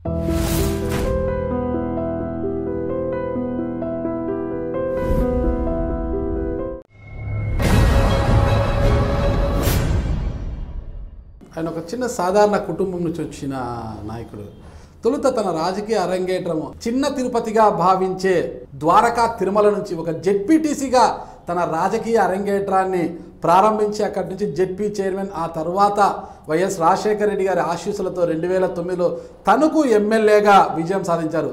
ఆయన ఒక చిన్న సాధారణ కుటుంబం నుంచి వచ్చిన నాయకుడు తొలుత తన రాజకీయ అరంగేట్రము చిన్న తిరుపతిగా భావించే ద్వారకా తిరుమల నుంచి ఒక జెడ్పీటీసీగా తన రాజకీయ అరంగేట్రాన్ని ప్రారంభించి అక్కడి నుంచి జెడ్పీ చైర్మన్ ఆ తర్వాత వైఎస్ రాజశేఖర రెడ్డి గారి ఆశీస్సులతో రెండు వేల తొమ్మిదిలో తణుకు ఎమ్మెల్యేగా విజయం సాధించారు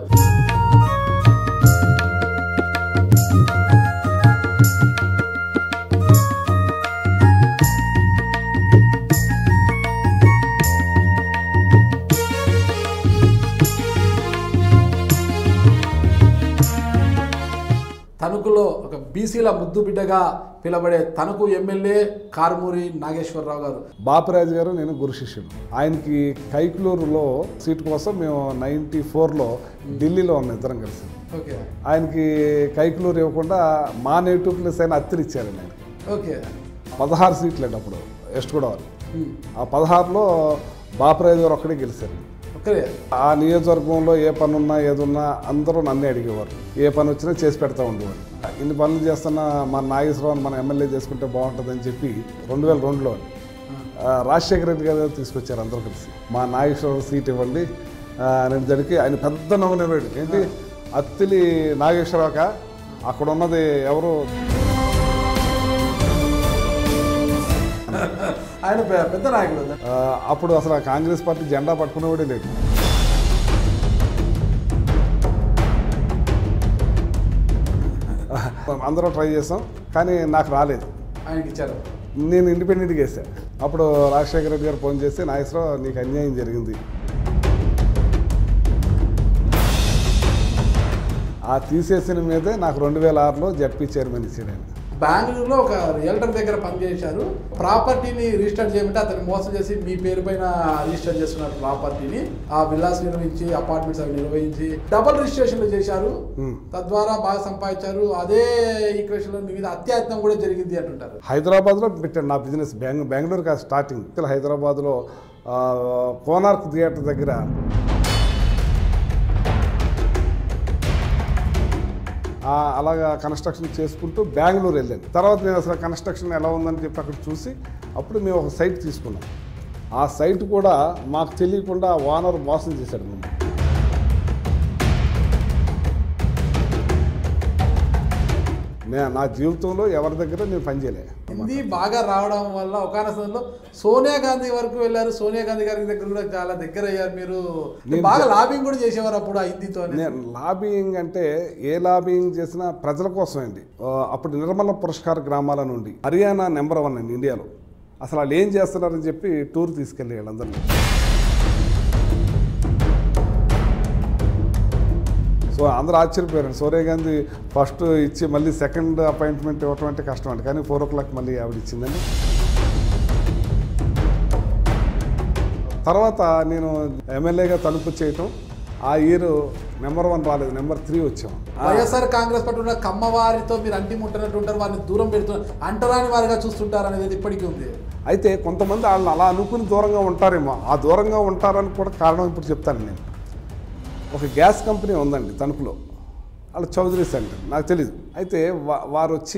తణుకులో ఒక బీసీల ముద్దు బిడ్డగా పిలబడే తణుకు ఎమ్మెల్యే కారుమూరి నాగేశ్వరరావు గారు బాపిరాజు గారు నేను గురు శిష్యుడు ఆయనకి కైకులూరులో సీట్ కోసం మేము నైంటీ ఫోర్లో ఢిల్లీలో ఉన్న ఇద్దరం కలిసి ఓకే ఆయనకి కైకులూరు ఇవ్వకుండా మా నేటివ్ ప్లేస్ అయిన అత్తిరి ఇచ్చారండి ఆయన ఓకే పదహారు సీట్లు అండి అప్పుడు వెస్ట్ గోదావరి ఆ పదహారులో బాపిరాజు గారు ఒక్కడే గెలిచారు ఓకే ఆ నియోజకవర్గంలో ఏ పని ఉన్నా ఏదున్నా అందరూ నన్నే అడిగేవారు ఏ పని వచ్చినా చేసి పెడతా ఉండేవారు ఇన్ని పనులు చేస్తున్న మా నాగేశ్వరరావు మన ఎమ్మెల్యే చేసుకుంటే బాగుంటుందని చెప్పి రెండు వేల రెండులో రాజశేఖర రెడ్డి గారు తీసుకొచ్చారు అందరూ కలిసి మా నాగేశ్వరరావు సీట్ ఇవ్వండి ఆ, నేను జరిగి ఆయన పెద్ద నవ్వు నిలబడి ఏంటి అత్తిలి నాగేశ్వరరావుక అక్కడ ఉన్నది ఎవరు ఆయన పె- పెద్ద నాయకుడు ఆ, అప్పుడు అసలు ఆ కాంగ్రెస్ పార్టీ జెండా పట్టుకునేవాడే లేడు అందరూ ట్రై చేసాం కానీ నాకు రాలేదు ఆయనకి ఇచ్చారు నేను ఇండిపెండెంట్గా వేసాను అప్పుడు రాజశేఖర రెడ్డి గారు ఫోన్ చేసి నాగేశ్వరరావు నీకు అన్యాయం జరిగింది ఆ తీసేసిన మీదే నాకు రెండు వేల ఆరులో జడ్పీ చైర్మన్ ఇచ్చాడు ఆయన బెంగళూరులో ఒక రియల్టర్ దగ్గర పనిచేశారు ప్రాపర్టీని రిజిస్టర్ చేయమంటే అతను మోసం చేసి మీ పేరు పైన రిజిస్టర్ చేస్తున్నారు ప్రాపర్టీని ఆ విల్లాస్ నిర్వహించి అపార్ట్మెంట్స్ అవి నిర్వహించి డబుల్ రిజిస్ట్రేషన్లు చేశారు Hmm. తద్వారా బాగా సంపాదించారు అదే ఈక్వేషన్లో మీ మీద అత్యాయత్నం కూడా జరిగింది అంటుంటారు హైదరాబాద్లో పెట్టాను నా బిజినెస్ బెంగ బెంగళూరు కాదు స్టార్టింగ్ ఇక్కడ హైదరాబాద్లో ఆ, కోనార్క్ థియేటర్ దగ్గర ఆ, అలాగా కన్స్ట్రక్షన్ చేసుకుంటూ బెంగళూరు వెళ్ళాను తర్వాత నేను అసలు కన్స్ట్రక్షన్ ఎలా ఉందని చెప్పి అక్కడ చూసి అప్పుడు మేము ఒక సైట్ తీసుకున్నాం ఆ సైట్ కూడా మాకు తెలియకుండా ఓనర్ మోసం చేశాడు మమ్మల్ని నే- నా జీవితంలో ఎవరి దగ్గర నేను పనిచేయలే హిందీ బాగా రావడం వల్ల ఒకనొక సమయంలో సోనియా గాంధీ వరకు వెళ్ళారు సోనియా గాంధీ గారి దగ్గర కూడా చాలా దగ్గర అయ్యారు మీరు నేను బాగా లాబింగ్ కూడా చేసేవారు అప్పుడు ఆ హిందీతో నేను లాబింగ్ అంటే ఏ లాబింగ్ చేసినా ప్రజల కోసం అండి ఆ, అప్పుడు నిర్మల పురస్కార గ్రామాల నుండి హర్యానా నెంబర్ వన్ అండి ఇండియాలో అసలు వాళ్ళు ఏం చేస్తున్నారని చెప్పి టూర్ తీసుకెళ్ళి వాళ్ళందరినీ సో అందరూ ఆశ్చర్యపోయారు సోనియా గాంధీ ఫస్ట్ ఇచ్చి మళ్ళీ సెకండ్ అపాయింట్మెంట్ ఇవ్వటం అంటే కష్టం అండి కానీ ఫోర్ ఓ క్లాక్ మళ్ళీ ఆవిడ ఇచ్చిందండి తర్వాత నేను ఎమ్మెల్యేగా తలుపు చేయటం ఆ ఇయర్ నెంబర్ వన్ రాలేదు నెంబర్ త్రీ వచ్చాం వైఎస్ఆర్ కాంగ్రెస్ పార్టీ ఉన్న కమ్మవారితో మీరు అంటి ముట్టనట్టు ఉంటారు వారిని దూరం పెడుతున్నారు అంటరాని వారిగా చూస్తుంటారు అనేది ఇప్పటికీ ఉంది అయితే కొంతమంది వాళ్ళని అలా అనుకుని దూరంగా ఉంటారేమో ఆ దూరంగా ఉంటారని కూడా కారణం ఇప్పుడు చెప్తాను నేను ఒక గ్యాస్ కంపెనీ ఉందండి తణుకులో వాళ్ళ చౌదరి సెంటర్ నాకు తెలీదు అయితే వా- వారు వచ్చి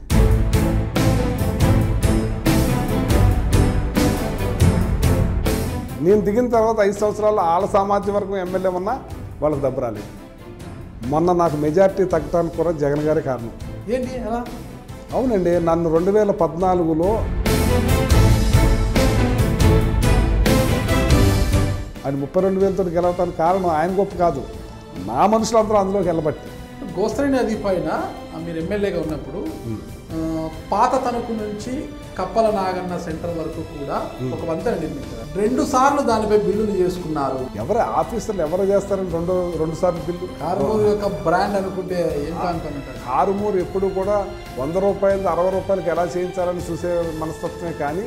నేను దిగిన తర్వాత ఐదు సంవత్సరాల్లో ఆళ్ళ సామాజిక వర్గం ఎమ్మెల్యే ఉన్నా వాళ్ళకి దెబ్బ రాలేదు మొన్న నాకు మెజార్టీ తగ్గడానికి కూడా జగన్ గారే కారణం ఏంటి ఎలా అవునండి నన్ను రెండు వేల పద్నాలుగులో ఆయన ముప్పై రెండు వేలతో గెలవటానికి కారణం ఆయన గొప్ప కాదు నా మనుషులందరూ అందులోకి వెళ్ళబట్టి గోస్తరి నది పైన ఆ, మీరు ఎమ్మెల్యేగా ఉన్నప్పుడు ఆ, పాత తణుకు నుంచి కప్పల నాగన్న సెంటర్ వరకు కూడా ఒక వంతెన నిర్మించారు రెండు సార్లు దానిపై బిల్లులు చేసుకున్నారు ఎవరు ఆఫీసర్లు ఎవరు చేస్తారని రెండు రెండు సార్లు బిల్లు కార్మూర్ యొక్క బ్రాండ్ అనుకుంటే ఏం కానుకుంటారు కారుమూరు ఎప్పుడు కూడా వంద రూపాయలు అరవై రూపాయలకి ఎలా చేయించాలని చూసే మనస్తత్వమే కానీ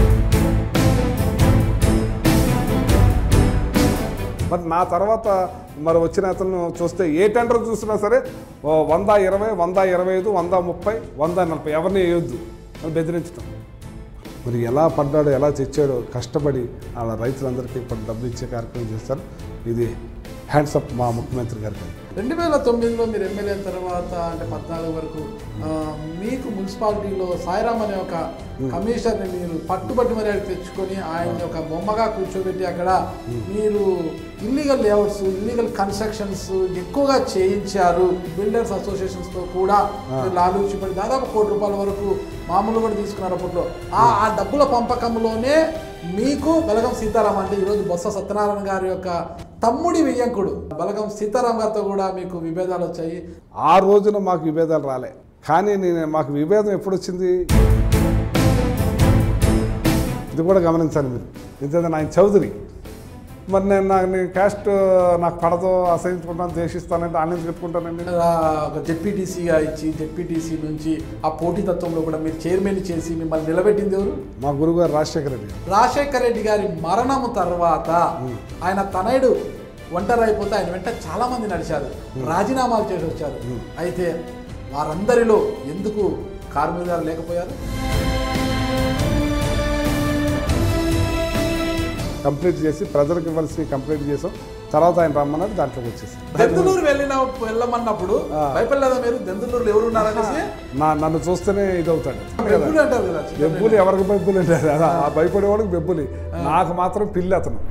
మరి నా తర్వాత మరి వచ్చిన అతను చూస్తే ఏ టెండర్ చూసినా సరే ఓ వంద ఇరవై వంద ఇరవై ఐదు వంద ముప్పై వంద నలభై ఎవరిని వేయొద్దు అని బెదిరించడం మరి ఎలా పడ్డాడో ఎలా తెచ్చాడో కష్టపడి వాళ్ళ రైతులందరికీ ఇప్పుడు డబ్బులు ఇచ్చే కార్యక్రమం చేస్తారు ఇది హ్యాండ్స్ అప్ మా ముఖ్యమంత్రి గారికి రెండు వేల తొమ్మిదిలో మీరు ఎమ్మెల్యే అయిన తర్వాత అంటే పద్నాలుగు వరకు ఆ, మీకు మున్సిపాలిటీలో సాయిరామ్ అనే ఒక కమిషనర్ని మీరు పట్టుబట్టి మరి అక్కడికి తెచ్చుకొని ఆయన ఒక బొమ్మగా కూర్చోబెట్టి అక్కడ మీరు ఇల్లీగల్ లేఅవుట్స్ ఇల్లీగల్ కన్స్ట్రక్షన్స్ ఎక్కువగా చేయించారు బిల్డర్స్ అసోసియేషన్స్తో కూడా మీరు లాలూచిపడి దాదాపు కోటి రూపాయల వరకు మామూలు కూడా తీసుకున్నారు అప్పట్లో ఆ ఆ డబ్బుల పంపకంలోనే మీకు బలగం సీతారాం అంటే ఈరోజు బొత్స సత్యనారాయణ గారి యొక్క తమ్ముడి వియ్యంకుడు బలగం సీతారాం గారితో కూడా మీకు విభేదాలు వచ్చాయి ఆ రోజున మాకు విభేదాలు రాలే కానీ నేను మాకు విభేదం ఎప్పుడు వచ్చింది ఇది కూడా గమనించాలి మీరు ఎందుకంటే ఆయన చౌదరి మరి నేను నాకు నేను క్యాస్ట్ నాకు పడదో అసహించుకుంటాను దేశిస్తానంటే ఆనంద పెట్టుకుంటానండి ఆ, ఒక జెడ్పీటీసీగా ఇచ్చి జెడ్పీటీసీ నుంచి ఆ పోటీతత్వంలో కూడా మీరు చైర్మన్ చేసి మిమ్మల్ని నిలబెట్టింది ఎవరు మా గురువుగారు రాజశేఖర రెడ్డి గారు. రాజశేఖర రెడ్డి గారి మరణము తర్వాత ఆయన తనయుడు ఒంటరి అయిపోతే ఆయన వెంట చాలా మంది నడిచారు రాజీనామాలు చేసి వచ్చారు అయితే వారందరిలో ఎందుకు కార్మికులు గారు లేకపోయారు కంప్లీట్ చేసి ప్రజలకు ఇవ్వాల్సి కంప్లీట్ చేసాం తర్వాత ఆయన రమ్మన్నాడు దాంట్లోకి వచ్చేసి దెందులూరు వెళ్ళిన వెళ్ళమన్నప్పుడు ఆ. భయపడలేదా మీరు దెందులూరులో ఎవరు ఉన్నారనేసి నా నన్ను చూస్తేనే ఇది అవుతాడు బెబ్బులు అంటారు కదా బెబ్బులు ఎవరికి బెబ్బులు ఉంటారు అదా ఆ భయపడేవాడికి బెబ్బులి నాకు మాత్రం పిల్లి అతను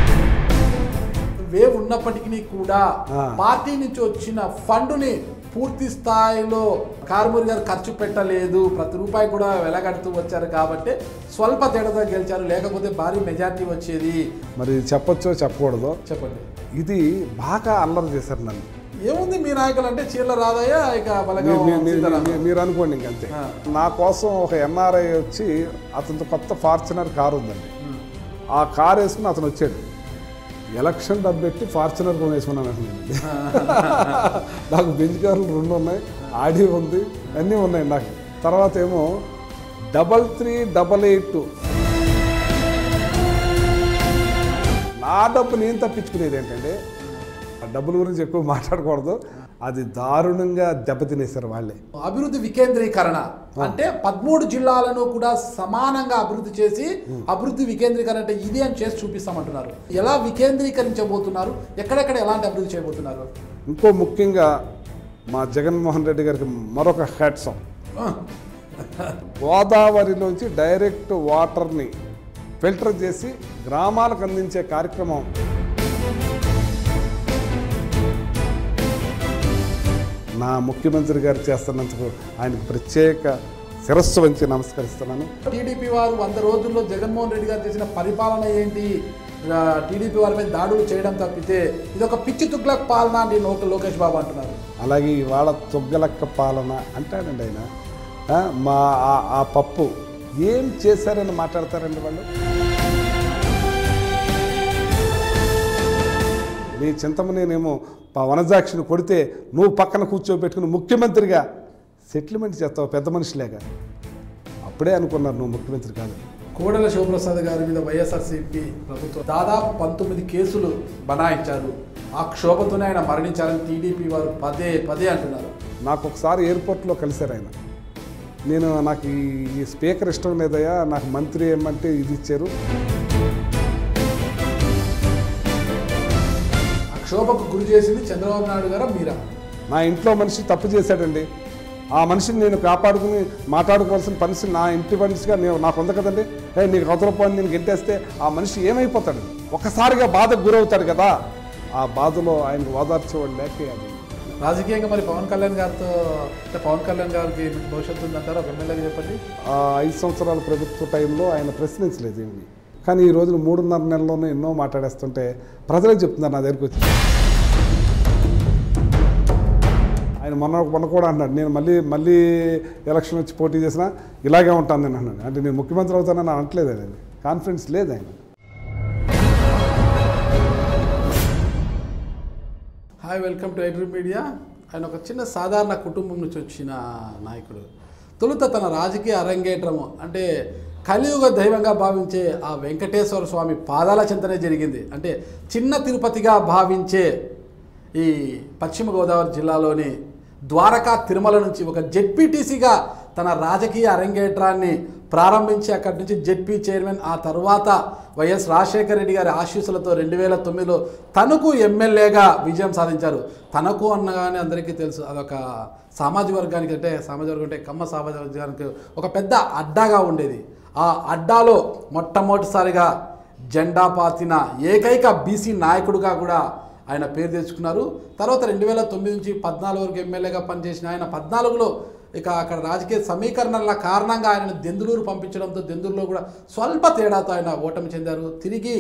వేవ్ ఉన్నప్పటికీ కూడా ఆ. పార్టీ నుంచి వచ్చిన ఫండుని పూర్తి స్థాయిలో కార్మూరి గారు ఖర్చు పెట్టలేదు ప్రతి రూపాయి కూడా వెలగడుతూ వచ్చారు కాబట్టి స్వల్ప తేడాతో గెలిచారు లేకపోతే భారీ మెజార్టీ వచ్చేది మరి చెప్పొచ్చో చెప్పకూడదో చెప్పండి ఇది బాగా అల్లరి చేశారు నన్ను ఏముంది మీ నాయకులు అంటే చీర్ల రాదయ్య ఇక బలగా మీ- మీ- మీ- సీతారాం. మీ- మీరు అనుకోండి ఇంకంతే ఆ. నా కోసం ఒక ఎన్ఆర్ఐ వచ్చి అతనితో కొత్త ఫార్చునర్ కారు ఉందండి ఉమ్. ఆ కారు వేసుకుని అతను వచ్చాడు ఎలక్షన్ డబ్బు పెట్టి ఫార్చునర్ కొని వేసుకున్నాను నేను నాకు బెంచ్ కార్లు రెండు ఉన్నాయి ఆడి ఉంది అన్నీ ఉన్నాయి నాకు తర్వాత ఏమో డబల్ త్రీ డబల్ ఎయిట్ నా డబ్బు నేను తప్పించుకునేది ఏంటంటే ఆ డబ్బుల గురించి ఎక్కువ మాట్లాడకూడదు అది దారుణంగా దెబ్బతినేశారు వాళ్ళే అభివృద్ధి వికేంద్రీకరణ అంటే పదమూడు జిల్లాలను కూడా సమానంగా అభివృద్ధి చేసి అభివృద్ధి వికేంద్రీకరణ అంటే ఇది అని చేసి చూపిస్తామంటున్నారు ఎలా వికేంద్రీకరించబోతున్నారు ఎక్కడెక్కడ ఎలాంటి అభివృద్ధి చేయబోతున్నారు ఇంకో ముఖ్యంగా మా జగన్మోహన్ రెడ్డి గారికి మరొక హ్యాట్సం గోదావరిలోంచి డైరెక్ట్ వాటర్ని ఫిల్టర్ చేసి గ్రామాలకు అందించే కార్యక్రమం నా ముఖ్యమంత్రి గారు చేస్తున్నందుకు ఆయనకు ప్రత్యేక శిరస్సు వంచి నమస్కరిస్తున్నాను టీడీపీ వారు వంద రోజుల్లో జగన్మోహన్ రెడ్డి గారు చేసిన పరిపాలన ఏంటి ఆ, టీడీపీ వారిపై దాడులు చేయడం తప్పితే ఇది ఒక పిచ్చి తుగ్లక్ పాలన అని లోక లోకేష్ బాబు అంటున్నారు అలాగే ఇవాళ తొగ్గలక్క పాలన అంటాడండి ఆయన ఆ, మా ఆ- ఆ పప్పు ఏం చేశారని మాట్లాడతారండి వాళ్ళు నీ చింతమనేనేమో పా వనజాక్షిని కొడితే నువ్వు పక్కన కూర్చోబెట్టుకుని ముఖ్యమంత్రిగా సెటిల్మెంట్ చేస్తావు పెద్ద మనిషిలేగా అప్పుడే అనుకున్నారు నువ్వు ముఖ్యమంత్రి కాదు కోడెల శివప్రసాద్ గారి మీద వైఎస్ఆర్సీపీ ప్రభుత్వం దాదాపు పంతొమ్మిది కేసులు బనాయించారు ఆ క్షోభతోనే ఆయన మరణించారని టీడీపీ వారు పదే పదే అంటున్నారు నాకు ఒకసారి ఎయిర్పోర్ట్లో కలిశారు ఆయన నేను నాకు ఈ- ఈ స్పీకర్ ఇష్టం లేదయ్యా నాకు మంత్రి ఏమంటే ఇది ఇచ్చారు ఆ క్షోభకు గురి చేసింది చంద్రబాబు నాయుడు గారు మీరా నా ఇంట్లో మనిషి తప్పు చేశాడండి ఆ మనిషిని నేను కాపాడుకుని మాట్లాడుకోవాల్సిన మనిషి నా ఇంటి మనిషిగా నేను నాకు ఉంది కదండి ఏ నీకు అవతలపోని నేను గెంటేస్తే ఆ మనిషి ఏమైపోతాడు ఒక్కసారిగా బాధకు గురవుతాడు కదా ఆ బాధలో ఆయనకు ఓదార్చేవాడు లేకే అది రాజకీయంగా మరి పవన్ కళ్యాణ్ గారితో అంటే పవన్ కళ్యాణ్ గారికి భవిష్యత్తు ఉందంటారా ఒక ఎమ్మెల్యేగా చెప్పండి ఆ ఐదు సంవత్సరాల ప్రభుత్వ టైంలో ఆయన ప్రశ్నించలేదు ఏమి కానీ ఈ రోజున మూడున్నర నెలల్లోనే ఎన్నో మాట్లాడేస్తుంటే ప్రజలే చెప్తున్నారు నా దగ్గరికి వచ్చి ఆయన మొన్న మొన్న కూడా అన్నాడు నేను మళ్ళీ మళ్ళీ ఎలక్షన్ వచ్చి పోటీ చేసినా ఇలాగే ఉంటాను నేను అన్నాను అంటే నేను ముఖ్యమంత్రి అవుతానని అనట్లేదు ఆయన కాన్ఫిడెన్స్ లేదు ఆయన హాయ్ వెల్కమ్ టు ఎడ్రీ మీడియా ఆయన ఒక చిన్న సాధారణ కుటుంబం నుంచి వచ్చిన నాయకుడు తొలుత తన రాజకీయ అరంగేట్రము అంటే కలియుగ దైవంగా భావించే ఆ వెంకటేశ్వర స్వామి పాదాల చింతనే జరిగింది అంటే చిన్న తిరుపతిగా భావించే ఈ పశ్చిమ గోదావరి జిల్లాలోని ద్వారకా తిరుమల నుంచి ఒక జెడ్పీటీసీగా తన రాజకీయ అరంగేట్రాన్ని ప్రారంభించి అక్కడి నుంచి జెడ్పీ చైర్మన్ ఆ తర్వాత వైఎస్ రాజశేఖర రెడ్డి గారి ఆశీస్సులతో రెండు వేల తొమ్మిదిలో తణుకు ఎమ్మెల్యేగా విజయం సాధించారు తనకు అన్నగానే అందరికీ తెలుసు అదొక సామాజిక వర్గానికి అంటే సామాజిక వర్గం అంటే కమ్మ సామాజిక వర్గానికి ఒక పెద్ద అడ్డాగా ఉండేది ఆ అడ్డాలో మొట్టమొదటిసారిగా జెండా పాతిన ఏకైక బీసీ నాయకుడుగా కూడా ఆయన పేరు తెచ్చుకున్నారు తర్వాత రెండు వేల తొమ్మిది నుంచి పద్నాలుగు వరకు ఎమ్మెల్యేగా పనిచేసిన ఆయన పద్నాలుగులో ఇక అక్కడ రాజకీయ సమీకరణల కారణంగా ఆయనను దెందులూరు పంపించడంతో దెందులూరులో కూడా స్వల్ప తేడాతో ఆయన ఓటమి చెందారు తిరిగి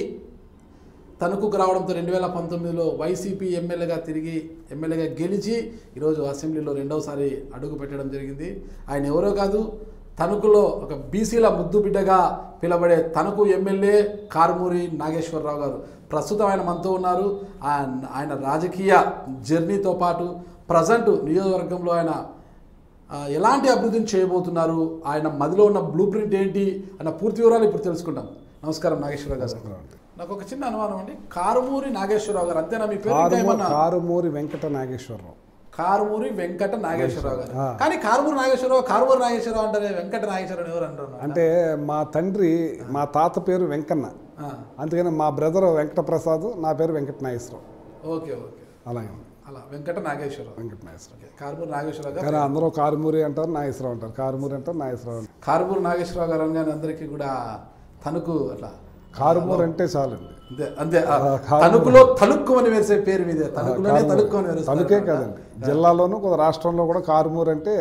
తణుకుకు రావడంతో రెండు వేల పంతొమ్మిదిలో వైసీపీ ఎమ్మెల్యేగా తిరిగి ఎమ్మెల్యేగా గెలిచి ఈరోజు అసెంబ్లీలో రెండవసారి అడుగు పెట్టడం జరిగింది ఆయన ఎవరో కాదు తణుకులో ఒక బీసీల ముద్దు బిడ్డగా పిలబడే తణుకు ఎమ్మెల్యే కారుమూరి నాగేశ్వరరావు గారు ప్రస్తుతం ఆయన మనతో ఉన్నారు ఆయన ఆయన రాజకీయ జర్నీతో పాటు ప్రజెంట్ నియోజకవర్గంలో ఆయన ఆ, ఎలాంటి అభివృద్ధిని చేయబోతున్నారు ఆయన మదిలో ఉన్న బ్లూ ప్రింట్ ఏంటి అన్న పూర్తి వివరాలు ఇప్పుడు తెలుసుకుంటాం నమస్కారం నాగేశ్వరరావు గారు నాకు ఒక చిన్న అనుమానం అండి కారుమూరి నాగేశ్వరరావు గారు అంతేనా మీ పేరు ఇంకా కారుమూరి ఏమన్నా కారుమూరి వెంకట నాగేశ్వరరావు కారుమూరి వెంకట నాగేశ్వరరావు గారు ఆ. కానీ కారుమూరి నాగేశ్వరరావు కారుమూరి నాగేశ్వరరావు అంటారే వెంకట నాగేశ్వరరావు ఎవరు అంటారు అంటే మా తండ్రి మా తాత పేరు వెంకన్న ఆ, అందుకని మా బ్రదర్ వెంకట ప్రసాద్ నా పేరు వెంకట నాగేశ్వరరావు ఓకే ఓకే అలాగే అలా వెంకట నాగేశ్వరరావు వెంకట నాగేశ్వరరావు ఓకే కారుమూరి నాగేశ్వరరావు గారు కానీ అందరూ కారుమూరి అంటారు నాగేశ్వరరావు అంటారు కారుమూరి అంటారు నాగేశ్వరరావు అంటారు కారుమూరి నాగేశ్వరరావు గారు అనగానే అందరికీ కూడా తణుకు అట్లా కారుమూరి అంటే చాలండి అంతే అంతే ఆ, ఆ, కారుమూరి. తణుకులో తణుక్కు అని వేసే పేరు మీదే తణుకులోనే తణుక్కు అని వేస్తారు తణుకే కదండి జిల్లాలోను కొంత రాష్ట్రంలో కూడా కారుమూరి అంటే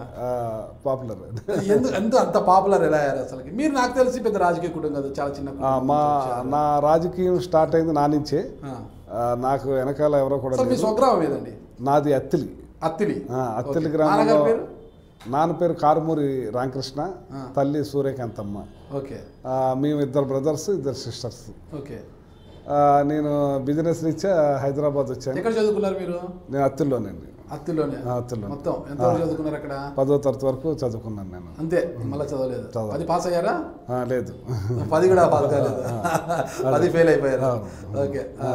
పాపులర్ ఎందుకు ఎందుకు అంత పాపులర్ ఎలా అయ్యారు అసలు మీరు నాకు తెలిసి పెద్ద రాజకీయ కుటుంబం కాదు చాలా చిన్న కుటుంబం మా నుంచి వచ్చారు. నా రాజకీయం స్టార్ట్ అయింది నా నుంచే ఆ. ఆ, నాకు వెనకాల ఎవరో కూడా అసలు మీ లేదు. స్వగ్రామం ఏదండి నాది అత్తిలి అత్తిలి ఆ, అత్తిలి ఓకే. గ్రామంలో నాన్నగారి పేరు నాన్న పేరు కారుమూరి రామకృష్ణ తల్లి సూర్యకాంతమ్మ ఓకే ఆ, మేము ఇద్దరు బ్రదర్స్ ఇద్దరు సిస్టర్స్ ఓకే నేను బిజినెస్ రీత్యా హైదరాబాద్ వచ్చాను ఎక్కడ చదువుకున్నారు మీరు నేను అత్తిల్లోనండి అత్తిలోనే ఆ, అత్తిలో మొత్తం ఎంత చదువుకున్నారు అక్కడ పదో తరగతి వరకు చదువుకున్నాను నేను అంతే మళ్ళీ చదవలేదు చదవలేదు. పది పాస్ అయ్యారా ఆ, లేదు పది కూడా పాస్ కాలేదు పది ఫెయిల్ అయిపోయారు ఓకే ఆ.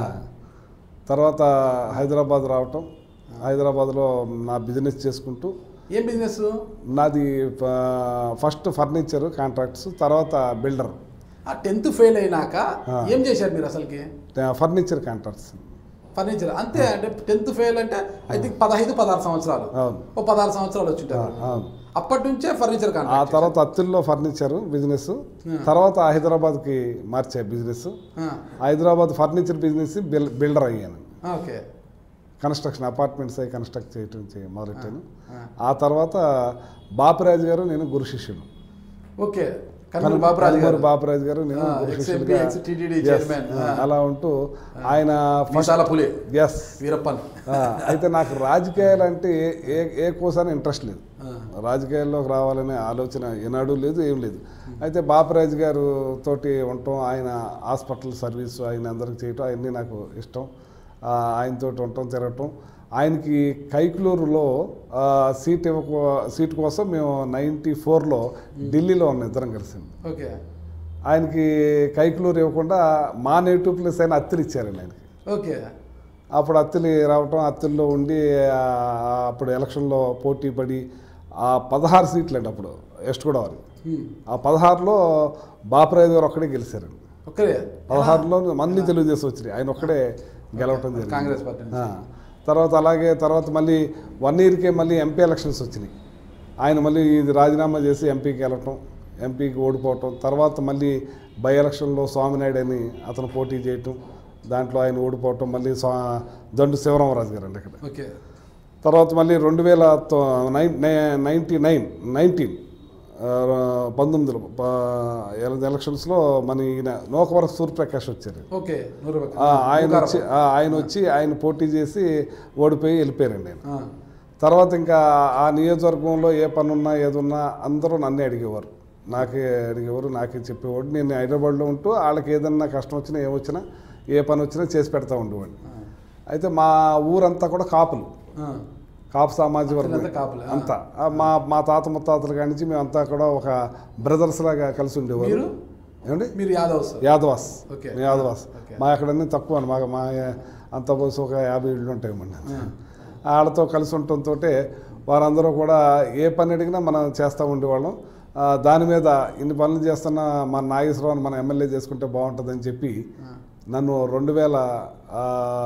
తర్వాత హైదరాబాద్ రావటం హైదరాబాద్లో నా బిజినెస్ చేసుకుంటూ ఏం బిజినెస్ నాది ఫ- ఫస్ట్ ఫర్నిచర్ కాంట్రాక్ట్స్ తర్వాత బిల్డర్ ఆ టెన్త్ ఫెయిల్ అయినాక ఏం చేశారు మీరు అసలుకి ఫర్నిచర్ కాంట్రాక్ట్స్ ఫర్నిచర్ అంతే అంటే టెన్త్ ఫెయిల్ అంటే ఐ థింక్ పదహైదు పదహారు సంవత్సరాలు అవును ఓ పదహారు సంవత్సరాలు వచ్చింటారు అవును అప్పటి నుంచే ఫర్నిచర్ ఆ కాంట్రాక్ట్ తర్వాత అత్తిల్లో ఫర్నిచర్ బిజినెస్ తర్వాత హైదరాబాద్కి మార్చా బిజినెస్ హైదరాబాద్ ఫర్నిచర్ బిజినెస్ బిల్- బిల్డర్ అయ్యాను ఓకే కన్స్ట్రక్షన్ అపార్ట్మెంట్స్ అవి కన్స్ట్రక్ట్ చేయటం చే- మొదలెట్టాను ఆ. ఆ తర్వాత బాపురాజు గారు నేను గురు శిష్యుడు ఓకే కన్నూరు బాబురాజు గారు కనుమూరి బాపురాజు గారు నేను ఆ, గురు ex-MP, శిష్యుడిగా ex-TTD Yes. chairman. ఆ, ఆ. అలా ఉంటూ ఆయన మసాలా పులి ఎస్ వీరప్పన్ అయితే నాకు రాజకీయాలు అంటే ఏ ఏ ఏ కోసాన ఇంట్రెస్ట్ లేదు ఆ. రాజకీయాల్లోకి రావాలనే ఆలోచన ఏనాడు లేదు ఏం లేదు అయితే బాపరాజు గారు తోటి ఉండటం ఆయన హాస్పిటల్ సర్వీస్ ఆయన అందరికి చేయటం అవన్నీ నాకు ఇష్టం ఆ, ఆయనతోటి ఉండటం తిరగటం ఆయనకి కైకులూరులో ఆ, సీట్ ఇవ్వక సీట్ కోసం మేము నైంటీ ఫోర్లో ఢిల్లీలో ఉన్న ఇద్దరం కలిసింది ఓకే ఆయనకి కైకులూరు ఇవ్వకుండా మా నేటివ్ ప్లేస్ అయిన అత్తిలి ఇచ్చారండి ఆయనకి ఓకే అప్పుడు అత్తిలి రావటం అత్తిల్లో ఉండి ఆ, అప్పుడు ఎలక్షన్లో పోటీ పడి ఆ పదహారు సీట్లు అండి అప్పుడు వెస్ట్ గోదావరి హ్మ్. ఆ పదహారులో బాపరాజు గారు ఒక్కడే గెలిచారండి ఒక్కరే పదహారులో మళ్ళీ తెలుగుదేశం వచ్చినాయి ఆయన ఒక్కడే గెలవటం జరిగింది కాంగ్రెస్ పార్టీ నుంచి. ఆ. తర్వాత అలాగే తర్వాత మళ్ళీ వన్ ఇయర్కే మళ్ళీ ఎంపీ ఎలక్షన్స్ వచ్చినాయి ఆయన మళ్ళీ ఇది రాజీనామా చేసి ఎంపీకి వెళ్ళటం ఎంపీకి ఓడిపోవటం తర్వాత మళ్ళీ బై ఎలక్షన్లో స్వామినాయుడు అని అతను పోటీ చేయటం దాంట్లో ఆయన ఓడిపోవటం మళ్ళీ స్వా దండు శివరామరాజు గారు అండి ఇక్కడ ఓకే తర్వాత మళ్ళీ రెండు వేల తొ- నైన్ నై- నైంటీ నైన్ నైన్టీన్ ఆ, పంతొమ్మిదిలో ప- ఎలక్షన్స్లో మన ఈయన నోకవర సూర్యప్రకాష్ వచ్చారు ఓకే నూరు రూపాయలు. ఆ, ఆయన వచ్చి ఆ, ఆయన వచ్చి ఆయన పోటీ చేసి ఓడిపోయి వెళ్ళిపోయారండి ఆయన ఆ, తర్వాత ఇంకా ఆ నియోజకవర్గంలో ఏ పని ఉన్నా ఏదున్నా అందరూ నన్నే అడిగేవారు నాకే అడిగేవారు నాకే చెప్పేవాడు నేను హైదరాబాద్లో ఉంటూ వాళ్ళకి ఏదన్నా కష్టం వచ్చినా ఏమొచ్చినా ఏ పని వచ్చినా చేసి పెడతా ఉండేవాడిని అయితే మా ఊరంతా కూడా కాపులు ఆ. కాపు సామాజిక వర్గం వీళ్ళంతా కాపులే. ఆ. అంతా ఆ, మా మా తాత ముత్తాతల కాడి నుంచి మేమంతా కూడా ఒక బ్రదర్స్ లాగా కలిసి ఉండేవారు మీరు ఏమండి మీరు యాదవ్ సార్ యాదవాస్ ఓకే. మేము యాదవాస్ ఓకే. మా అక్కడన్నీ తక్కువ అండి మా మా అంత పోసి ఒక యాభై ఇళ్ళు ఉంటాయి మన ఆ. వాళ్ళతో కలిసి ఉండటంతో వారందరూ కూడా ఏ పని అడిగినా మనం చేస్తూ ఉండేవాళ్ళం ఆ, దాని మీద ఇన్ని పనులు చేస్తున్న మన నాగేశ్వరరావుని మన ఎమ్మెల్యే చేసుకుంటే బాగుంటుందని చెప్పి నన్ను రెండు వేల ఆ,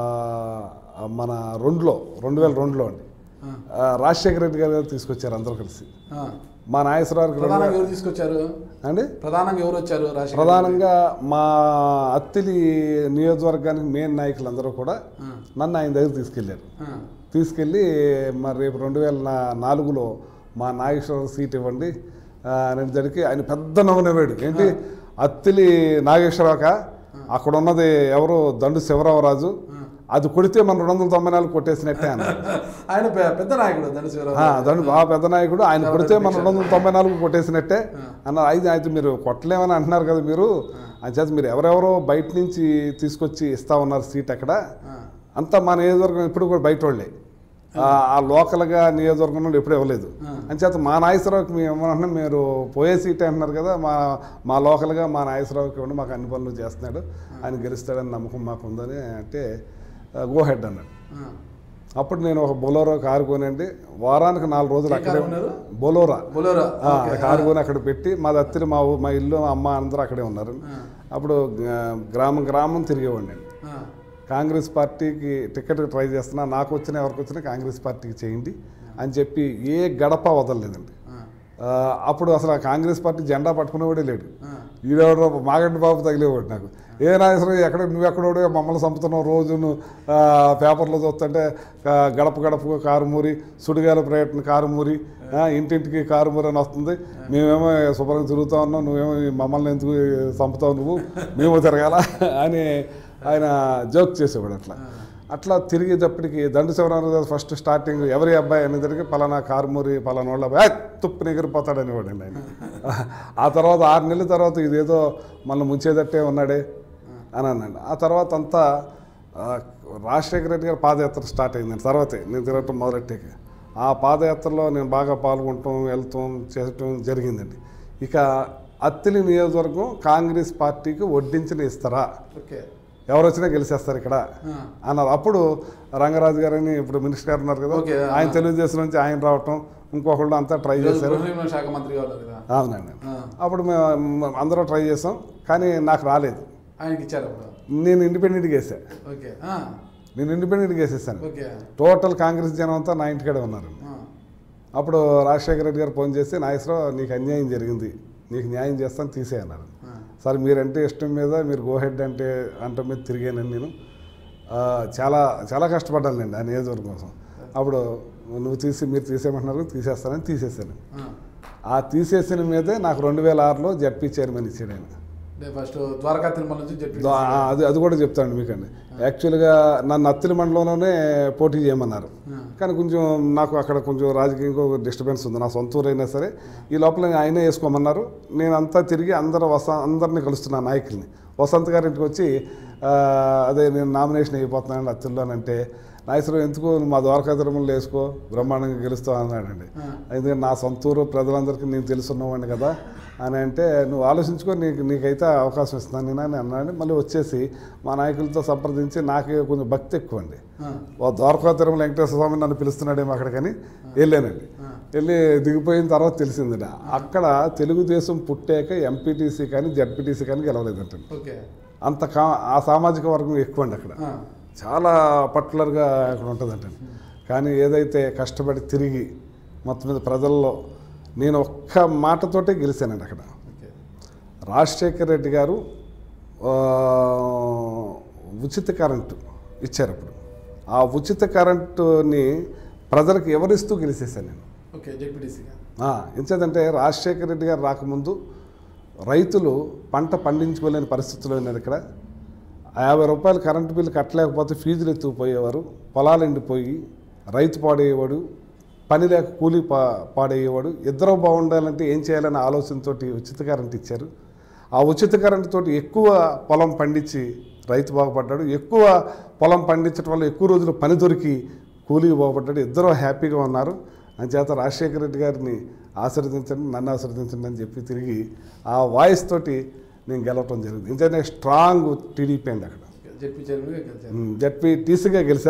మన రెండులో రెండు వేల రెండులో అండి ఆ, ఆ, రాజశేఖర రెడ్డి గారు తీసుకొచ్చారు అందరూ కలిసి ఆ. మా నాగేశ్వరరావుకి రెండు ప్రధానంగా ఎవరు తీసుకొచ్చారు అండి ప్రధానంగా ఎవరు వచ్చారు రాజశేఖర్ ప్రధానంగా మా అత్తిలి నియోజకవర్గానికి మెయిన్ నాయకులు అందరూ కూడా ఆ, నన్ను ఆయన దగ్గర తీసుకెళ్ళారు ఆ, తీసుకెళ్ళి మరి రేపు రెండు వేల నా- నాలుగులో మా నాగేశ్వరరావు సీట్ ఇవ్వండి ఆ, అనేసరికి ఆయన పెద్ద నవ్వునవాడు ఏంటి అత్తిలి నాగేశ్వరరావుక అక్కడ ఉన్నది ఎవరు దండు శివరామరాజు అది కొడితే మన రెండు వందల తొంభై నాలుగు కొట్టేసినట్టే అన్నారు ఆయన పె- పెద్ద నాయకుడు ధనుశివరావు ఆ, దండు బాగా పెద్ద నాయకుడు ఆయన కొడితే మన రెండు వందల తొంభై నాలుగు కొట్టేసినట్టే అన్నారు అయితే అయితే మీరు కొట్టలేమని అంటున్నారు కదా మీరు అంచేత మీరు ఎవరెవరో బయట నుంచి తీసుకొచ్చి ఇస్తా ఉన్నారు సీట్ అక్కడ ఆ, అంతా మా నియోజకవర్గం ఇప్పుడు కూడా బయట వాళ్ళే ఆ, ఆ లోకల్గా నియోజకవర్గంలో ఎప్పుడు ఇవ్వలేదు అంచేత మా నాగేశ్వరరావుకి మేము ఏమన్నా మీరు పోయే సీట్ అంటున్నారు కదా మా మా లోకల్గా మా నాగేశ్వరరావుకి ఇవ్వండి మాకు అన్ని పనులు చేస్తున్నాడు ఆయన గెలుస్తాడని నమ్మకం మాకు ఉందని అంటే గో హెడ్ అన్నాడు ఆ. అప్పుడు నేను ఒక బొలోరో కారు కొనండి వారానికి నాలుగు రోజులు ఏ అక్కడే కారు కొన్నారు? బొలోరా బొలోరా ఆ, కారు కొని అక్కడ పెట్టి మా దత్తిరి మా ఊ- మా ఇల్లు మా అమ్మ అందరూ అక్కడే ఉన్నారు ఆ, అప్పుడు ఆ, గ్రామం గ్రామం తిరిగేవాడిని నేను ఆ, కాంగ్రెస్ పార్టీకి టికెట్ ట్రై చేస్తున్నా నాకు వచ్చినా ఎవరికి వచ్చినా కాంగ్రెస్ పార్టీకి చేయండి అని చెప్పి ఏ గడప వదలలేదండి ఆ, ఆ, అప్పుడు అసలు ఆ కాంగ్రెస్ పార్టీ జెండా పట్టుకునేవాడే లేడు ఆ. ఈడెవడో మాగంటి బాబు తగిలేవాడు నాకు ఏ నాగేశ్వరం ఎక్కడ నువ్వు ఎక్కడోడు మమ్మల్ని చంపుతున్నావు రోజు నువ్వు ఆ, పేపర్లో చూస్తుంటే ఆ, గడప గడపకు కారుమూరి సుడిగాల ప్రయత్నం కారుమూరి ఆ, ఇంటింటికి కారుమూరి అని వస్తుంది మేమేమో శుభ్రంగా తిరుగుతా ఉన్నాం నువ్వేమో ఈ మమ్మల్ని ఎందుకు చంపుతావు నువ్వు మేము తిరగాల అని ఆయన జోక్ చేసేవాడు అట్లా అట్లా తిరిగేటప్పటికి దండు శివరామరాజు ఫస్ట్ స్టార్టింగ్ ఎవరి అబ్బాయి అనేసరికి పలానా కారుమూరి పలానా వాళ్ళ అబ్బాయి "ఏయ్, తుప్పు ఎగిరిపోతాడు అనేవాడు ఆయన ఆ తర్వాత ఆరు నెలల తర్వాత ఇదేదో మళ్ళీ ముంచేదట్టే ఉన్నాడే అని అన్నాడు ఆ తర్వాత అంతా ఆ, రాజశేఖర రెడ్డి గారి పాదయాత్ర స్టార్ట్ అయిందండి తర్వాతే నేను తిరగటం మొదలెట్టాక ఆ పాదయాత్రలో నేను బాగా పాల్గొనటం వెళ్తాం చేయటం జరిగిందండి ఇక అత్తిలి నియోజకవర్గం కాంగ్రెస్ పార్టీకి వడ్డించిన ఇస్తారా ఓకే ఎవరు వచ్చినా గెలిచేస్తారు ఇక్కడ ఆ, అన్నారు అప్పుడు రంగరాజు గారని ఇప్పుడు మినిస్టర్ గారు ఉన్నారు కదా ఓకే, ఆయన తెలుగుదేశం నుంచి ఆయన రావటం ఇంకొకళ్ళు అంతా ట్రై ఈరోజు చేశారు గృహ నిర్మాణ శాఖ మంత్రిగా ఉన్నారు కదా అవునండి ఆ, అప్పుడు మేము అందరూ ట్రై చేసాం కానీ నాకు రాలేదు ఆయనకి ఇచ్చారు అప్పుడు నేను ఇండిపెండెంట్గా వేసా ఓకే ఆ, నేను ఇండిపెండెంట్గా వేసేసాను ఓకే టోటల్ కాంగ్రెస్ జనం అంతా నా ఇంటికాడే ఉన్నారు ఆ, అప్పుడు రాజశేఖర రెడ్డి గారు ఫోన్ చేసి నాగేశ్వరరావు నీకు అన్యాయం జరిగింది నీకు న్యాయం చేస్తాను తీసే అన్నారు ఆ, సార్ మీరంటే ఇష్టం మీద మీరు గో హెడ్ అంటే అంట మీద తిరిగానండి నేను ఆ, చాలా చాలా కష్టపడ్డానండి ఆ నియోజకవర్గం కోసం అప్పుడు నువ్వు తీసి మీరు తీసేయమంటున్నారు తీసేస్తానని తీసేసాను ఆ. ఆ తీసేసిన మీదే నాకు రెండు వేల ఆరులో జడ్పీ చైర్మన్ ఇచ్చాడు ఆయన అంటే ఫస్ట్ ద్వారకా తిరుమల నుంచి జడ్పీ దో- ఆ, అది అది కూడా చెప్తాను మీకండి యాక్చువల్గా నన్ను అత్తిలి మండలంలోనే పోటీ చేయమన్నారు ఆ. కానీ కొంచెం నాకు అక్కడ కొంచెం రాజకీయంగా డిస్టర్బెన్స్ ఉంది నా సొంత ఊరు అయినా సరే ఈ లోపల ఆయనే వేసుకోమన్నారు నేను అంతా తిరిగి అందరూ వస అందరినీ కలుస్తున్నాను నాయకుల్ని వసంత్ గారింటికి వచ్చి ఆ, అదే నేను నామినేషన్ అయిపోతున్నాను అత్తిల్లోనంటే నాయసరావు ఎందుకు మా ద్వారకా తిరుమలలో వేసుకో బ్రహ్మాండంగా గెలుస్తావు అన్నాడండి ఆ. ఎందుకంటే నా సొంత ఊరు ప్రజలందరికీ నేను తెలుసున్నవాడిని కదా అని అంటే నువ్వు ఆలోచించుకో నీకు నీకైతే అవకాశం ఇస్తున్నాను నేను అని అన్నాడు మళ్ళీ వచ్చేసి మా నాయకులతో సంప్రదించి నాకు కొంచెం భక్తి ఎక్కువ అండి ఆ, ఓ ద్వారకా తిరుమల వెంకటేశ్వర స్వామి నన్ను పిలుస్తున్నాడేమో అక్కడికని వెళ్ళానండి ఆ. వెళ్ళి దిగిపోయిన తర్వాత తెలిసింది అక్కడ తెలుగుదేశం పుట్టాక ఎంపీటీసీ కానీ జడ్పీటీసీ కానీ గెలవలేదంట ఓకే అంత కా ఆ సామాజిక వర్గం ఎక్కువ అండి అక్కడ ఆ, చాలా పర్టికులర్గా అక్కడ ఉంటుందంట కానీ ఏదైతే కష్టపడి తిరిగి మొత్తం మీద ప్రజల్లో నేను ఒక్క మాటతోటే గెలిచానండి అక్కడ ఓకే రాజశేఖర్ రెడ్డి గారు ఆ, ఉచిత కరెంటు ఇచ్చారు అప్పుడు ఆ ఉచిత కరెంటుని ప్రజలకు ఎవరిస్తూ గెలిచేశాను నేను ఓకే జడ్పీటీసీగా ఆ, ఎంచేదంటే రాజశేఖర రెడ్డి గారు రాకముందు రైతులు పంట పండించుకోలేని పరిస్థితుల్లో ఉన్నారు ఇక్కడ యాభై రూపాయలు కరెంటు బిల్లు కట్టలేకపోతే ఫీజులు ఎత్తుకుపోయేవారు పొలాలు ఎండిపోయి రైతు పాడయ్యేవాడు పని లేక కూలీ పా పాడయ్యేవాడు ఇద్దరు బాగుండాలంటే ఏం చేయాలనే ఆలోచనతోటి ఉచిత కరెంట్ ఇచ్చారు ఆ ఉచిత కరెంటు తోటి ఎక్కువ పొలం పండించి రైతు బాగుపడ్డాడు ఎక్కువ పొలం పండించడం వల్ల ఎక్కువ రోజులు పని దొరికి కూలీ బాగుపడ్డాడు ఇద్దరు హ్యాపీగా ఉన్నారు అంచేత రాజశేఖర రెడ్డి గారిని ఆశీర్వదించండి నన్ను ఆశీర్వదించండి అని చెప్పి తిరిగి ఆ వాయిస్ తోటి నేను గెలవటం జరిగింది ఇంతనే స్ట్రాంగ్ టీడీపీ అండి అక్కడ జడ్పీ చైర్మన్గా గెలిచారు జడ్పీ టీసీగా గెలిచా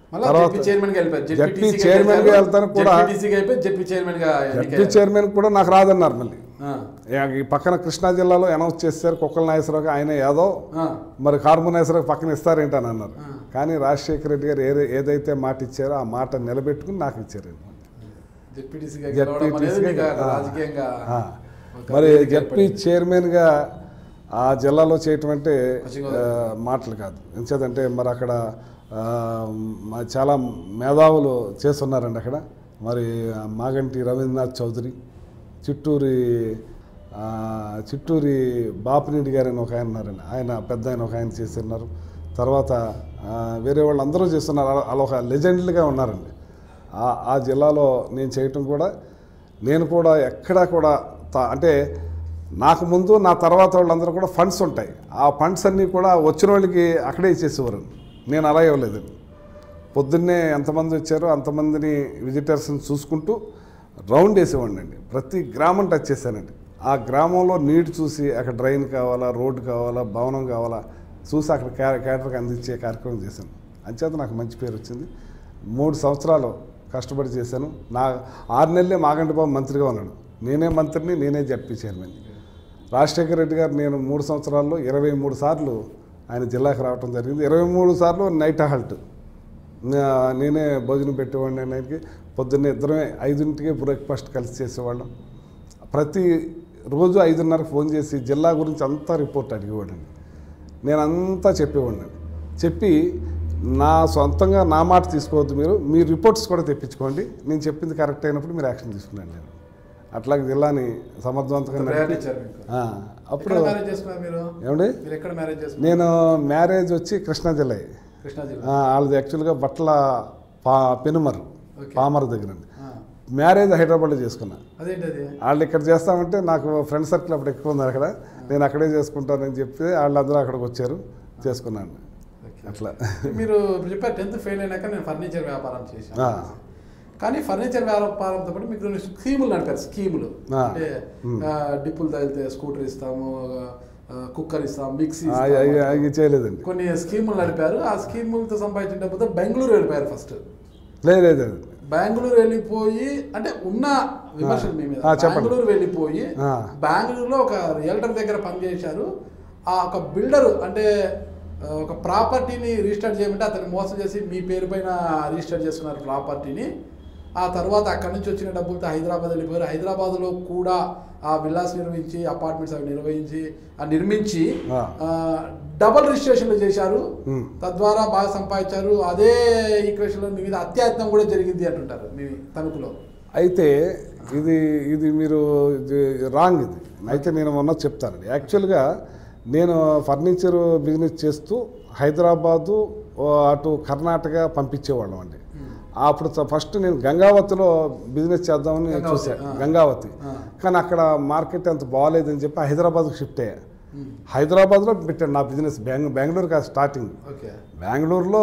మళ్ళీ తర్వాత జెడ్పీ చైర్మన్ గా వెళ్ళిపోయారు జెడ్పీ చైర్మన్ గా వెళ్తాను కూడా జెడ్పీటీసీగా అయిపోయి జెడ్పీ చైర్మన్ గా జడ్పీ ఎన్నికయ్యారు. చైర్మన్ కూడా నాకు రాదన్నారు మళ్ళీ ఆ, ఏ- ఈ పక్కన కృష్ణా జిల్లాలో అనౌన్స్ చేశారు కుక్కల నాగేశ్వరరావు ఆయన యాదవ్ ఆ, మరి కార్మునేశ్వరరావు పక్కన ఇస్తారేంటని అన్నారు కానీ రాజశేఖర రెడ్డి గారు ఏ ఏదైతే మాట ఇచ్చారో ఆ మాట నిలబెట్టుకుని నాకు ఇచ్చారు జెడ్పీటీసీగా గెలవడం అనేది జెడ్పీటీసీగా మీకు ఆ. రాజకీయంగా ఆ. ఒక మరి వేదిక జడ్పీ ఏర్పడింది. చైర్మన్గా ఆ జిల్లాలో చేయటం అంటే పశ్చిమ ఆ, మాటలు కాదు ఎంచేదంటే మరి అక్కడ ఆ, మ- చాలా మేధావులు చేస్తున్నారండి అక్కడ మరి ఆ మాగంటి రవీంద్రనాథ్ చౌదరి చిట్టూరి ఆ, చిట్టూరి బాపినీడి గారు అని ఒక ఆయన ఉన్నారండి ఆయన పెద్ద ఆయన ఒక ఆయన చేస్తున్నారు తర్వాత ఆ, వేరే వాళ్ళు అందరూ చేస్తున్నారు అలా- అలా ఒక లెజెండ్లుగా ఉన్నారండి ఆ ఆ జిల్లాలో నేను చేయటం కూడా నేను కూడా ఎక్కడా కూడా త- అంటే నాకు ముందు నా తర్వాత వాళ్ళందరూ కూడా ఫండ్స్ ఉంటాయి ఆ ఫండ్స్ అన్నీ కూడా వచ్చిన వాళ్ళకి అక్కడే ఇచ్చేసేవారు నేను అలా ఇవ్వలేదండి పొద్దున్నే ఎంతమంది వచ్చారో అంతమందిని విజిటర్స్ని చూసుకుంటూ రౌండ్ వేసేవాడిని అండి ప్రతి గ్రామం టచ్ చేశానండి ఆ గ్రామంలో నీటి చూసి అక్కడ డ్రైన్ కావాలా రోడ్డు కావాలా భవనం కావాలా చూసి అక్కడ క్యా క్యాటర్కి అందించే కార్యక్రమం చేశాను అంచేత నాకు మంచి పేరు వచ్చింది మూడు సంవత్సరాలు కష్టపడి చేశాను నా ఆరు నెలలే మాగంటి బాబు మంత్రిగా ఉన్నాడు నేనే మంత్రిని నేనే జడ్పీ చైర్మన్ రాజశేఖర రెడ్డి గారు నేను మూడు సంవత్సరాల్లో ఇరవై మూడు సార్లు ఆయన జిల్లాకి రావడం జరిగింది ఇరవై మూడు సార్లు నైట్ హాల్ట్ నా- నేనే భోజనం పెట్టేవాడిని ఆయనకి పొద్దున్నే ఇద్దరమే ఐదింటికి బ్రేక్ఫాస్ట్ కలిసి చేసేవాళ్ళం ప్రతి రోజు ఐదున్నరకు ఫోన్ చేసి జిల్లా గురించి అంతా రిపోర్ట్ అడిగేవాడండి నేను అంతా చెప్పేవాడిని చెప్పి నా సొంతంగా నా మాట తీసుకోవద్దు మీరు మీ రిపోర్ట్స్ కూడా తెప్పించుకోండి నేను చెప్పింది కరెక్ట్ అయినప్పుడు మీరు యాక్షన్ తీసుకున్నాను నేను అట్లాగే జిల్లాని సమర్థవంతంగా ప్రయారిటీ నడిపి ఇచ్చారు మీకు ఆ, ఎక్కడ అప్పుడు మ్యారేజ్ చేసుకున్నారు మీరు ఏమండి మీరు ఎక్కడ మ్యారేజ్ చేసుకున్నారు నేను మ్యారేజ్ వచ్చి కృష్ణా జిల్లా కృష్ణా జిల్లా ఆ, వాళ్ళది యాక్చువల్గా బట్ల పా పెనుమరు ఓకే. పామర్ దగ్గర అండి ఆ, మ్యారేజ్ హైదరాబాద్లో చేసుకున్నా అదేంటి అది వాళ్ళు ఇక్కడ చేస్తామంటే నాకు ఫ్రెండ్ సర్కిల్ అప్పుడు ఎక్కువ ఉంది అక్కడ నేను అక్కడే చేసుకుంటానని చెప్పి వాళ్ళందరూ అక్కడికి వచ్చారు చేసుకున్నాను ఓకే. అట్లా మీరు చెప్పారు టెన్త్ ఫెయిల్ అయినాక నేను ఫర్నిచర్ వ్యాపారం చేశాను ఆ. కానీ ఫర్నిచర్ వ్యాపారంతో పాటు మీకు రెండు స్కీములు నడిపారు స్కీములు ఆ. అంటే ఆ, డిప్పులు తగిలితే స్కూటర్ ఇస్తాము ఆ, కుక్కర్ ఇస్తాం మిక్సీ ఆ, ఇస్తాము. అవి అవి చేయలేదండి కొన్ని స్కీములు నడిపారు ఆ స్కీములతో సంపాదించిన డబ్బుతో బెంగళూరు వెళ్ళిపోయారు ఫస్ట్ లేదు లేదు లేదు. బెంగళూరు వెళ్ళిపోయి అంటే ఉన్న విమర్శలు మీ మీద ఆ, చెప్పండి. బెంగళూరు వెళ్ళిపోయి ఆ. బెంగళూరులో ఒక రియల్టర్ దగ్గర పనిచేశారు ఆ ఒక బిల్డర్ అంటే ఆ, ఒక ప్రాపర్టీని రిజిస్టర్ చేయమంటే అతను మోసం చేసి మీ పేరు పైన రిజిస్టర్ చేసుకున్నారు ప్రాపర్టీని ఆ తర్వాత అక్కడి నుంచి వచ్చిన డబ్బులతో హైదరాబాద్ వెళ్ళిపోయారు హైదరాబాద్లో కూడా ఆ విల్లాస్ నిర్మించి అపార్ట్మెంట్స్ అవి నిర్వహించి ఆ నిర్మించి ఆ. ఆ, డబుల్ రిజిస్ట్రేషన్లు చేశారు ఉమ్. తద్వారా బాగా సంపాదించారు అదే ఈక్వేషన్లో మీ మీద అత్యాయత్నం కూడా జరిగింది అంటుంటారు మీ తణుకులో అయితే ఇది ఇది మీరు ఇది రాంగ్ ఇది అయితే నేను మొన్న చెప్తాను యాక్చువల్గా నేను ఫర్నిచర్ బిజినెస్ చేస్తూ హైదరాబాదు ఓ అటు కర్ణాటక పంపించేవాళ్ళం అండి అప్పుడు త- ఫస్ట్ నేను గంగావతిలో బిజినెస్ చేద్దామని గంగావతి, చూశాను ఆ. గంగావతి ఆ. కానీ అక్కడ మార్కెట్ అంత బాగాలేదని చెప్పి హైదరాబాద్కి షిఫ్ట్ అయ్యా హైదరాబాద్లో పెట్టాను నా బిజినెస్ బెంగ బెంగళూరు కాదు స్టార్టింగ్ ఓకే బెంగళూరులో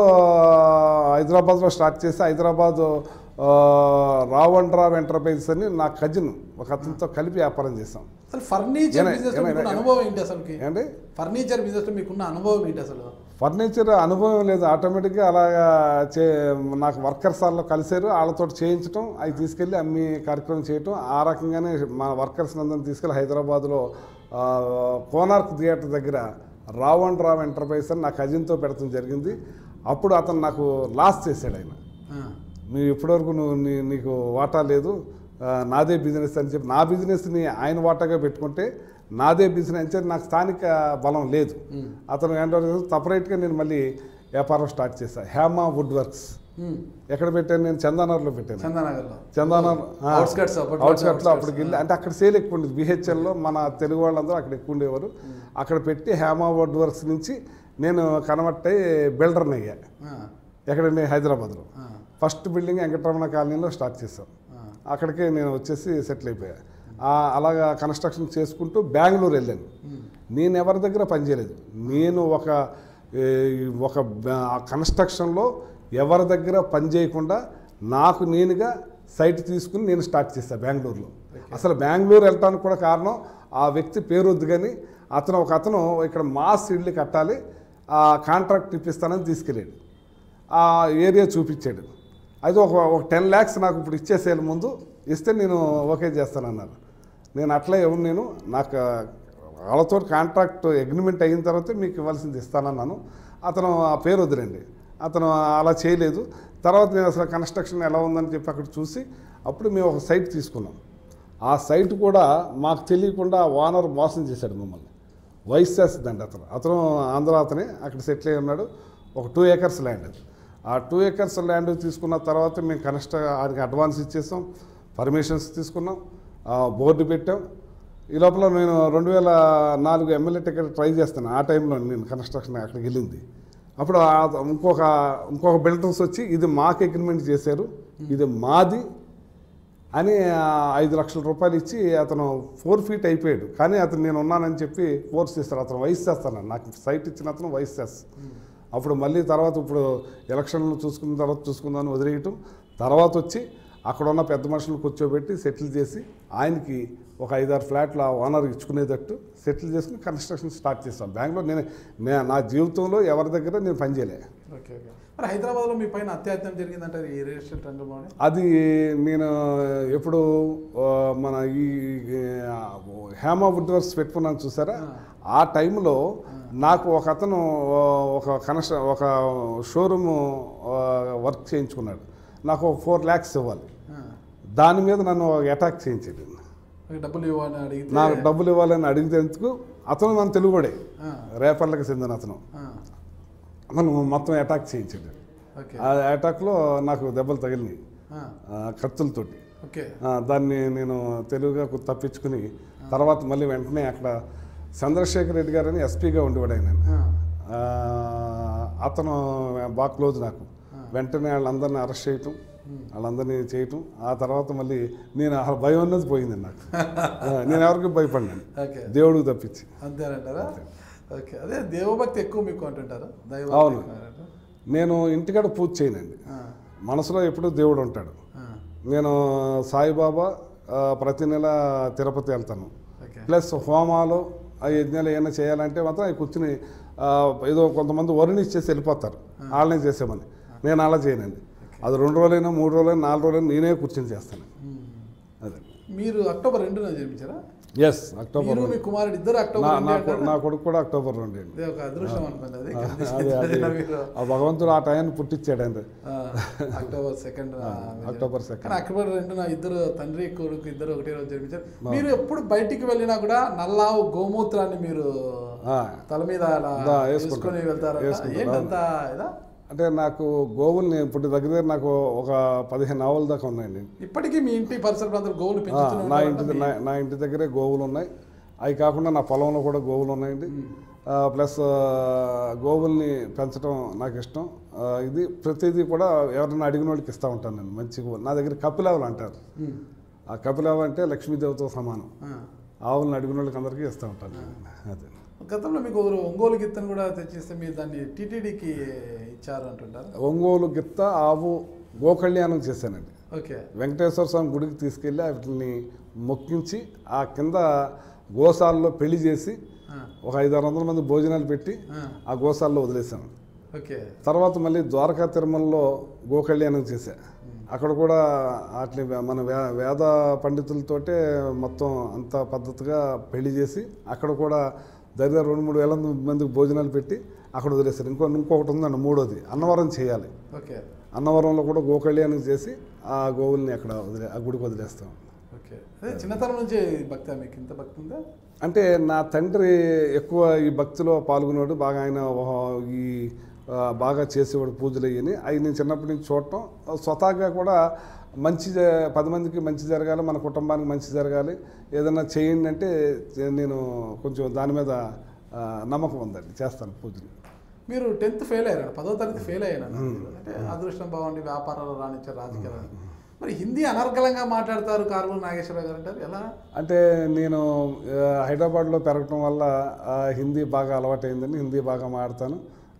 హైదరాబాద్లో స్టార్ట్ చేసి హైదరాబాద్ ఆ, రావ్ అండ్ రావ్ ఎంటర్ప్రైజెస్ అని నా కజిన్ ఒక అతనితో కలిపి వ్యాపారం చేసాం అసలు ఫర్నిచర్ ఏనా- బిజినెస్ ఏనా- మీకున్న ఏనా- అనుభవం ఏంటి అసలుకి ఏంటి ఫర్నిచర్ బిజినెస్ లో మీకున్న అనుభవం ఏంటి అసలు ఫర్నిచర్ అనుభవం లేదు ఆటోమేటిక్గా అలాగా చే నాకు వర్కర్స్ వాళ్ళు కలిసారు వాళ్ళతో చేయించడం అవి తీసుకెళ్ళి అమ్మి కార్యక్రమం చేయటం ఆ రకంగానే మా వర్కర్స్ అందరిని తీసుకెళ్ళి హైదరాబాద్లో ఆ, కోనార్క్ థియేటర్ దగ్గర రావ్ అండ్ రావ్ ఎంటర్ప్రైజ్ అని నా కజిన్తో పెడతాం జరిగింది అప్పుడు అతను నాకు లాస్ చేశాడు ఆయన ఆ, నువ్వు ఇప్పటివరకు నువ్వు నీ నీకు వాటా లేదు ఆ, నాదే బిజినెస్ అని చెప్పి నా బిజినెస్ని ఆయన వాటాగా పెట్టుకుంటే నాదే బిజినెస్ అని చెప్పి నాకు స్థానిక బలం లేదు ఉమ్, అతను హ్యాండ్ సపరేట్గా నేను మళ్ళీ వ్యాపారం స్టార్ట్ చేశాను హేమా వుడ్ వర్క్స్ ఉమ్, ఎక్కడ పెట్టాను నేను చందానగర్లో పెట్టాను చందానగర్లో చందానగర్ Outskirts, అప్పట్లో అవుట్స్కట్స్లో outskirts. అప్పటికి వెళ్ళి అంటే అక్కడ సేల్ ఎక్కువ ఉండేది బిహెచ్ఎల్లో మన తెలుగు వాళ్ళందరూ అక్కడ ఎక్కువ ఉండేవారు అక్కడ పెట్టి హేమా వుడ్ వర్క్స్ నుంచి నేను కన్వర్ట్ అయ్యి బిల్డర్ని అయ్యా ఆ, ఎక్కడండి హైదరాబాద్లో ఆ, ఫస్ట్ బిల్డింగ్ వెంకటరమణ కాలనీలో స్టార్ట్ చేశాం ఆ, అక్కడికే నేను వచ్చేసి సెటిల్ అయిపోయా ఆ, అలాగా కన్స్ట్రక్షన్ చేసుకుంటూ బెంగళూరు వెళ్ళాను ఉమ్, నేను ఎవరి దగ్గర పనిచేయలేదు నేను ఒక ఏ, ఒక బ- ఆ కన్స్ట్రక్షన్లో ఎవరి దగ్గర పని చేయకుండా నాకు నేనుగా సైట్ తీసుకుని నేను స్టార్ట్ చేశాను బెంగళూరులో అసలు బెంగళూరు వెళ్ళటానికి కూడా కారణం ఆ వ్యక్తి పేరు వద్దు కానీ అతను ఒక అతను ఇక్కడ మాస్ ఇల్లు కట్టాలి ఆ కాంట్రాక్ట్ ఇప్పిస్తానని తీసుకెళ్ళాడు ఆ ఏరియా చూపించాడు అయితే ఒక ఒక టెన్ ల్యాక్స్ నాకు ఇప్పుడు ఇచ్చేసేయాలి ముందు ఇస్తే నేను ఓకే చేస్తానన్నారు నేను అట్లా ఎవరు నేను నాకు వాళ్ళతో కాంట్రాక్ట్ అగ్రిమెంట్ అయిన తర్వాత మీకు ఇవ్వాల్సింది ఇస్తానన్నాను అతను ఆ పేరు వదిలేండి అతను అలా చేయలేదు తర్వాత నేను అసలు కన్స్ట్రక్షన్ ఎలా ఉందని చెప్పి అక్కడ చూసి అప్పుడు మేము ఒక సైట్ తీసుకున్నాం ఆ సైట్ కూడా మాకు తెలియకుండా ఓనర్ మోసం చేశాడు మమ్మల్ని వైస్ చేస్తుందండి అతను అతను ఆంధ్ర అతనే అక్కడ సెటిల్ అయి ఉన్నాడు ఒక టూ ఏకర్స్ ల్యాండ్ అది ఆ టూ ఏకర్స్ ల్యాండ్ తీసుకున్న తర్వాత మేము కన్స్ట్ర ఆడికి అడ్వాన్స్ ఇచ్చేసాం పర్మిషన్స్ తీసుకున్నాం ఆ బోర్డు పెట్టాం ఈ లోపల నేను రెండు వేల నాలుగు ఎమ్మెల్యే టికెట్ ట్రై చేస్తాను ఆ టైంలో నేను కన్స్ట్రక్షన్ అక్కడికి వెళ్ళింది అప్పుడు ఆ- ఇంకొక ఇంకొక బిల్డర్స్ వచ్చి ఇది మాకు అగ్రిమెంట్ చేశారు ఇది మాది అని ఆ ఐదు లక్షల రూపాయలు ఇచ్చి అతను ఫోర్ ఫీట్ అయిపోయాడు కానీ అతను నేను ఉన్నానని చెప్పి ఫోర్స్ చేస్తాడు అతను వయసు చేస్తాను నాకు సైట్ ఇచ్చిన అతను వయసు చేస్తాను అప్పుడు మళ్ళీ తర్వాత ఇప్పుడు ఎలక్షన్లు చూసుకున్న తర్వాత చూసుకుందామని వదిలేయటం తర్వాత వచ్చి అక్కడ ఉన్న పెద్ద మనుషులను కూర్చోబెట్టి సెటిల్ చేసి ఆయనకి ఒక ఐదారు ఫ్లాట్లు ఆ ఓనర్ ఇచ్చుకునేటట్టు సెటిల్ చేసుకుని కన్స్ట్రక్షన్ స్టార్ట్ చేస్తాం బెంగళూరు నేను నే- నా జీవితంలో ఎవరి దగ్గర నేను పనిచేయలే ఓకే ఓకే మరి హైదరాబాద్లో మీ పైన అత్యాచారం జరిగిందంటారు ఈ రియల్ ఎస్టేట్ రంగంలోనే అది నేను ఎప్పుడు ఆ, మన ఈ ఆ, హేమ వుడ్ వర్క్స్ పెట్టుకున్నాను చూసారా ఆ టైంలో నాకు ఒక అతను ఆ, ఒక కనెక్షన్ ఒక షోరూమ్ వర్క్ చేయించుకున్నాడు నాకు ఒక ఫోర్ ల్యాక్స్ ఇవ్వాలి ఆ. దాని మీద నన్ను అటాక్ చేయించాడు మీకు డబ్బులు ఇవ్వని అడిగితే నాకు డబ్బులు ఇవ్వాలని అడిగితేందుకు అతను మన తెలుగుడే ఆ, రేపర్లకు చెందిన అతను ఆ, అతను మొత్తం అటాక్ చేయించాడు ఓకే ఆ అటాక్లో నాకు దెబ్బలు తగిలినాయి ఆ, ఆ, కత్తులతోటి ఓకే ఆ, దాన్ని నేను తెలుగుగా కు- తప్పించుకుని తర్వాత మళ్ళీ వెంటనే అక్కడ చంద్రశేఖర్ రెడ్డి గారని ఎస్పీగా ఉండేవాడు ఆయన ఆ, ఆ, అతను బాగా క్లోజ్ నాకు వెంటనే వాళ్ళందరినీ అరెస్ట్ చేయటం వాళ్ళందరినీ చేయటం ఆ తర్వాత మళ్ళీ నేను ఆ భయం అన్నది పోయింది నాకు ఆ, నేను ఎవరికి భయపడినాను ఓకే దేవుడికి తప్పించి అంతేనంటారా ఓకే అదే దేవభక్తి ఎక్కువ మీకు అంటుంటారా దైవ అవును. నేను ఇంటికాడ పూజ చేయనండి మనసులో ఎప్పుడూ దేవుడు ఉంటాడు నేను సాయిబాబా ఆ, ప్రతి నెల తిరుపతి వెళ్తాను ఓకే ప్లస్ హోమాలు ఆ యజ్ఞాలు ఏమైనా చేయాలంటే మాత్రం అవి కూర్చుని ఆ, ఏదో కొంతమంది వరుణి ఇచ్చేసి వెళ్ళిపోతారు వాళ్ళనే చేసామని నేను అలా చేయనండి అది రెండు రోజులైనా మూడు రోజులైనా నాలుగు రోజులైనా నేనే కూర్చొని చేస్తాను అదే మీరు అక్టోబర్ రెండున జన్మించారా ఎస్ అక్టోబర్ మీరు మీ కుమారుడు ఇద్దరు నా అక్టోబర్ నా రెండే కొ- అంటారా? నా కొడుకు కూడా అక్టోబర్ రెండు అండి అదే ఒక అదృష్టం అనుకుంది అది అదే అదే మీరు ఆ భగవంతుడు ఆ టైంని పుట్టించాడండి ఆ, అక్టోబర్ సెకండ్ అక్టోబర్ సెకండ్ కానీ అక్టోబర్ రెండున ఇద్దరు తండ్రి కొడుకు ఇద్దరు ఒకటే రోజు జన్మించారు మీరు ఎప్పుడు బయటికి వెళ్ళినా కూడా నల్లావు గోమూత్రాన్ని మీరు ఆ, తల మీద అలా దా, వేసుకుంటాం. వేసుకొని వెళ్తారు వేసుకుంటాం, ఏంటంత ఇదా అంటే నాకు గోవుల్ని ఇప్పుడు దగ్గర దగ్గర నాకు ఒక పదిహేను ఆవుల దాకా ఉన్నాయండి ఇప్పటికీ మీ ఇంటి పరిసర ప్రాంతాలు గోవులు ఆ, పెంచుతూనే నా ఉంటారా? ఇంటి నా- నా ఇంటి దగ్గరే గోవులు ఉన్నాయి అవి కాకుండా నా పొలంలో కూడా గోవులు ఉన్నాయండి ఆ, ప్లస్ ఆ, గోవుల్ని పెంచడం నాకు ఇష్టం ఆ, ఇది ప్రతిదీ కూడా ఎవరైనా అడిగిన వాళ్ళకి ఇస్తూ ఉంటాను నేను మంచి గోవులు నా దగ్గర కపిలావులు అంటారు ఉమ్. ఆ కపిలావు అంటే లక్ష్మీదేవితో సమానం ఆ. ఆవులను అడిగిన వాళ్ళకి అందరికీ ఇస్తూ ఉంటాను అదే గతంలో మీకు ఒకరు ఒంగోలు గిత్తను కూడా తెచ్చిస్తే మీరు దాన్ని టీటీడీకి ఇచ్చారు అంటుంటారు ఒంగోలు గిత్త ఆవు గోకళ్యాణం చేశానండి ఓకే వెంకటేశ్వర స్వామి గుడికి తీసుకెళ్ళి వాటిని మొక్కించి ఆ కింద గోశాలలో పెళ్లి చేసి ఆ, ఒక ఐదు ఆరు వందల మంది భోజనాలు పెట్టి ఆ, ఆ గోశాలలో వదిలేశాను ఓకే తర్వాత మళ్ళీ ద్వారకా తిరుమలలో గోకళ్యాణం చేశా అక్కడ కూడా వాటిని వే- మన వే వేద పండితులతోటే మొత్తం అంత పద్ధతిగా పెళ్లి చేసి అక్కడ కూడా దగ్గర రెండు మూడు వేల మందికి భోజనాలు పెట్టి అక్కడ వదిలేశారు ఇంకో ఇంకొకటి ఉందండి మూడోది అన్నవరం చేయాలి ఓకే అన్నవరంలో కూడా గోకళ్యాణం చేసి ఆ గోవుల్ని అక్కడ వదిలే ఆ గుడికి వదిలేస్తాం ఓకే అదే చిన్నతనం నుంచి భక్తి మీకు ఇంత భక్తి ఉందా అంటే నా తండ్రి ఎక్కువ ఈ భక్తిలో పాల్గొనేవాడు బాగా ఆయన ఓ- ఈ ఆ, బాగా చేసేవాడు పూజలు అయ్యని అవి నేను చిన్నప్పటి నుంచి చూడటం స్వతహాగా కూడా మంచి జ- పది మందికి మంచి జరగాలి మన కుటుంబానికి మంచి జరగాలి ఏదైనా చేయండి అంటే నేను కొంచెం దాని మీద ఆ, నమ్మకం ఉందండి చేస్తాను పూజలు మీరు టెన్త్ ఫెయిల్ అయ్యారు పదో తరగతి ఫెయిల్ అయ్యాను అంటే అదృష్టం బాగుండి వ్యాపారాలు రాణించారు రాజకీయాలు మరి హిందీ అనర్గళంగా మాట్లాడతారు కారుమూరి నాగేశ్వరరావు గారు అంటారు ఎలా అంటే నేను ఆ, హైదరాబాద్లో పెరగటం వల్ల ఆ, హిందీ బాగా అలవాటైందని హిందీ బాగా మాడతాను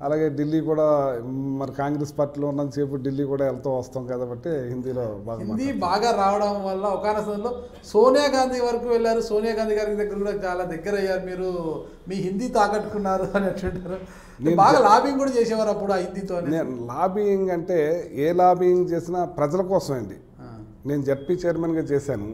అలాగే ఢిల్లీ కూడా మరి కాంగ్రెస్ పార్టీలో ఉన్నంతసేపు ఢిల్లీ కూడా వెళ్తూ వస్తాం కాబట్టి హిందీలో బాగా హిందీ బాగా రావడం వల్ల ఒక సమయంలో సోనియా గాంధీ వరకు వెళ్ళారు సోనియా గాంధీ గారి దగ్గర కూడా చాలా దగ్గర అయ్యారు మీరు మీ హిందీ తాకట్టుకున్నారు అని అంటుంటారు బాగా లాబింగ్ కూడా చేసేవారు అప్పుడు ఆ హిందీతో నేను లాబింగ్ అంటే ఏ లాబింగ్ చేసినా ప్రజల కోసం అండి నేను జడ్పీ చైర్మన్గా చేశాను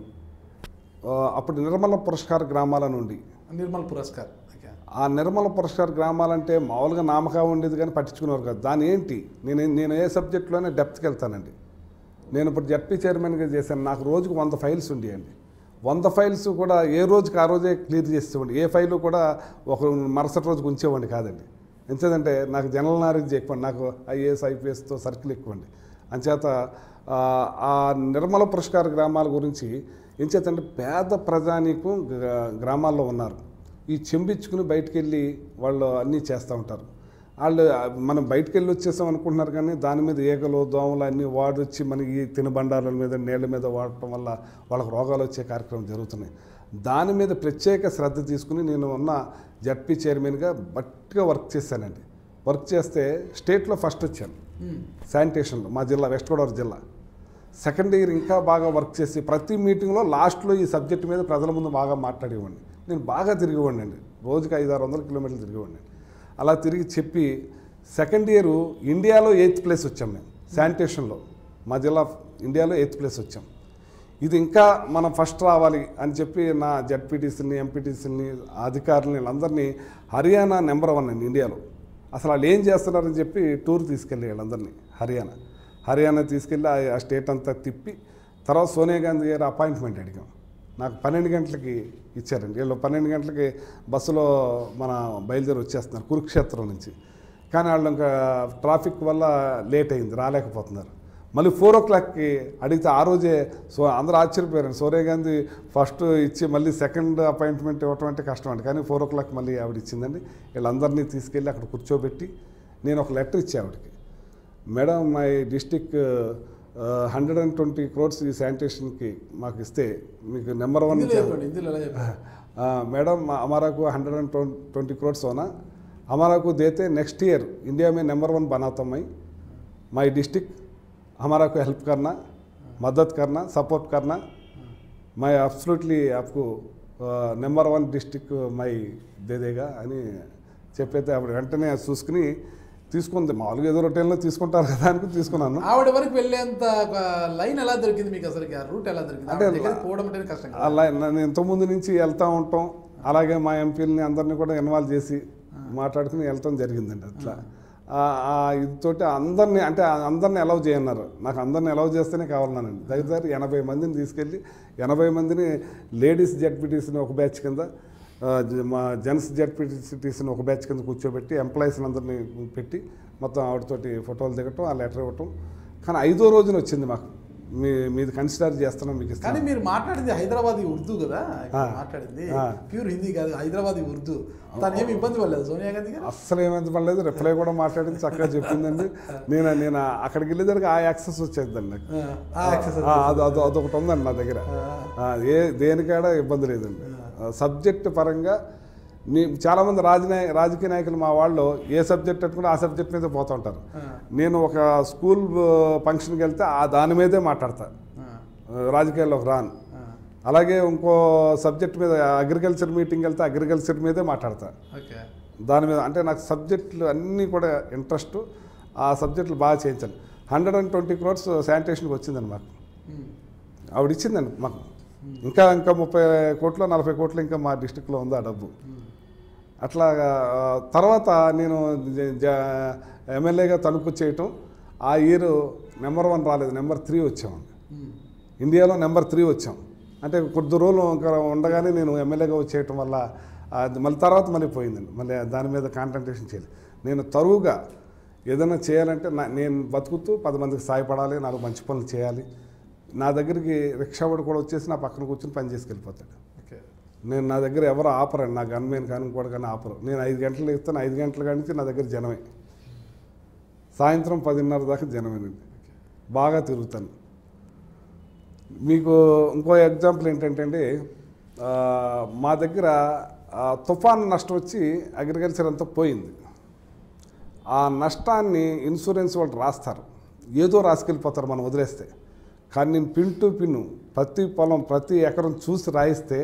ఆ, అప్పుడు నిర్మల పురస్కార్ గ్రామాల నుండి నిర్మల్ పురస్కార్ ఓకే ఆ నిర్మల పురస్కార్ గ్రామాలంటే మామూలుగా నామకా ఉండేది కానీ పట్టించుకునేవారు కాదు దాని ఏంటి నేను నేను ఏ సబ్జెక్టులోనే డెప్త్కి వెళ్తానండి నేను ఇప్పుడు జడ్పీ చైర్మన్గా చేశాను నాకు రోజుకు వంద ఫైల్స్ ఉండేయండి వంద ఫైల్స్ కూడా ఏ రోజుకి ఆ రోజే క్లియర్ చేసేవాడి ఏ ఫైలు కూడా ఒక మరుసటి రోజుకి ఉంచేవాడిని కాదండి ఎంచేదంటే నాకు జనరల్ నాలెడ్జ్ ఎక్కువ నాకు ఐఏఎస్ ఐపీఎస్తో సర్కిల్ ఎక్కువండి అంచేత ఆ, ఆ నిర్మల పురస్కార గ్రామాల గురించి ఎంచేతంటే పేద ప్రజానీకం గ్రా- గ్రామాల్లో ఉన్నారు ఈ చెంబిచ్చుకుని బయటికి వెళ్ళి వాళ్ళు అన్నీ చేస్తూ ఉంటారు వాళ్ళు ఆ, మనం బయటికి వెళ్ళి వచ్చేసాం అనుకుంటున్నారు కానీ దాని మీద ఈగలు దోమలు అన్నీ వాడొచ్చి మనకి ఈ తినుబండారాల మీద నీళ్ళ మీద వాడటం వల్ల వాళ్ళకి రోగాలు వచ్చే కార్యక్రమం జరుగుతున్నాయి దాని మీద ప్రత్యేక శ్రద్ధ తీసుకుని నేను ఉన్న జడ్పీ చైర్మన్గా బట్టిగా వర్క్ చేశానండి వర్క్ చేస్తే స్టేట్లో ఫస్ట్ వచ్చాను శానిటేషన్లో మా జిల్లా వెస్ట్ గోదావరి జిల్లా సెకండ్ ఇయర్ ఇంకా బాగా వర్క్ చేసి ప్రతి మీటింగ్లో లాస్ట్లో ఈ సబ్జెక్ట్ మీద ప్రజల ముందు బాగా మాట్లాడేవాడిని నేను బాగా తిరిగేవాడిని అండి రోజుకి ఐదు ఆరు వందల కిలోమీటర్లు తిరిగేవాడిని అలా తిరిగి చెప్పి సెకండ్ ఇయర్ ఇండియాలో ఎయిత్ ప్లేస్ వచ్చాం మేము శానిటేషన్లో మా జిల్లా ఇండియాలో ఎయిత్ ప్లేస్ వచ్చాం ఇది ఇంకా మనం ఫస్ట్ రావాలి అని చెప్పి నా జడ్పీటీసీని ఎంపీటీసీని అధికారులని వీళ్ళందరినీ హర్యానా నెంబర్ వన్ అండి ఇండియాలో అసలు వాళ్ళు ఏం చేస్తున్నారని చెప్పి టూర్ తీసుకెళ్ళి వీళ్ళందరినీ హర్యానా హర్యానా తీసుకెళ్ళి ఆ- ఆ స్టేట్ అంతా తిప్పి తర్వాత సోనియా గాంధీ గారి అపాయింట్మెంట్ అడిగాం నాకు పన్నెండు గంటలకి ఇచ్చారండి వీళ్ళు పన్నెండు గంటలకి బస్సులో మన బయలుదేరి వచ్చేస్తున్నారు కురుక్షేత్రం నుంచి కానీ వాళ్ళు ఇంకా ట్రాఫిక్ వల్ల లేట్ అయింది రాలేకపోతున్నారు మళ్ళీ ఫోర్ ఓ క్లాక్కి అడిగితే ఆ రోజే సో అందరూ ఆశ్చర్యపోయారు సోనియా గాంధీ ఫస్ట్ ఇచ్చి మళ్ళీ సెకండ్ అపాయింట్మెంట్ ఇవ్వటం అంటే కష్టం అండి కానీ ఫోర్ ఓ క్లాక్ మళ్ళీ ఆవిడ ఇచ్చిందండి వీళ్ళందరినీ తీసుకెళ్ళి అక్కడ కూర్చోబెట్టి నేను ఒక లెటర్ ఇచ్చా ఆవిడకి madam my district hundred and twenty crores ఈ శానిటేషన్కి మాకు ఇస్తే మీకు నెంబర్ వన్ హిందీలో చెప్పండి హిందీలో ఎలా చెప్పారు मैडम हमारा को हंड्रेड एंड ट्वेंटी करोड्स होना हमारा को देते नेक्स्ट ईयर इंडिया में नंबर वन बनाता मैं माई डिस्ट्रिक्ट हमारा को हेल्प करना मदद करना सपोर्ट करना मैं अब्सोल्युटली आपको నెంబర్ వన్ డిస్టిక్ మై దేదేగా అని చెప్పైతే అప్పుడు వెంటనే అది చూసుకుని తీసుకుంది మామూలుగా ఏదో రొటీన్లో తీసుకుంటారు కదా అని తీసుకున్నాను ఆవిడ వరకు వెళ్ళేంత ఒక లైన్ ఎలా దొరికింది మీకు అసలు ఆ రూట్ ఎలా దొరికింది అంటే ఆవిడ దగ్గరికి పోవడం అంటే కష్టం కదా అలా నేను ఇంతకుముందు నుంచి వెళ్తూ ఉంటాం అలాగే మా ఎంపీలని అందరినీ కూడా ఇన్వాల్వ్ చేసి మాట్లాడుకుని వెళ్ళటం జరిగిందండి అట్లా ఆ- ఆ ఇదితోటి అందరినీ అంటే అందరిని అలౌ చేయన్నారు నాకు అందరిని అలౌ చేస్తేనే కావాలన్నానండి దగ్గర దగ్గర ఎనభై మందిని తీసుకెళ్ళి ఎనభై మందిని లేడీస్ జడ్పీటీసీని ఒక బ్యాచ్ కింద ఆ, జ- మా జెంట్స్ జడ్పీటీసీని ఒక బ్యాచ్ కింద కూర్చోబెట్టి ఎంప్లాయీస్ని అందరినీ పెట్టి మొత్తం ఆవిడతోటి ఫోటోలు దిగటం ఆ లెటర్ ఇవ్వటం కానీ ఐదో రోజున వచ్చింది మాకు మీ మీది కన్సిడర్ చేస్తున్నాం మీకు ఇస్తాం కానీ మీరు మాట్లాడింది హైదరాబాదీ ఉర్దూ కదా ఇప్పుడు ఆ. మాట్లాడింది ఆ. ప్యూర్ హిందీ కాదు హైదరాబాదీ ఉర్దూ తను ఏమి ఇబ్బంది పడలేదు సోనియా గాంధీ గారు అస్సలు ఏమైంది పడలేదు రిప్లై కూడా మాట్లాడింది చక్కగా చెప్పిందండి నేను నేను అక్కడికి వెళ్ళేసరికి ఆ యాక్సెస్ వచ్చేదండి నాకు ఆ, ఆ access ఆ, అది అది అదొకటి ఉందండి నా దగ్గర ఆ, ఏ దేనికాడ ఇబ్బంది లేదండి సబ్జెక్ట్ పరంగా నీ చాలామంది రాజనాయ రాజకీయ నాయకులు మా వాళ్ళు ఏ సబ్జెక్ట్ పెట్టుకుంటే ఆ సబ్జెక్ట్ మీద పోతూ ఉంటారు ఆ, నేను ఒక స్కూల్ ఫంక్షన్కి వెళ్తే ఆ దాని మీదే మాట్లాడతా ఆ, రాజకీయాల్లోకి రాను ఆ. అలాగే ఇంకో సబ్జెక్ట్ మీద అగ్రికల్చర్ మీటింగ్ వెళ్తే అగ్రికల్చర్ మీదే మాట్లాడతా ఓకే దాని మీద అంటే నాకు సబ్జెక్టులు అన్నీ కూడా ఇంట్రెస్ట్ ఆ సబ్జెక్టులు బాగా చేయించాను హండ్రెడ్ అండ్ ట్వంటీ క్రోర్స్ శానిటేషన్కి వచ్చిందండి మాకు ఉమ్, ఆవిడ ఇచ్చిందండి మాకు ఇంకా ఇంకా ముప్పై కోట్లు నలభై కోట్లు ఇంకా మా డిస్టిక్లో ఉంది ఆ డబ్బు ఉమ్, అట్లా ఆ, తర్వాత నేను జ- జ- ఎమ్మెల్యేగా తలుపు చేయటం ఆ ఇయర్ నెంబర్ వన్ రాలేదు నెంబర్ త్రీ వచ్చామండి ఉమ్, ఇండియాలో నెంబర్ త్రీ వచ్చాం అంటే కొద్ది రోజులు ఇంకా ఉండగానే నేను ఎమ్మెల్యేగా వచ్చేయటం వల్ల అది మళ్ళీ తర్వాత మళ్ళీ పోయిందండి మళ్ళీ దాని మీద కాన్సన్ట్రేషన్ చేయలేదు నేను తరువుగా ఏదైనా చేయాలంటే నా నేను బతుకుతూ పది మందికి సాయపడాలి నాలుగు మంచి పనులు చేయాలి నా దగ్గరికి రిక్షావాడు కూడా వచ్చేసి నా పక్కన కూర్చొని పని చేసుకెళ్ళిపోతాడు ఓకే నేను నా దగ్గర ఎవరు ఆపరండి నా గన్మెన్ కానీ ఇంకోటి కానీ ఆపరు నేను ఐదు గంటలు ఇస్తాను ఐదు గంటల కాడి నుంచి నా దగ్గర జనమే సాయంత్రం పదిన్నర దాకా జనమేనండి బాగా తిరుగుతాను మీకు ఇంకో ఎగ్జాంపుల్ ఏంటంటే అండి ఆ, మా దగ్గర ఆ, తుఫాన్ నష్టం వచ్చి అగ్రికల్చర్ అంతా పోయింది ఆ నష్టాన్ని ఇన్సూరెన్స్ వాళ్ళు రాస్తారు ఏదో రాసుకెళ్ళిపోతారు మనం వదిలేస్తే కానీ నేను పిన్ టు పిన్ను ప్రతి పొలం ప్రతి ఎకరం చూసి రాయిస్తే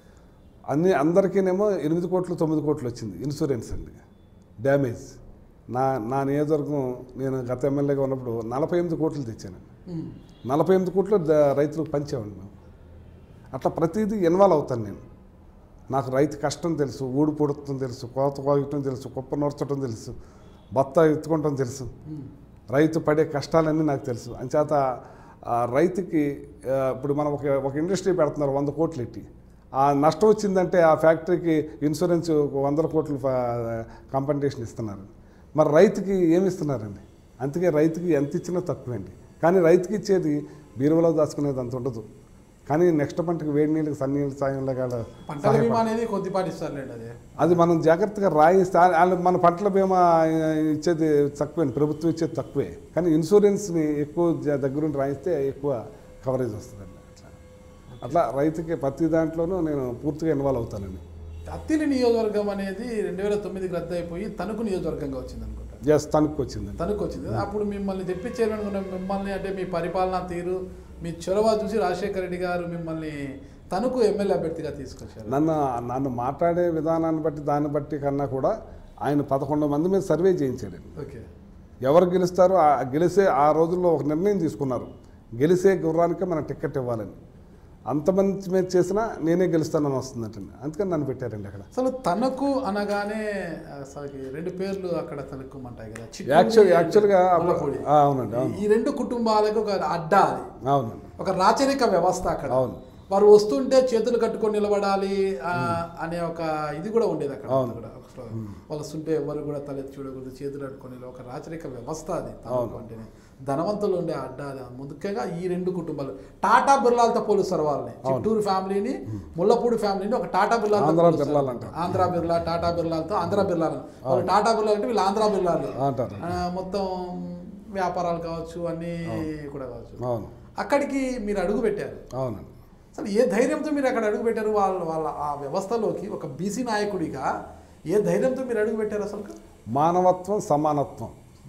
అన్ని అందరికీనేమో ఎనిమిది కోట్లు తొమ్మిది కోట్లు వచ్చింది ఇన్సూరెన్స్ అండి డ్యామేజ్ నా నా నియోజకవర్గం నేను గత ఎమ్మెల్యేగా ఉన్నప్పుడు నలభై ఎనిమిది కోట్లు తెచ్చాను ఉమ్. నలభై ఎనిమిది కోట్లు ద- రైతులకు పంచామండి మేము అట్లా ప్రతిదీ ఇన్వాల్వ్ అవుతాను నేను నాకు రైతు కష్టం తెలుసు ఊడు పొడుతుంది తెలుసు కోత కోయటం తెలుసు కుప్ప నూర్చడం తెలుసు బత్త ఎత్తుకోవటం తెలుసు రైతు పడే కష్టాలన్నీ నాకు తెలుసు అంచేత ఆ రైతుకి ఆ, ఇప్పుడు మనం ఒక ఒక ఇండస్ట్రీ పెడుతున్నారు వంద కోట్లు ఎట్టి ఆ నష్టం వచ్చిందంటే ఆ ఫ్యాక్టరీకి ఇన్సూరెన్స్ ఒక వందల కోట్లు కాంపన్సేషన్ ఇస్తున్నారు మరి రైతుకి ఏమి ఇస్తున్నారండి అందుకే రైతుకి ఎంత ఇచ్చినా తక్కువండి కానీ రైతుకి ఇచ్చేది బీరువలో దాచుకునేది అంత ఉండదు కానీ నెక్స్ట్ పంటకి వేడి నీళ్ళకి సన్నీళ్ళ సాయంలో కాడ పంటల బీమా అనేది కొద్దిపాటి ఇస్తారులేండి అదే అది మనం జాగ్రత్తగా రాయిస్తే ఆ- వాళ్ళు మన పంటల బీమా ఇచ్చేది తక్కువే ప్రభుత్వం ఇచ్చేది తక్కువే కానీ ఇన్సూరెన్స్ని ఎక్కువ జ- దగ్గరుండి రాయిస్తే ఎక్కువ కవరేజ్ వస్తుందండి అట్లా అట్లా రైతుకి ప్రతి దాంట్లోనూ నేను పూర్తిగా ఇన్వాల్వ్ అవుతానండి అత్తిలి నియోజకవర్గం అనేది రెండు వేల తొమ్మిదికి రద్దు అయిపోయి తణుకు నియోజకవర్గంగా వచ్చింది అనుకుంటా జస్ట్ తణుకు వచ్చిందండి తణుకు వచ్చింది అప్పుడు మిమ్మల్ని తెప్పించేయాలనుకున్న మిమ్మల్ని అంటే మీ పరిపాలనా తీరు మీ చొరవ చూసి రాజశేఖర రెడ్డి గారు మిమ్మల్ని తణుకు ఎమ్మెల్యే అభ్యర్థిగా తీసుకొచ్చారు నన్ను నన్ను మాట్లాడే విధానాన్ని బట్టి దాన్ని బట్టి కన్నా కూడా ఆయన పదకొండు మంది మీద సర్వే చేయించాడండి ఓకే ఎవరు గెలుస్తారో ఆ గెలిసే ఆ రోజుల్లో ఒక నిర్ణయం తీసుకున్నారు గెలిసే గుర్రానికే మన టికెట్ ఇవ్వాలని అంతమంది మీద చేసినా నేనే గెలుస్తానని వస్తుందంటండి అందుకని నన్ను పెట్టారండి అక్కడ అసలు తణుకు అనగానే అసలు రెండు పేర్లు అక్కడ తణుకుమంటాయి కదా చిత్తూరు, యాక్చువల్ యాక్చువల్గా అప్పుడు- గొల్లపూడి. ఆ, అవునండి అవును ఈ రెండు కుటుంబాలకు ఒక అడ్డా అది అవునండి ఒక రాచరిక వ్యవస్థ అక్కడ అవును. వారు వస్తుంటే చేతులు కట్టుకొని నిలబడాలి ఆ, అనే ఒక ఇది కూడా ఉండేది అక్కడ అవును. కూడా. ఒక వాళ్ళు వస్తుంటే ఎవరు కూడా తలెత్తి చూడకూడదు చేతులు కట్టుకొని నిలబ- ఒక రాచరిక వ్యవస్థ అది తణుకు అంటేనే ధనవంతులు ఉండే అడ్డా అది ముఖ్యంగా ఈ రెండు కుటుంబాలు టాటా బిర్లాలతో పోలుస్తారు వాళ్ళని చిట్టూరు ఫ్యామిలీని ముల్లపూడి ఫ్యామిలీని ఒక టాటా బిర్లాలతో ఆంధ్ర పోలుస్తారు. బిర్లాలు అంటారు. ఆంధ్ర బిర్లా టాటా బిర్లాలతో ఆంధ్ర బిర్లాలు వాళ్ళు టాటా బిర్లా అంటే వీళ్ళు ఆంధ్ర బిర్లాలు అంటారు ఆ, మొత్తం వ్యాపారాలు కావచ్చు అన్నీ కూడా కావచ్చు అవును అక్కడికి మీరు అడుగు పెట్టారు అవునండి అసలు ఏ ధైర్యంతో మీరు అక్కడ అడుగు పెట్టారు వాళ్ళ వాళ్ళ ఆ వ్యవస్థలోకి ఒక బీసీ నాయకుడిగా ఏ ధైర్యంతో మీరు అడుగు పెట్టారు అసలు మానవత్వం సమానత్వం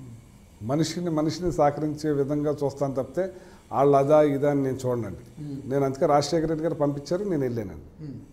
మనిషిని మనిషిని సహకరించే విధంగా చూస్తాను తప్పితే వాళ్ళు అదా ఇదా అని నేను చూడనండి నేను అందుకే రాజశేఖర రెడ్డి గారు పంపించారు నేను వెళ్ళానండి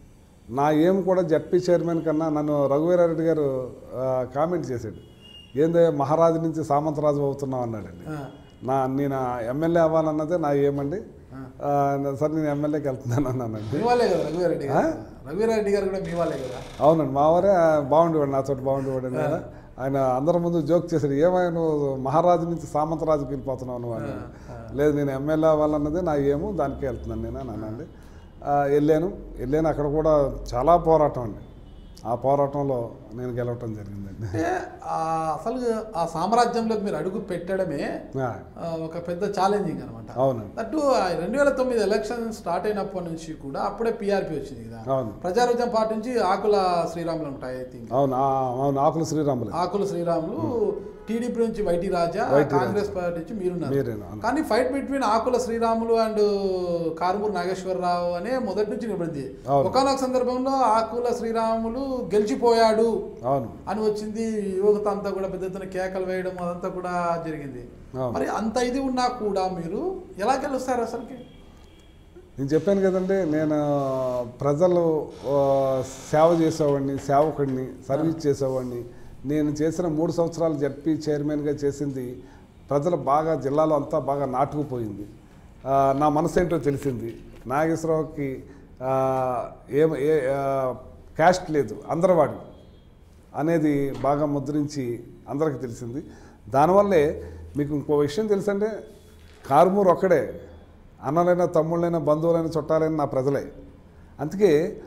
నా ఏం కూడా జడ్పీ చైర్మన్ కన్నా నన్ను రఘువీరారెడ్డి గారు ఆ, కామెంట్ చేశాడు ఏందే మహారాజు నుంచి సామంతరాజు అవుతున్నావు అన్నాడండి ఆ, నా నేను ఎమ్మెల్యే అవ్వాలన్నదే నా ఏమండి ఆ, సరే నేను ఎమ్మెల్యేకి వెళ్తున్నాను అన్నానండి మీ వాళ్ళే కదా రఘువీరెడ్డి గారు రఘువీరెడ్డి గారు కూడా మీ వాళ్ళే కదా అవునండి మా వారే బాగుండేవాడు నాతో బాగుండేవాడు అండి ఆయన. ఆయన అందరి ముందు జోక్ చేశాడు ఏమైనా నువ్వు మహారాజు నుంచి సామంతరాజుకి వెళ్ళిపోతున్నావు నువ్వు అని లేదు నేను ఎమ్మెల్యే అవ్వాలన్నదే నా ఏమో దానికే వెళ్తున్నాను నేను అని అనండి ఆ, వెళ్ళాను వెళ్ళాను అక్కడ కూడా చాలా పోరాటం అండి ఆ పోరాటంలో నేను గెలవటం జరిగిందండి అంటే ఆ అసలు ఆ సామ్రాజ్యంలోకి మీరు అడుగు పెట్టడమే ఆ, ఆ, ఒక పెద్ద ఛాలెంజింగ్ అనమాట అవునండి అటు రెండు వేల తొమ్మిది ఎలక్షన్ స్టార్ట్ అయినప్పటి నుంచి కూడా అప్పుడే పిఆర్పి వచ్చింది కదా అవును ప్రజారోగ్యం పార్టీ నుంచి ఆకుల శ్రీరాములు ఉంటాయి ఐ థింక్ అవును ఆ, అవును ఆకుల శ్రీరాములు ఆకుల శ్రీరాములు టీడీపీ నుంచి వైటి రాజా వైటి కాంగ్రెస్ పార్టీ నుంచి మీరున్నారు మీరేనా అవును. కానీ fight between Akula Sriramulu and Karumuru Nageswara Rao అనే మొదటి నుంచి నిలబడింది అవును. ఒకనొక సందర్భంలో ఆకుల శ్రీరాములు గెలిచిపోయాడు అవును అని వచ్చింది యువత అంతా కూడా పెద్ద ఎత్తున కేకలు వేయడం అదంతా కూడా జరిగింది అవును. మరి అంత ఇది ఉన్నా కూడా మీరు ఎలా గెలుస్తారు అసలుకి నేను చెప్పాను కదండి నేను ప్రజలు ఆ, సేవ చేసేవాడిని సేవకుడిని సర్వీస్ చేసేవాడిని నేను చేసిన మూడు సంవత్సరాలు జడ్పీ చైర్మన్గా చేసింది ప్రజలు బాగా జిల్లాలో అంతా బాగా నాటుకుపోయింది ఆ, నా మనసు ఏంటో తెలిసింది నాగేశ్వరరావుకి ఆ, ఏం ఏ ఆ, క్యాస్ట్ లేదు అందరవాడు అనేది బాగా ముద్రించి అందరికీ తెలిసింది దానివల్లే మీకు ఇంకో విషయం తెలుసంటే కారుమూరు ఒక్కడే అన్నలైనా తమ్ముళ్ళైనా బంధువులైన చుట్టాలైన నా ప్రజలే అందుకే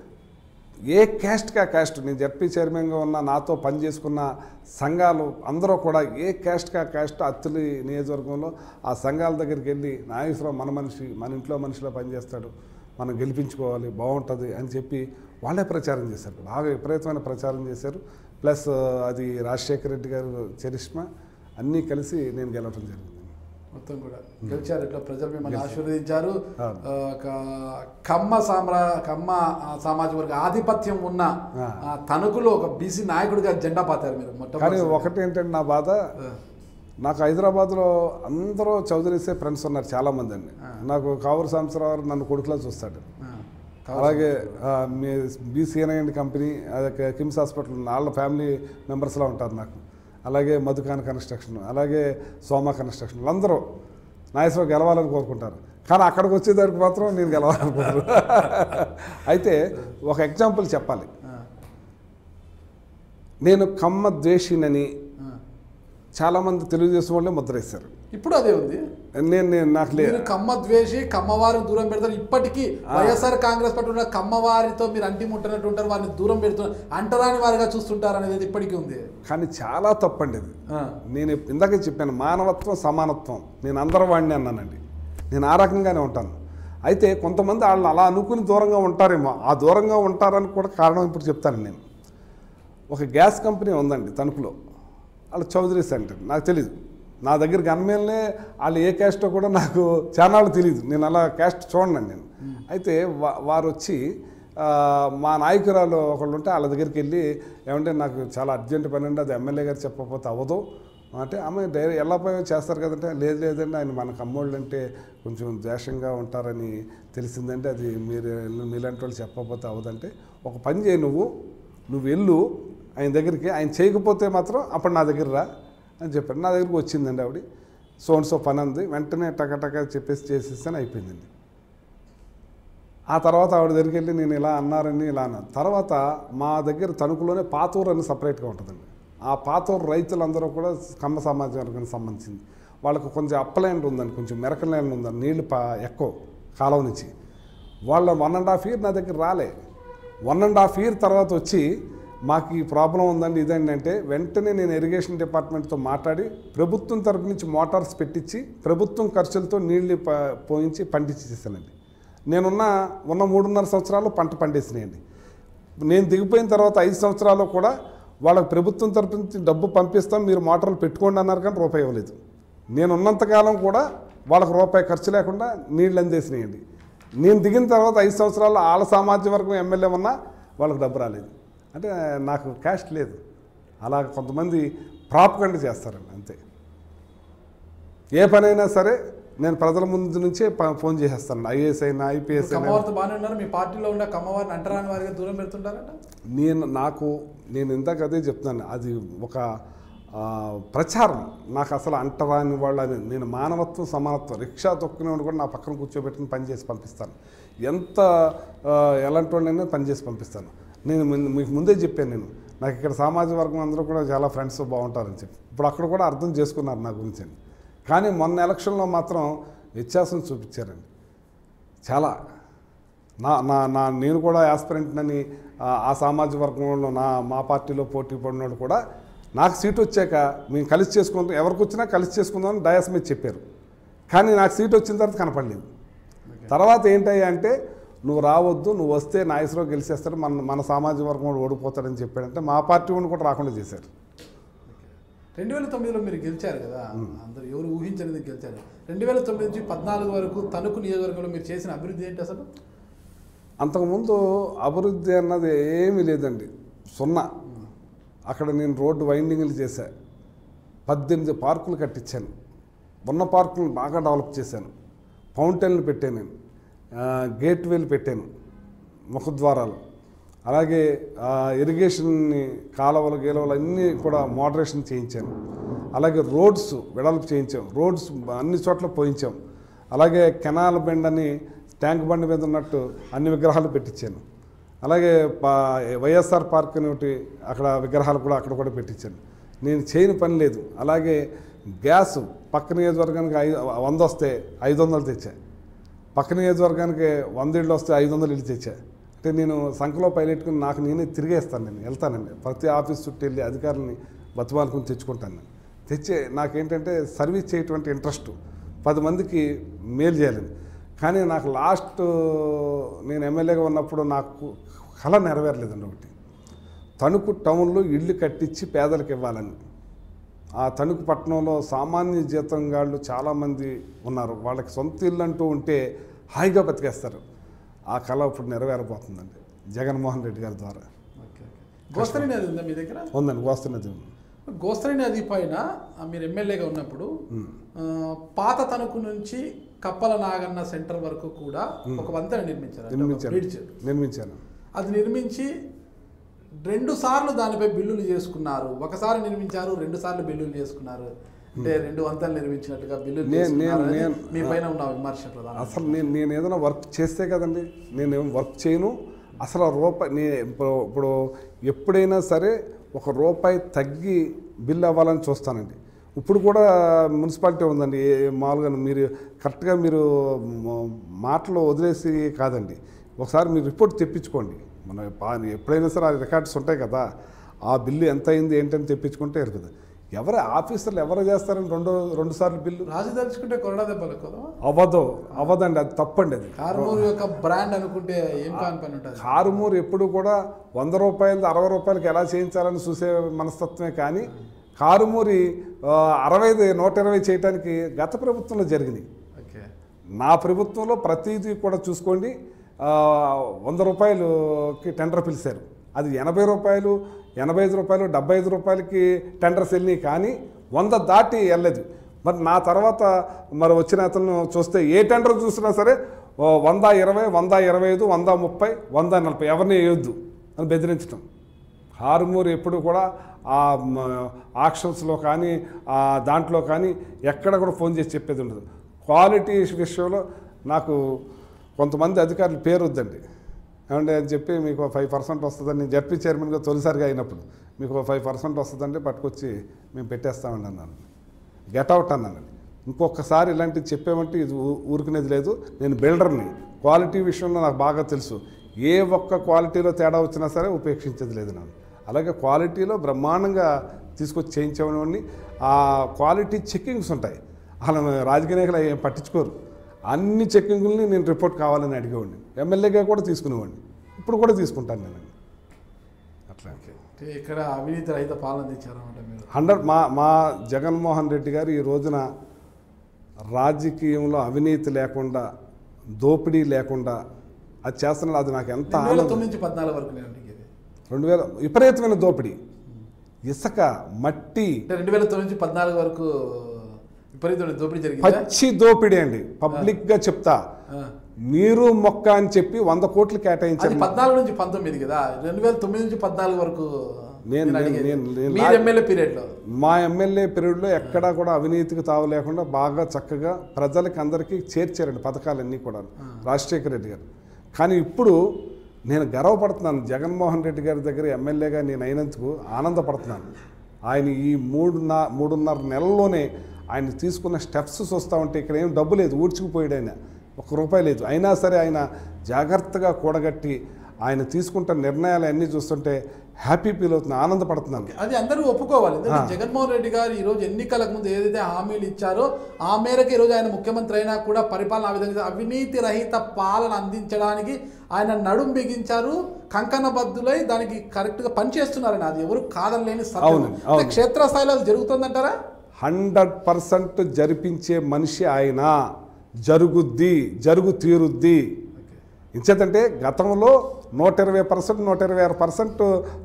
ఏ క్యాస్ట్గా క్యాస్ట్ నేను జడ్పీ చైర్మన్గా ఉన్న నాతో పనిచేసుకున్న సంఘాలు అందరూ కూడా ఏ క్యాస్ట్గా క్యాస్ట్ అత్తులి నియోజకవర్గంలో ఆ సంఘాల దగ్గరికి వెళ్ళి నాగేశ్వరరావు మన మనిషి మన ఇంట్లో మనిషిలో పనిచేస్తాడు మనం గెలిపించుకోవాలి బాగుంటుంది అని చెప్పి వాళ్ళే ప్రచారం చేశారు బాగా విపరీతమైన ప్రచారం చేశారు ప్లస్ అది రాజశేఖర రెడ్డి గారు చరిష్మా అన్నీ కలిసి నేను గెలవటం జరిగింది మొత్తం కూడా గెలిచారు ఇట్లా ప్రజలు మిమ్మల్ని ఆశీర్వదించారు అవును. ఆ, ఒక కమ్మ సామ్రా కమ్మ ఆ, సామాజిక వర్గ ఆధిపత్యం ఉన్న ఆ. ఆ, తణుకులో ఒక బీసీ నాయకుడిగా జెండా పాతారు మీరు కానీ మొట్టమొదటి ఒకటి ఏంటంటే నా బాధ నాకు హైదరాబాద్లో అందరూ చౌదరీసే ఫ్రెండ్స్ ఉన్నారు చాలామంది అండి నాకు కావూరు సాంబశివరావు నన్ను కొడుకులా చూస్తాడు అలాగే ఆ, మీ బీసీఎన్ఐ కంపెనీ అదే కిమ్స్ హాస్పిటల్ ఉన్న వాళ్ళ ఫ్యామిలీ మెంబర్స్లా ఉంటారు నాకు అలాగే మధుకాన్ కన్స్ట్రక్షన్ అలాగే సోమా కన్స్ట్రక్షన్ అందరూ నాగేశ్వరరావు గెలవాలని కోరుకుంటారు కానీ అక్కడికి వచ్చేదానికి మాత్రం నేను గెలవాలనుకుంటాను అయితే ఒక ఎగ్జాంపుల్ చెప్పాలి నేను కమ్మ ద్వేషినని చాలామంది తెలుగుదేశం వాళ్ళే ముద్రేశారు ఇప్పుడు అదే ఉంది నేను నేను నాకు లేదు మీరు కమ్మ ద్వేషి కమ్మవారిని దూరం పెడతారు ఇప్పటికీ వైఎస్ఆర్ కాంగ్రెస్ పార్టీ ఉన్న కమ్మవారితో మీరు అంటి ముట్టనట్టు ఉంటారు వారిని దూరం పెడుతున్నారు అంటరాని వారిగా చూస్తుంటారు అనేది ఇప్పటికీ ఉంది కానీ చాలా తప్పండి ఇది ఆ, నేను ఇందాకే చెప్పాను మానవత్వం సమానత్వం నేను అందరూ వాడిని అన్నానండి నేను ఆ రకంగానే ఉంటాను అయితే కొంతమంది వాళ్ళని అలా అనుకుని దూరంగా ఉంటారేమో ఆ దూరంగా ఉంటారని కూడా కారణం ఇప్పుడు చెప్తాను నేను ఒక గ్యాస్ కంపెనీ ఉందండి తణుకులో వాళ్ళు చౌదరి సెంటర్ నాకు తెలియదు నా దగ్గర గన్మేలనే వాళ్ళు ఏ క్యాస్టో కూడా నాకు చాలా తెలియదు నేను అలా క్యాస్ట్ చూడండి నేను అయితే వా- వారు వచ్చి ఆ, మా నాయకురాలు ఒకళ్ళు ఉంటే వాళ్ళ దగ్గరికి వెళ్ళి ఏమంటే నాకు చాలా అర్జెంట్ పని అండి అది ఎమ్మెల్యే గారు చెప్పకపోతే అవ్వదు అంటే ఆమె డైరెక్ట్ ఎలా పోయి చేస్తారు కదంటే లేదు లేదండి ఆయన మన కమ్మోళ్ళు అంటే కొంచెం ద్వేషంగా ఉంటారని తెలిసిందంటే అది మీరు మీలాంటి వాళ్ళు చెప్పకపోతే అవ్వదంటే ఒక పని చేయి నువ్వు నువ్వు వెళ్ళు ఆయన దగ్గరికి ఆయన చేయకపోతే మాత్రం అప్పుడు నా దగ్గర రా అని చెప్పారు నా దగ్గరికి వచ్చిందండి ఆవిడ సోన్ సో పని ఉంది వెంటనే టకటక చెప్పేసి చేసేస్తాను అయిపోయిందండి ఆ తర్వాత ఆవిడ దగ్గరికి వెళ్ళి నేను ఇలా అన్నారని ఇలా అన్నాను తర్వాత మా దగ్గర తణుకులోనే పాతూరు అని సపరేట్గా ఉంటుందండి ఆ పాతూరు రైతులందరూ కూడా కమ్మ సమాజ వర్గానికి సంబంధించింది వాళ్ళకు కొంచెం అప్పలైండ్ ఉందండి కొంచెం మెరక ల్యాండ్ ఉందండి నీళ్లు పా ఎక్కువ కాలువ నుంచి వాళ్ళ వన్ అండ్ హాఫ్ ఇయర్ నా దగ్గర రాలే వన్ అండ్ హాఫ్ ఇయర్ తర్వాత వచ్చి మాకు ఈ ప్రాబ్లం ఉందండి ఇదండి అంటే వెంటనే నేను ఇరిగేషన్ డిపార్ట్మెంట్తో మాట్లాడి ప్రభుత్వం తరపు నుంచి మోటార్స్ పెట్టించి ప్రభుత్వం ఖర్చులతో నీళ్లు ప పోయించి పండించేసానండి నేనున్న ఉన్న మూడున్నర సంవత్సరాలు పంట పండేసినాయండి నేను దిగిపోయిన తర్వాత ఐదు సంవత్సరాలు కూడా వాళ్ళకి ప్రభుత్వం తరపు నుంచి డబ్బు పంపిస్తాం మీరు మోటార్లు పెట్టుకోండి అన్నారు కానీ రూపాయి ఇవ్వలేదు నేను ఉన్నంతకాలం కూడా వాళ్ళకి రూపాయి ఖర్చు లేకుండా నీళ్ళు అందేసినాయండి నేను దిగిన తర్వాత ఐదు సంవత్సరాలు వాళ్ళ సామాజిక వర్గం ఎమ్మెల్యే ఉన్నా వాళ్ళకి డబ్బు రాలేదు అంటే నాకు క్యాష్ లేదు అలా కొంతమంది ప్రాపకండి చేస్తారండి అంతే ఏ పనైనా సరే నేను ప్రజల ముందు నుంచే ప- ఫోన్ చేసేస్తాను ఐఏఎస్ అయినా ఐపీఎస్ అయినా కమ్మవారితో బాగానే ఉన్నారు మీ పార్టీలో ఉన్న కమ్మవారిని అంటరాని వారిగా దూరం పెడుతుంటారట నేను నాకు నేను ఇందాక అదే చెప్తున్నాను అది ఒక ఆ, ప్రచారం నాకు అసలు అంటరాని వాళ్ళు అని నేను మానవత్వం సమానత్వం రిక్షా తొక్కునేవాడు కూడా నా పక్కన కూర్చోబెట్టుకుని పని చేసి పంపిస్తాను ఎంత ఆ, ఎలాంటి వాళ్ళైనా పని చేసి పంపిస్తాను నేను ముందు- మీకు ముందే చెప్పాను నేను నాకు ఇక్కడ సామాజిక వర్గం అందరూ కూడా చాలా ఫ్రెండ్స్ బాగుంటారని చెప్పి ఇప్పుడు అక్కడ కూడా అర్థం చేసుకున్నారు నా గురించి అని కానీ మొన్న ఎలక్షన్లో మాత్రం వ్యత్యాసం చూపించారండి చాలా నా నా నా నేను కూడా యాస్పిరెంట్నని ఆ ఆ సామాజిక వర్గంలో నా మా పార్టీలో పోటీ పడినోడు కూడా నాకు సీట్ వచ్చాక మేము కలిసి చేసుకుంటాం ఎవరికి వచ్చినా కలిసి చేసుకుందామని డయాస్ మీద చెప్పారు కానీ నాకు సీట్ వచ్చిన తర్వాత కనపడలేదు తర్వాత ఏంటయ్యా అంటే నువ్వు రావద్దు నువ్వు వస్తే నాగేశ్వరరావు గెలిచేస్తాడు మన మన సామాజిక వర్గం వాడు ఓడిపోతాడని చెప్పాడంటే మా పార్టీ వాడిని కూడా రాకుండా చేశారు రెండు వేల తొమ్మిదిలో మీరు గెలిచారు కదా అందరూ ఎవరు ఊహించనిది గెలిచారు రెండు వేల తొమ్మిది నుంచి పద్నాలుగు వరకు తణుకు నియోజకవర్గంలో మీరు చేసిన అభివృద్ధి ఏంటి అసలు అంతకుముందు అభివృద్ధి అన్నది ఏమీ లేదండి సున్నా అక్కడ నేను రోడ్డు వైండింగ్లు చేశా పద్దెనిమిది పార్కులు కట్టించాను ఉన్న పార్కులను బాగా డెవలప్ చేశాను ఫౌంటైన్లు పెట్టాను నేను ఆ, గేట్వేలు పెట్టాను ముఖద్వారాలు అలాగే ఆ, ఇరిగేషన్ని కాలువలు గీలవలు అన్నీ కూడా మోడరేషన్ చేయించాను అలాగే రోడ్స్ వెడల్పు చేయించాం రోడ్స్ అన్ని చోట్ల పోయించాం అలాగే కెనాల్ బెండ్ అని ట్యాంక్ బండి మీద ఉన్నట్టు అన్ని విగ్రహాలు పెట్టించాను అలాగే పా వైఎస్ఆర్ పార్క్ అని ఒకటి అక్కడ విగ్రహాలు కూడా అక్కడ కూడా పెట్టించాను నేను చేయని పని లేదు అలాగే గ్యాస్ పక్క నియోజకవర్గానికి ఐదు వంద వస్తే ఐదు వందలు తెచ్చా పక్క నియోజకవర్గానికి వంద ఇళ్ళు వస్తే ఐదు వందలు ఇల్లు తెచ్చా అంటే నేను సంఖలో పైలెట్టుకుని నాకు నేనే తిరిగేస్తాను నేను వెళ్తానండి ప్రతి ఆఫీస్ చుట్టూ వెళ్ళి అధికారులని బతిమాలుకుని తెచ్చుకుంటాను నేను తెచ్చే నాకేంటంటే సర్వీస్ చేయటువంటి ఇంట్రెస్ట్ పది మందికి మేలు చేయాలని కానీ నాకు లాస్ట్ నేను ఎమ్మెల్యేగా ఉన్నప్పుడు నాకు కళ నెరవేరలేదండి ఒకటి తణుకు టౌన్లో ఇల్లు కట్టించి పేదలకు ఇవ్వాలని ఆ తణుకు పట్టణంలో సామాన్య జీతంగాళ్ళు చాలామంది ఉన్నారు వాళ్ళకి సొంత ఇల్లు అంటూ ఉంటే హాయిగా బతికేస్తారు ఆ కళ ఇప్పుడు నెరవేరబోతుందండి జగన్మోహన్ రెడ్డి గారి ద్వారా ఓకే ఓకే గోస్తరి నది ఉందా మీ దగ్గర ఉందండి వస్తున్నది గోస్తరి నది పైన ఆ, మీరు ఎమ్మెల్యేగా ఉన్నప్పుడు ఆ, పాత తణుకు నుంచి కప్పల నాగన్న సెంటర్ వరకు కూడా ఒక వంతెన నిర్మించారు అంటే ఒక నిర్మించాను బ్రిడ్జ్ నిర్మించాను అది నిర్మించి రెండు సార్లు దానిపై బిల్లులు చేసుకున్నారు ఒకసారి నిర్మించారు రెండు సార్లు బిల్లులు చేసుకున్నారు అంటే రెండు వంతలు నిర్మించినట్టుగా బిల్లులు నేను- చేసుకున్నారు అనేది నేను- మీ పైన ఉన్న విమర్శ ప్రధాన అసలు నేను నేను ఏదైనా వర్క్ చేస్తే కదండి నేను ఏం వర్క్ చేయను అసలు ఆ రూపాయి నేను ఇప్పుడు ఇప్పుడు ఎప్పుడైనా సరే ఒక రూపాయి తగ్గి బిల్ అవ్వాలని చూస్తానండి ఇప్పుడు కూడా మున్సిపాలిటీ ఉందండి ఏ- మామూలుగా మీరు కరెక్ట్గా మీరు మ- మాటలు వదిలేసి కాదండి ఒకసారి మీరు రిపోర్ట్ తెప్పించుకోండి మన పా- ఎప్పుడైనా సరే ఆ రికార్డ్స్ ఉంటాయి కదా ఆ బిల్లు ఎంత అయింది ఏంటని తెప్పించుకుంటే కదా ఎవరు ఆఫీసర్లు ఎవరు చేస్తారని రెండో రెండు సార్లు బిల్లు రాజు తలుచుకుంటే కొరడా దెబ్బలు కదా అవ్వదు అవ్వదండి అది తప్పండి అది కార్మూర్ యొక్క బ్రాండ్ అనుకుంటే ఏం కాని పని ఉంటుంది కారుమూరు ఎప్పుడు కూడా వంద రూపాయలు అరవై రూపాయలకి ఎలా చేయించాలని చూసే మనస్తత్వమే కానీ కారుమూరి ఆ, అరవై నూట ఇరవై చేయడానికి గత ప్రభుత్వంలో జరిగినాయి ఓకే నా ప్రభుత్వంలో ప్రతిదీ కూడా చూసుకోండి ఆ, వంద రూపాయలుకి టెండర్ పిలిచారు అది ఎనభై రూపాయలు ఎనభై ఐదు రూపాయలు డెబ్బై ఐదు రూపాయలకి టెండర్స్ వెళ్ళినాయి కానీ వంద దాటి వెళ్ళలేదు మరి నా తర్వాత మరి వచ్చిన అతను చూస్తే ఏ టెండర్ చూసినా సరే ఓ వంద ఇరవై వంద ఇరవై ఐదు వంద ముప్పై వంద నలభై ఎవరిని వేయొద్దు అని బెదిరించడం హార్మూర్ ఎప్పుడు కూడా ఆ ఆక్షన్స్లో కానీ ఆ దాంట్లో కానీ ఎక్కడ కూడా ఫోన్ చేసి చెప్పేది ఉండదు క్వాలిటీ విషయంలో నాకు కొంతమంది అధికారులు పేరు వద్దండి ఏమంటే అని చెప్పి మీకు ఫైవ్ పర్సెంట్ వస్తుందని నేను జడ్పీ చైర్మన్గా తొలిసారిగా అయినప్పుడు మీకు ఫైవ్ పర్సెంట్ వస్తుందంటే పట్టుకొచ్చి మేము పెట్టేస్తామండి అన్నాను గెట్ అవుట్ అన్నానండి ఇంకొకసారి ఇలాంటివి చెప్పామంటే ఇది ఊ- ఊరుకునేది లేదు నేను బిల్డర్ని క్వాలిటీ విషయంలో నాకు బాగా తెలుసు ఏ ఒక్క క్వాలిటీలో తేడా వచ్చినా సరే ఉపేక్షించేది లేదు నాకు అలాగే క్వాలిటీలో బ్రహ్మాండంగా తీసుకొచ్చి చేయించేవాడిని ఆ క్వాలిటీ చెక్కింగ్స్ ఉంటాయి అలా రాజకీయ నాయకులు అవి ఏం పట్టించుకోరు అన్ని చెక్కింగుల్ని నేను రిపోర్ట్ కావాలని అడిగేవాడిని ఎమ్మెల్యేగా కూడా తీసుకునేవాడిని ఇప్పుడు కూడా తీసుకుంటాను నేను అట్లా అంటే ఇక్కడ అవినీతి రహిత పాలన తెచ్చారన్నమాట మీరు హండ్రెడ్ మా మా జగన్మోహన్ రెడ్డి గారు ఈ రోజున రాజకీయంలో అవినీతి లేకుండా దోపిడీ లేకుండా అది చేస్తున్నది అది నాకు ఎంత రెండు వేల ఆనందం తొమ్మిది నుంచి పద్నాలుగు వరకు నేను అడిగేది రెండు వేల విపరీతమైన దోపిడీ ఇసుక మట్టి అంటే రెండు వేల తొమ్మిది నుంచి పద్నాలుగు వరకు విపరీతమైన దోపిడీ జరిగిందా పచ్చి దోపిడీ అండి పబ్లిక్గా చెప్తా ఆ. నీరు మొక్క అని చెప్పి వంద కోట్లు అది కేటాయించారు పద్నాలుగు నుంచి పంతొమ్మిది కదా రెండు వేల తొమ్మిది నుంచి పద్నాలుగు వరకు నేను- నేను నేను- అడిగేది. నేను- నేను మీరు లా- ఎమ్మెల్యే పీరియడ్ లో మా ఎమ్మెల్యే పీరియడ్లో ఎక్కడా కూడా అవినీతికి తావు లేకుండా బాగా చక్కగా ప్రజలకి అందరికీ చేర్చారండి పథకాలన్నీ కూడా రాజశేఖర రెడ్డి గారు కానీ ఇప్పుడు నేను గర్వపడుతున్నాను జగన్మోహన్ రెడ్డి గారి దగ్గర ఎమ్మెల్యేగా నేను అయినందుకు ఆనందపడుతున్నాను ఆయన ఈ మూడున్న మూడున్నర నెలల్లోనే ఆయన తీసుకున్న స్టెప్స్ చూస్తూ ఉంటే ఇక్కడ ఏం డబ్బు లేదు ఊడ్చుకుపోయాడు ఆయన ఒక్క రూపాయి లేదు అయినా సరే ఆయన జాగ్రత్తగా కూడగట్టి ఆయన తీసుకుంటున్న నిర్ణయాలు అన్నీ చూస్తుంటే హ్యాపీ ఫీల్ అవుతుంది ఆనందపడుతున్నాను అది అందరూ ఒప్పుకోవాలి ఎందుకంటే జగన్మోహన్ రెడ్డి గారు ఈ రోజు ఎన్నికలకు ముందు ఏదైతే హామీలు ఇచ్చారో ఆ మేరకు ఈ రోజు ఆయన ముఖ్యమంత్రి అయినా కూడా పరిపాలన ఆ విధంగా అవినీతి రహిత పాలన అందించడానికి ఆయన నడుం బిగించారు కంకణబద్దులై దానికి కరెక్ట్ గా పనిచేస్తున్నారని అది ఎవరు కాదనలేని సత్యం అవునండి, అంటే అవును. క్షేత్రస్థాయిలో అది జరుగుతుందంటారా హండ్రెడ్ పర్సెంట్ జరిపించే మనిషి ఆయన జరుగుద్ది జరుగు తీరుద్ది ఇంచేతంటే గతంలో నూట ఇరవై పర్సెంట్ నూట ఇరవై ఆరు పర్సెంట్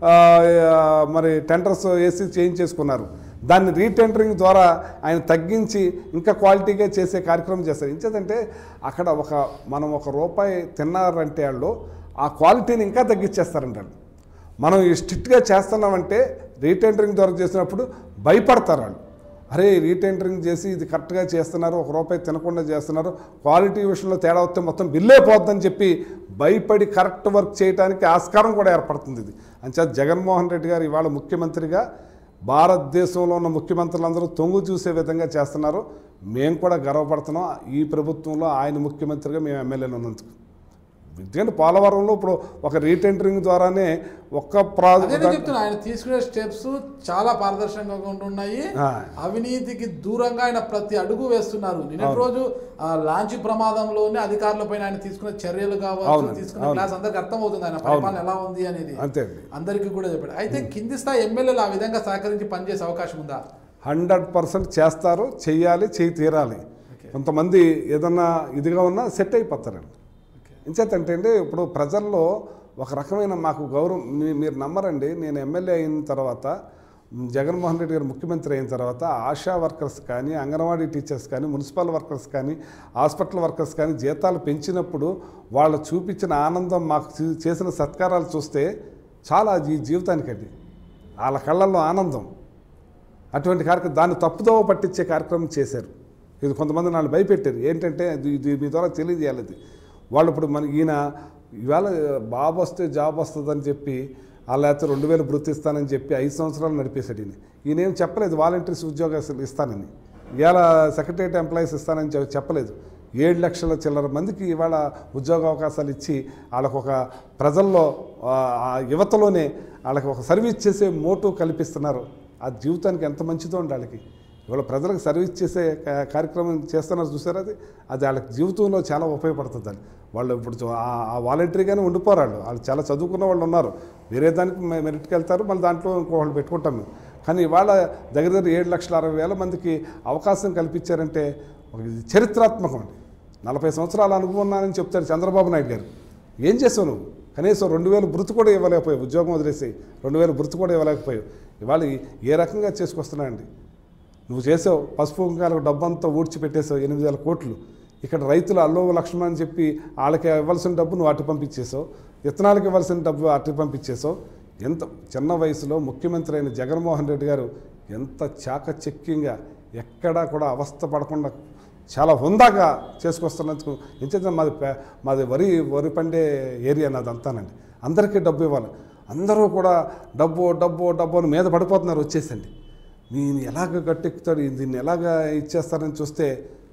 మరి టెండర్స్ వేసి చేయించేసుకున్నారు దాన్ని రీటెండరింగ్ ద్వారా ఆయన తగ్గించి ఇంకా క్వాలిటీగా చేసే కార్యక్రమం చేస్తారు ఇంచేతంటే అక్కడ ఒక మనం ఒక రూపాయి తిన్నారంటే వాళ్ళు ఆ క్వాలిటీని ఇంకా తగ్గించేస్తారంట వాళ్ళు. మనం ఈ స్ట్రిక్ట్గా చేస్తున్నామంటే రీటెండరింగ్ ద్వారా చేసినప్పుడు భయపడతారు వాళ్ళు అరే రీటెండరింగ్ చేసి ఇది కరెక్ట్గా చేస్తున్నారు ఒక రూపాయి తినకుండా చేస్తున్నారు క్వాలిటీ విషయంలో తేడా వస్తే మొత్తం బిల్లే పోద్దని చెప్పి భయపడి కరెక్ట్ వర్క్ చేయడానికి ఆస్కారం కూడా ఏర్పడుతుంది ఇది అంచేత జగన్మోహన్ రెడ్డి గారు ఇవాళ ముఖ్యమంత్రిగా భారతదేశంలో ఉన్న ముఖ్యమంత్రులందరూ తొంగు చూసే విధంగా చేస్తున్నారు మేము కూడా గర్వపడుతున్నాం ఈ ప్రభుత్వంలో ఆయన ముఖ్యమంత్రిగా మేము ఎమ్మెల్యేలు ఉన్నందుకు ఎందుకంటే పోలవరంలో ఇప్పుడు ఒక రీటెండరింగ్ ద్వారానే ఒక్క అదే నేను ప్రాజెక్ట్ చెప్తున్నా ఆయన తీసుకునే స్టెప్స్ చాలా పారదర్శకంగా ఉంటున్నాయి ఆ. అవినీతికి దూరంగా ఆయన ప్రతి అడుగు వేస్తున్నారు నిన్నటి రోజు ఆ లాంచ్ ప్రమాదంలోనే అధికారుల పైన ఆయన తీసుకున్న చర్యలు కావచ్చు అవునండి, తీసుకున్న అవును. క్లాస్ అందరికి అర్థమవుతుంది ఆయన పరిపాలన ఎలా ఉంది అనేది అంతే అండి అందరికీ కూడా చెప్పాడు అయితే కింది స్థాయి ఎమ్మెల్యేలు ఆ విధంగా సహకరించి పనిచేసే అవకాశం ఉందా హండ్రెడ్ పర్సెంట్ చేస్తారు చెయ్యాలి చేయి తీరాలి కొంతమంది ఏదన్నా ఇదిగా ఉన్నా సెట్ అయిపోతారండి ఎంచేతంటే అండి ఇప్పుడు ప్రజల్లో ఒక రకమైన మాకు గౌరవం మీ- మీరు నమ్మరండి నేను ఎమ్మెల్యే అయిన తర్వాత మ్, జగన్మోహన్ రెడ్డి గారు ముఖ్యమంత్రి అయిన తర్వాత ఆశా వర్కర్స్ కానీ అంగన్వాడీ టీచర్స్ కానీ మున్సిపల్ వర్కర్స్ కానీ హాస్పిటల్ వర్కర్స్ కానీ జీతాలు పెంచినప్పుడు వాళ్ళు చూపించిన ఆనందం మాకు చే- చేసిన సత్కారాలు చూస్తే చాలా ఈ జీవితానికండి వాళ్ళ కళ్ళల్లో ఆనందం అటువంటి కార్యక్రమం దాన్ని తప్పుదోవ పట్టించే కార్యక్రమం చేశారు ఇది కొంతమంది నాళ్ళు భయపెట్టారు ఏంటంటే ఇది ఇది మీ ద్వారా తెలియజేయాలి ఇది వాళ్ళు ఇప్పుడు మన ఈయన ఇవాళ బాబు వస్తే జాబ్ వస్తుందని చెప్పి అలా లేకపోతే రెండు వేలు వృత్తి ఇస్తానని చెప్పి ఐదు సంవత్సరాలు నడిపేశాడు ఈయన ఈయన ఏం చెప్పలేదు వాలంటీర్స్ ఉద్యోగాలు ఇస్తానని ఇవాళ సెక్రటరియట్ ఎంప్లాయీస్ ఇస్తానని చె- చెప్పలేదు ఏడు లక్షల చిల్లర మందికి ఇవాళ ఉద్యోగ అవకాశాలు ఇచ్చి వాళ్ళకు ఒక ప్రజల్లో ఆ, ఆ యువతలోనే వాళ్ళకి ఒక సర్వీస్ చేసే మోటు కల్పిస్తున్నారు ఆ జీవితానికి ఎంత మంచిదో ఉండి వాళ్ళకి ఇవాళ ప్రజలకు సర్వీస్ చేసే కా- కార్యక్రమం చేస్తున్నారు చూసారా అది అది వాళ్ళకి జీవితంలో చాలా ఉపయోగపడుతుంది అని వాళ్ళు ఇప్పుడు చూ- ఆ- ఆ వాలంటరీగానే ఉండిపోరు వాళ్ళు వాళ్ళు చాలా చదువుకున్న వాళ్ళు ఉన్నారు వేరే దానికి మె- మెరిట్కి వెళ్తారు మళ్ళీ దాంట్లో ఇంకో వాళ్ళు పెట్టుకుంటాం మేము కానీ ఇవాళ దగ్గర దగ్గర ఏడు లక్షల అరవై వేల మందికి అవకాశం కల్పించారంటే ఒక ఇది చరిత్రాత్మకం అండి నలభై సంవత్సరాల అనుభవం ఉన్నానని చెప్తాడు చంద్రబాబు నాయుడు గారు ఏం చేసావు నువ్వు కనీసం రెండు వేలు బృతి కూడా ఇవ్వలేకపోయావు ఉద్యోగం వదిలేసి రెండు వేలు బృతి కూడా ఇవ్వలేకపోయావు ఇవాళ ఈ- ఏ రకంగా చేసుకొస్తున్నాయండి నువ్వు చేసావు పసుపు కుంకాలకు డబ్బంతా ఊడ్చిపెట్టేసావు ఎనిమిది వేల కోట్లు ఇక్కడ రైతులు అల్లో లక్ష్మణ అని చెప్పి వాళ్ళకి ఇవ్వాల్సిన డబ్బు నువ్వు అటు పంపించేసావు విత్తనాలకు ఇవ్వాల్సిన డబ్బు అటు పంపించేసావు ఎంత చిన్న వయసులో ముఖ్యమంత్రి అయిన జగన్మోహన్ రెడ్డి గారు ఎంత చాకచక్యంగా ఎక్కడా కూడా అవస్థ పడకుండా చాలా హుందాగా చేసుకొస్తున్నందుకు ఎంచేత మాది పే- మాది వరి వరి పండే ఏరియా నాది అంతానండి అందరికీ డబ్బు ఇవ్వాలి అందరూ కూడా డబ్బు డబ్బు డబ్బు అని మీద పడిపోతున్నారు వచ్చేసండి నేను ఎలాగ గట్టెక్కుతాడు దీన్ని ఎలాగ ఇచ్చేస్తారని చూస్తే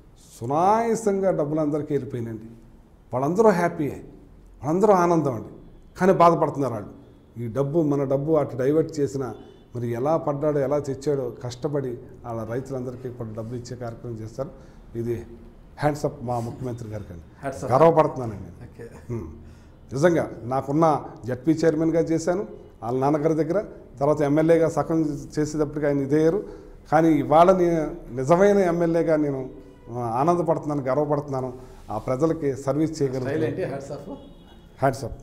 సునాయాసంగా డబ్బులు అందరికీ వెళ్ళిపోయినండి వాళ్ళందరూ హ్యాపీయే వాళ్ళందరూ ఆనందం అండి కానీ బాధపడుతున్నారు వాళ్ళు ఈ డబ్బు మన డబ్బు అటు డైవర్ట్ చేసిన మరి ఎలా పడ్డాడో ఎలా తెచ్చాడో కష్టపడి వాళ్ళ రైతులందరికీ ఇప్పుడు డబ్బులు ఇచ్చే కార్యక్రమం చేస్తారు ఇది హ్యాండ్స్ అప్ మా ముఖ్యమంత్రి గారికి అండి Hats up. గర్వపడుతున్నానండి ఓకే ఉమ్. నిజంగా నాకున్న జడ్పీ చైర్మన్గా చేశాను వాళ్ళ నాన్నగారి దగ్గర తర్వాత ఎమ్మెల్యేగా సగం చేసేటప్పటికి ఆయన ఇదేయరు కానీ ఇవాళ నేను నిజమైన ఎమ్మెల్యేగా నేను ఆ, ఆనందపడుతున్నాను గర్వపడుతున్నాను ఆ ప్రజలకి సర్వీస్ స్టైల్ చేయగలను ఏంటి hats off hands up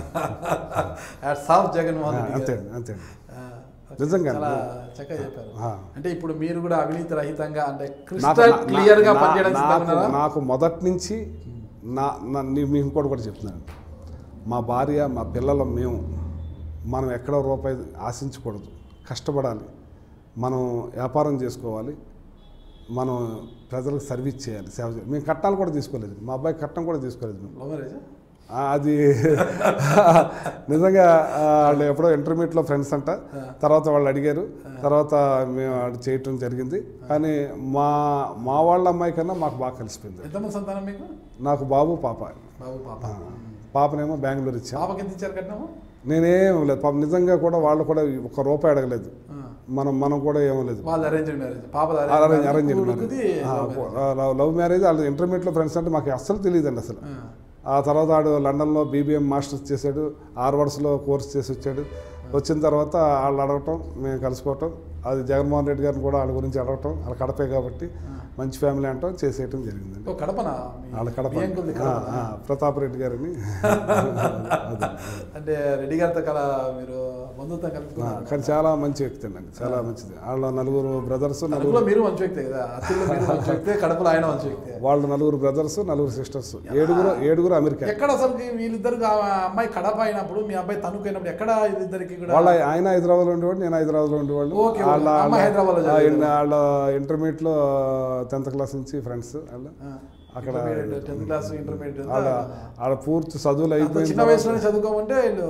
hats off Jaganmohan Reddy అంతే గారు. అండి అంతే అండి. ఆ, ఓకే. నిజంగా. చాలా చక్కగా చెప్పారు ఆ. అంటే ఇప్పుడు మీరు కూడా అవినీతి రహితంగా అంటే నాకు క్రిస్టల్ నా- క్లియర్ గా నా- పనిచేయడానికి సిద్ధంగా నాకు ఉన్నారా? నాకు మొదటి నుంచి నా నా- నీ- మీకు ఇంకోటి కూడా చెప్తున్నాను మా భార్య మా పిల్లలు మేము మనం ఎక్కడ రూపాయి ఆశించకూడదు కష్టపడాలి మనం వ్యాపారం చేసుకోవాలి మనం ప్రజలకు సర్వీస్ చేయాలి సేవ చేయాలి మేము కట్టాలు కూడా తీసుకోలేదు మా అబ్బాయి కట్టం కూడా తీసుకోలేదు మేము లవ్ మ్యారేజ్ ఆ, అది నిజంగా ఆ, వాళ్ళు ఎప్పుడో ఇంటర్మీడియట్లో ఫ్రెండ్స్ అంట తర్వాత వాళ్ళు అడిగారు తర్వాత మేము అది చేయటం జరిగింది కానీ మా మా వాళ్ళ అమ్మాయి కన్నా మాకు బాగా కలిసిపోయింది ఎంతమంది సంతానం మీకు నాకు బాబు పాప బాబు పాప పాపనేమో బెంగళూరు ఇచ్చాం పాపకి ఎంత ఇచ్చారు కట్టినాము నేనేం లేదు పాప నిజంగా కూడా వాళ్ళు కూడా ఒక్క రూపాయి అడగలేదు మనం మనం కూడా ఏమీ లేదు వాళ్ళ అరేంజ్ మ్యారేజ్ పాప అరేంజ్ అరేంజ్ లవ్ మ్యారేజ్ వాళ్ళు ఇంటర్మీడియట్లో ఫ్రెండ్స్ అంటే మాకు అస్సలు తెలియదండి అసలు ఆ తర్వాత ఆడు లండన్లో బీబీఎం మాస్టర్స్ చేశాడు హార్వర్డ్స్లో కోర్స్ చేసి వచ్చాడు వచ్చిన తర్వాత వాళ్ళు అడగటం మేము కలుసుకోవటం అది జగన్మోహన్ రెడ్డి గారిని కూడా వాళ్ళ గురించి అడగటం వాళ్ళ కడపే కాబట్టి మంచి ఫ్యామిలీ అంటాం చేసేయటం జరిగిందండి ఓ కడపనా మీ వాళ్ళ కడప బియ్యంకులది ఆ, కడపనా? ఆ, ప్రతాప్ రెడ్డి గారిని అదే. అంటే రెడ్డి గారితో కల మీరు బంధుత్వం ఆ, కలుపుకున్నారు కానీ చాలా మంచి వ్యక్తి అండి చాలా మంచిది వాళ్ళ నలుగురు బ్రదర్స్ నలుగురు కడపలో మీరు మంచి వ్యక్తే కదా అత్తిలో మీరు మంచి వ్యక్తే కడపలో ఆయన మంచి వ్యక్తే వాళ్ళ నలుగురు బ్రదర్స్ నలుగురు సిస్టర్స్ ఏడుగురు ఏడుగురు అమెరికా ఎక్కడ అసలు వీళ్ళిద్దరు ఆ అమ్మాయి కడప అయినప్పుడు మీ అబ్బాయి తణుకు అయినప్పుడు ఎక్కడ వీళ్ళిద్దరికి కూడా వాళ్ళ ఆయన హైదరాబాద్లో ఉండేవాడు నేను హైదరాబాద్లో ఉండేవాళ్ళు ఓకే, ఓకే. వాళ్ళ అమ్మ హైదరాబాద్లో వాళ్ళ- చదివేది. వాళ్ళ ఇంటర్మీడియట్లో టెన్త్ క్లాస్ నుంచి ఫ్రెండ్స్ వాళ్ళ అక్కడ టెన్త్ క్లాస్ ఇంటర్మీడియట్ వాళ్ళ వాళ్ళ పూర్తి చదువులు అంత అయిపోయిన చిన్న వయసులోనే చదువుకోమంటే వీళ్ళు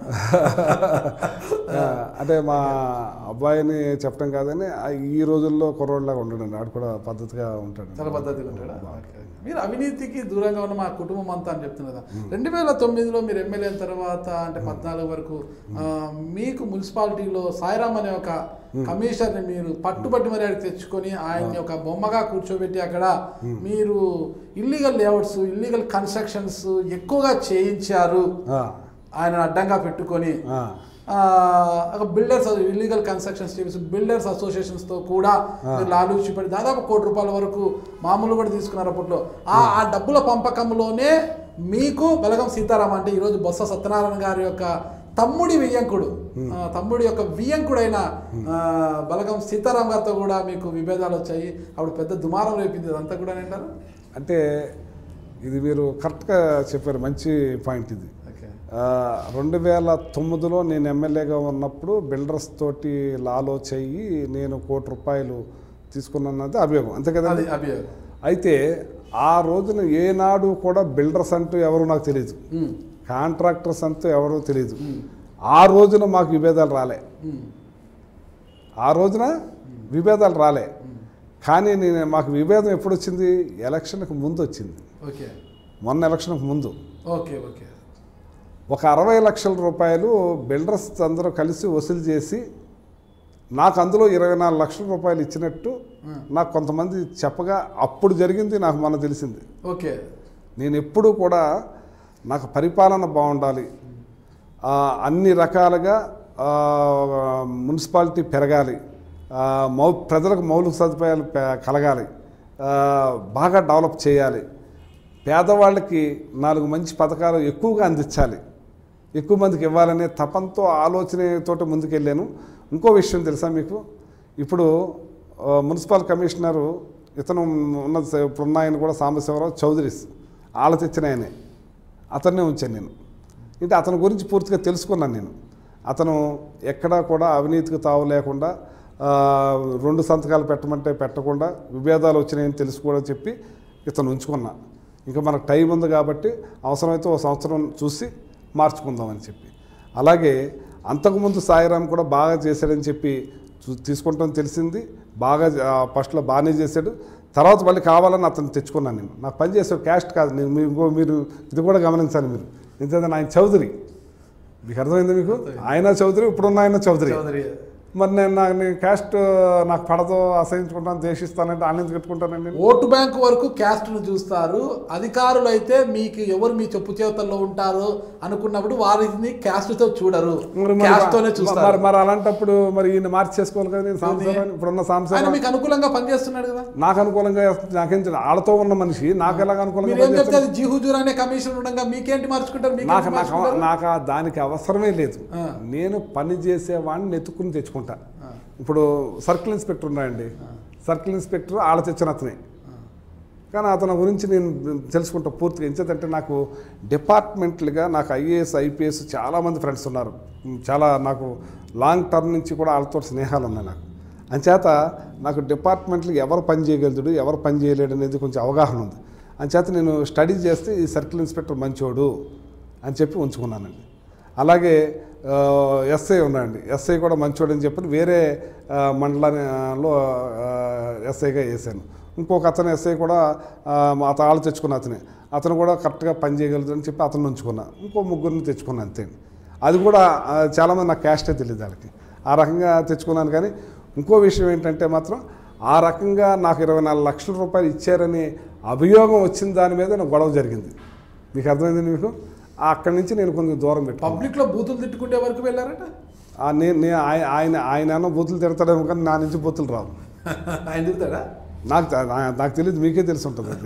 ఆ, అంటే మా అబ్బాయిని చెప్పడం కాదని ఆ ఈ రోజుల్లో కుర్రోడ్లాగా ఉండడండి ఆడు కూడా పద్ధతిగా ఉంటాడు చాలా పద్ధతిగా ఉంటాడా ఓకే. మీరు అవినీతికి దూరంగా ఉన్న మా కుటుంబం అంతా అని చెప్తున్నారు రెండు వేల తొమ్మిదిలో మీరు ఎమ్మెల్యే అయిన తర్వాత అంటే పద్నాలుగు వరకు ఆ, మీకు మున్సిపాలిటీలో సాయిరామ్ అనే ఒక కమిషనర్ని మీరు పట్టుబట్టి మరి అక్కడికి తెచ్చుకొని ఆయన్ని ఒక బొమ్మగా కూర్చోబెట్టి అక్కడ మీరు ఇల్లీగల్ లేఅవుట్స్ ఇల్లీగల్ కన్స్ట్రక్షన్స్ ఎక్కువగా చేయించారు ఆ, ఆయన అడ్డంగా పెట్టుకొని ఆ, ఆ, ఒక builders illegal constructions teams builders అసోసియేషన్స్తో కూడా మీరు లాలూచి పడి దాదాపు కోటి రూపాయల వరకు మామూలు కూడా తీసుకున్నారు అప్పట్లో ఆ ఆ డబ్బుల పంపకంలోనే మీకు బలగం సీతారాం అంటే ఈరోజు బొత్స సత్యనారాయణ గారి యొక్క తమ్ముడి వియ్యంకుడు ఆ, తమ్ముడి యొక్క వియ్యంకుడైన ఆ, బలగం సీతారాం గారితో కూడా మీకు విభేదాలు వచ్చాయి అప్పుడు పెద్ద దుమారం రేపింది అదంతా కూడా అంటారు అంటే ఇది మీరు కరెక్ట్గా చెప్పారు మంచి పాయింట్ ఇది ఓకే ఆ, రెండు వేల తొమ్మిదిలో నేను ఎమ్మెల్యేగా ఉన్నప్పుడు బిల్డర్స్ తోటి లాలో చెయ్యి నేను కోటి రూపాయలు తీసుకున్నది అభియోగం అంతే కదా అది అభియోగం అయితే ఆ రోజున ఏనాడు కూడా బిల్డర్స్ అంటూ ఎవరు నాకు తెలియదు ఉమ్, కాంట్రాక్టర్స్ అంటూ ఎవరో తెలియదు ఆ రోజున మాకు విభేదాలు రాలే ఉమ్, ఆ రోజున విభేదాలు రాలే కానీ నేను మాకు విభేదం ఎప్పుడు వచ్చింది ఎలక్షన్కి ముందు వచ్చింది ఓకే మొన్న ఎలక్షన్కి ముందు ఓకే ఓకే ఒక అరవై లక్షల రూపాయలు బిల్డర్స్ అందరూ కలిసి వసూలు చేసి నాకు అందులో ఇరవై నాలుగు లక్షల రూపాయలు ఇచ్చినట్టు నాకు కొంతమంది చెప్పగా అప్పుడు జరిగింది నాకు మొన్న తెలిసింది ఓకే నేను ఎప్పుడూ కూడా నాకు పరిపాలన బాగుండాలి ఆ, అన్ని రకాలుగా ఆ, మున్సిపాలిటీ పెరగాలి ఆ, మౌ ప్రజలకు మౌలిక సదుపాయాలు పె- కలగాలి ఆ, బాగా డెవలప్ చేయాలి పేదవాళ్ళకి నాలుగు మంచి పథకాలు ఎక్కువగా అందించాలి ఎక్కువ మందికి ఇవ్వాలనే తపంతో ఆలోచనతోటి ముందుకెళ్ళాను ఇంకో విషయం తెలుసా మీకు ఇప్పుడు ఆ, మున్సిపల్ కమిషనరు ఇతను ఉన్న ఇప్పుడున్న ఆయన కూడా సాంబశివరావు చౌదరీస్ వాళ్ళ తెచ్చిన ఆయనే అతన్నే ఉంచాను నేను అంటే అతని గురించి పూర్తిగా తెలుసుకున్నాను నేను అతను ఎక్కడా కూడా అవినీతికి తావు లేకుండా ఆ, రెండు సంతకాలు పెట్టమంటే పెట్టకుండా విభేదాలు వచ్చినాయని తెలుసుకోవడం చెప్పి ఇతను ఉంచుకున్నా ఇంకా మనకు టైం ఉంది కాబట్టి అవసరమైతే ఒక సంవత్సరం చూసి మార్చుకుందామని చెప్పి అలాగే అంతకుముందు సాయిరామ్ కూడా బాగా చేశాడని చెప్పి చూ- తీసుకుంటాం తెలిసింది బాగా ఆ, ఫస్ట్లో బాగానే చేశాడు తర్వాత మళ్ళీ కావాలని అతను తెచ్చుకున్నాను నేను నాకు పని చేసే క్యాస్ట్ కాదు నేను మీరు ఇంకో మీరు ఇది కూడా గమనించాలి మీరు ఎందుకంటే ఆయన చౌదరి మీకు అర్థమైంది మీకు ఆయన చౌదరి ఇప్పుడున్న ఆయన చౌదరి చౌదరి మరి నేను నాకు నేను క్యాస్ట్ నాకు పడదో అసహించుకుంటాను దేశిస్తానంటే ఆయన ఎందుకు పెట్టుకుంటానండి నేను? ఓటు బ్యాంక్ వరకు క్యాస్ట్ ను చూస్తారు అధికారులు అయితే మీకు ఎవరు మీ చెప్పు చేతల్లో ఉంటారు అనుకున్నప్పుడు వారిని క్యాస్ట్ తో చూడరు మరి మరి- క్యాస్ట్ తోనే మరి చూస్తారు మరి అలాంటిప్పుడు మరి ఈయన మార్చేసుకోవాలి కదా నేను సాంసరాన్ని ఇప్పుడున్న ఆయన సాంసరా మీకు అనుకూలంగా పనిచేస్తున్నాడు కదా నాకు అనుకూలంగా నాకేం తెలియదు. వాళ్ళతో ఉన్న మనిషి నాకు ఎలాగ అనుకూలంగా మీరు ఏం చెప్తే పనిచేస్తాడు? అది జీహుజూర్ అనే కమిషన్ ఉండగా మీకేంటి మార్చుకుంటారు మీకేంటి నాకు నాకు మార్చుకుంటారు? నాకు ఆ దానికి అవసరమే లేదు ఆ. నేను పని చేసేవాడిని ఎత్తుకుని తెచ్చుకుంటా ఇప్పుడు సర్కిల్ ఇన్స్పెక్టర్ ఉన్నాయండి సర్కిల్ ఇన్స్పెక్టర్ ఆడ తెచ్చిన అతనే కానీ అతని గురించి నేను తెలుసుకుంటా పూర్తిగా ఎంచేతంటే నాకు డిపార్ట్మెంట్లుగా నాకు ఐఏఎస్ ఐపీఎస్ చాలామంది ఫ్రెండ్స్ ఉన్నారు చాలా నాకు లాంగ్ టర్మ్ నుంచి కూడా వాళ్ళతో స్నేహాలు ఉన్నాయి నాకు అంచేత నాకు డిపార్ట్మెంట్లు ఎవరు పని చేయగలుగుతాడు ఎవరు పని చేయలేడు అనేది కొంచెం అవగాహన ఉంది అంచేత నేను స్టడీ చేస్తే ఈ సర్కిల్ ఇన్స్పెక్టర్ మంచోడు అని చెప్పి ఉంచుకున్నానండి అలాగే ఆ, ఎస్ఐ ఉన్నాయండి ఎస్ఐ కూడా మంచోడు అని చెప్పి వేరే ఆ, మండలంలో ఆ, ఎస్ఐగా వేసాను ఇంకొక అతను ఎస్ఐ కూడా ఆ, మా తాళ్ళు తెచ్చుకున్న అతనే అతను కూడా కరెక్ట్గా పని చేయగలుగుతాడని చెప్పి అతను ఉంచుకున్నా ఇంకో ముగ్గురిని తెచ్చుకున్నా అంతే అది కూడా ఆ, చాలామంది నాకు క్యాస్టే తెలియదు వాళ్ళకి ఆ రకంగా తెచ్చుకున్నాను కానీ ఇంకో విషయం ఏంటంటే మాత్రం ఆ రకంగా నాకు ఇరవై నాలుగు లక్షల రూపాయలు ఇచ్చారని అభియోగం వచ్చిన దాని మీద నాకు గొడవ జరిగింది మీకు అర్థమైంది మీకు ఆ అక్కడి నుంచి నేను కొంచెం దూరం పెట్టాను పబ్లిక్ లో బూతులు తిట్టుకుంటే వరకు వెళ్ళారట ఆ నేను నేను ఆయ- ఆయన ఆయన ఏమో బూతులు తిడతాడేమో కానీ నా నుంచి బూతులు రావు ఆయన తిడతాడా నాకు తె- నా- నాకు తెలియదు మీకే తెలిసి ఉంటుంది అది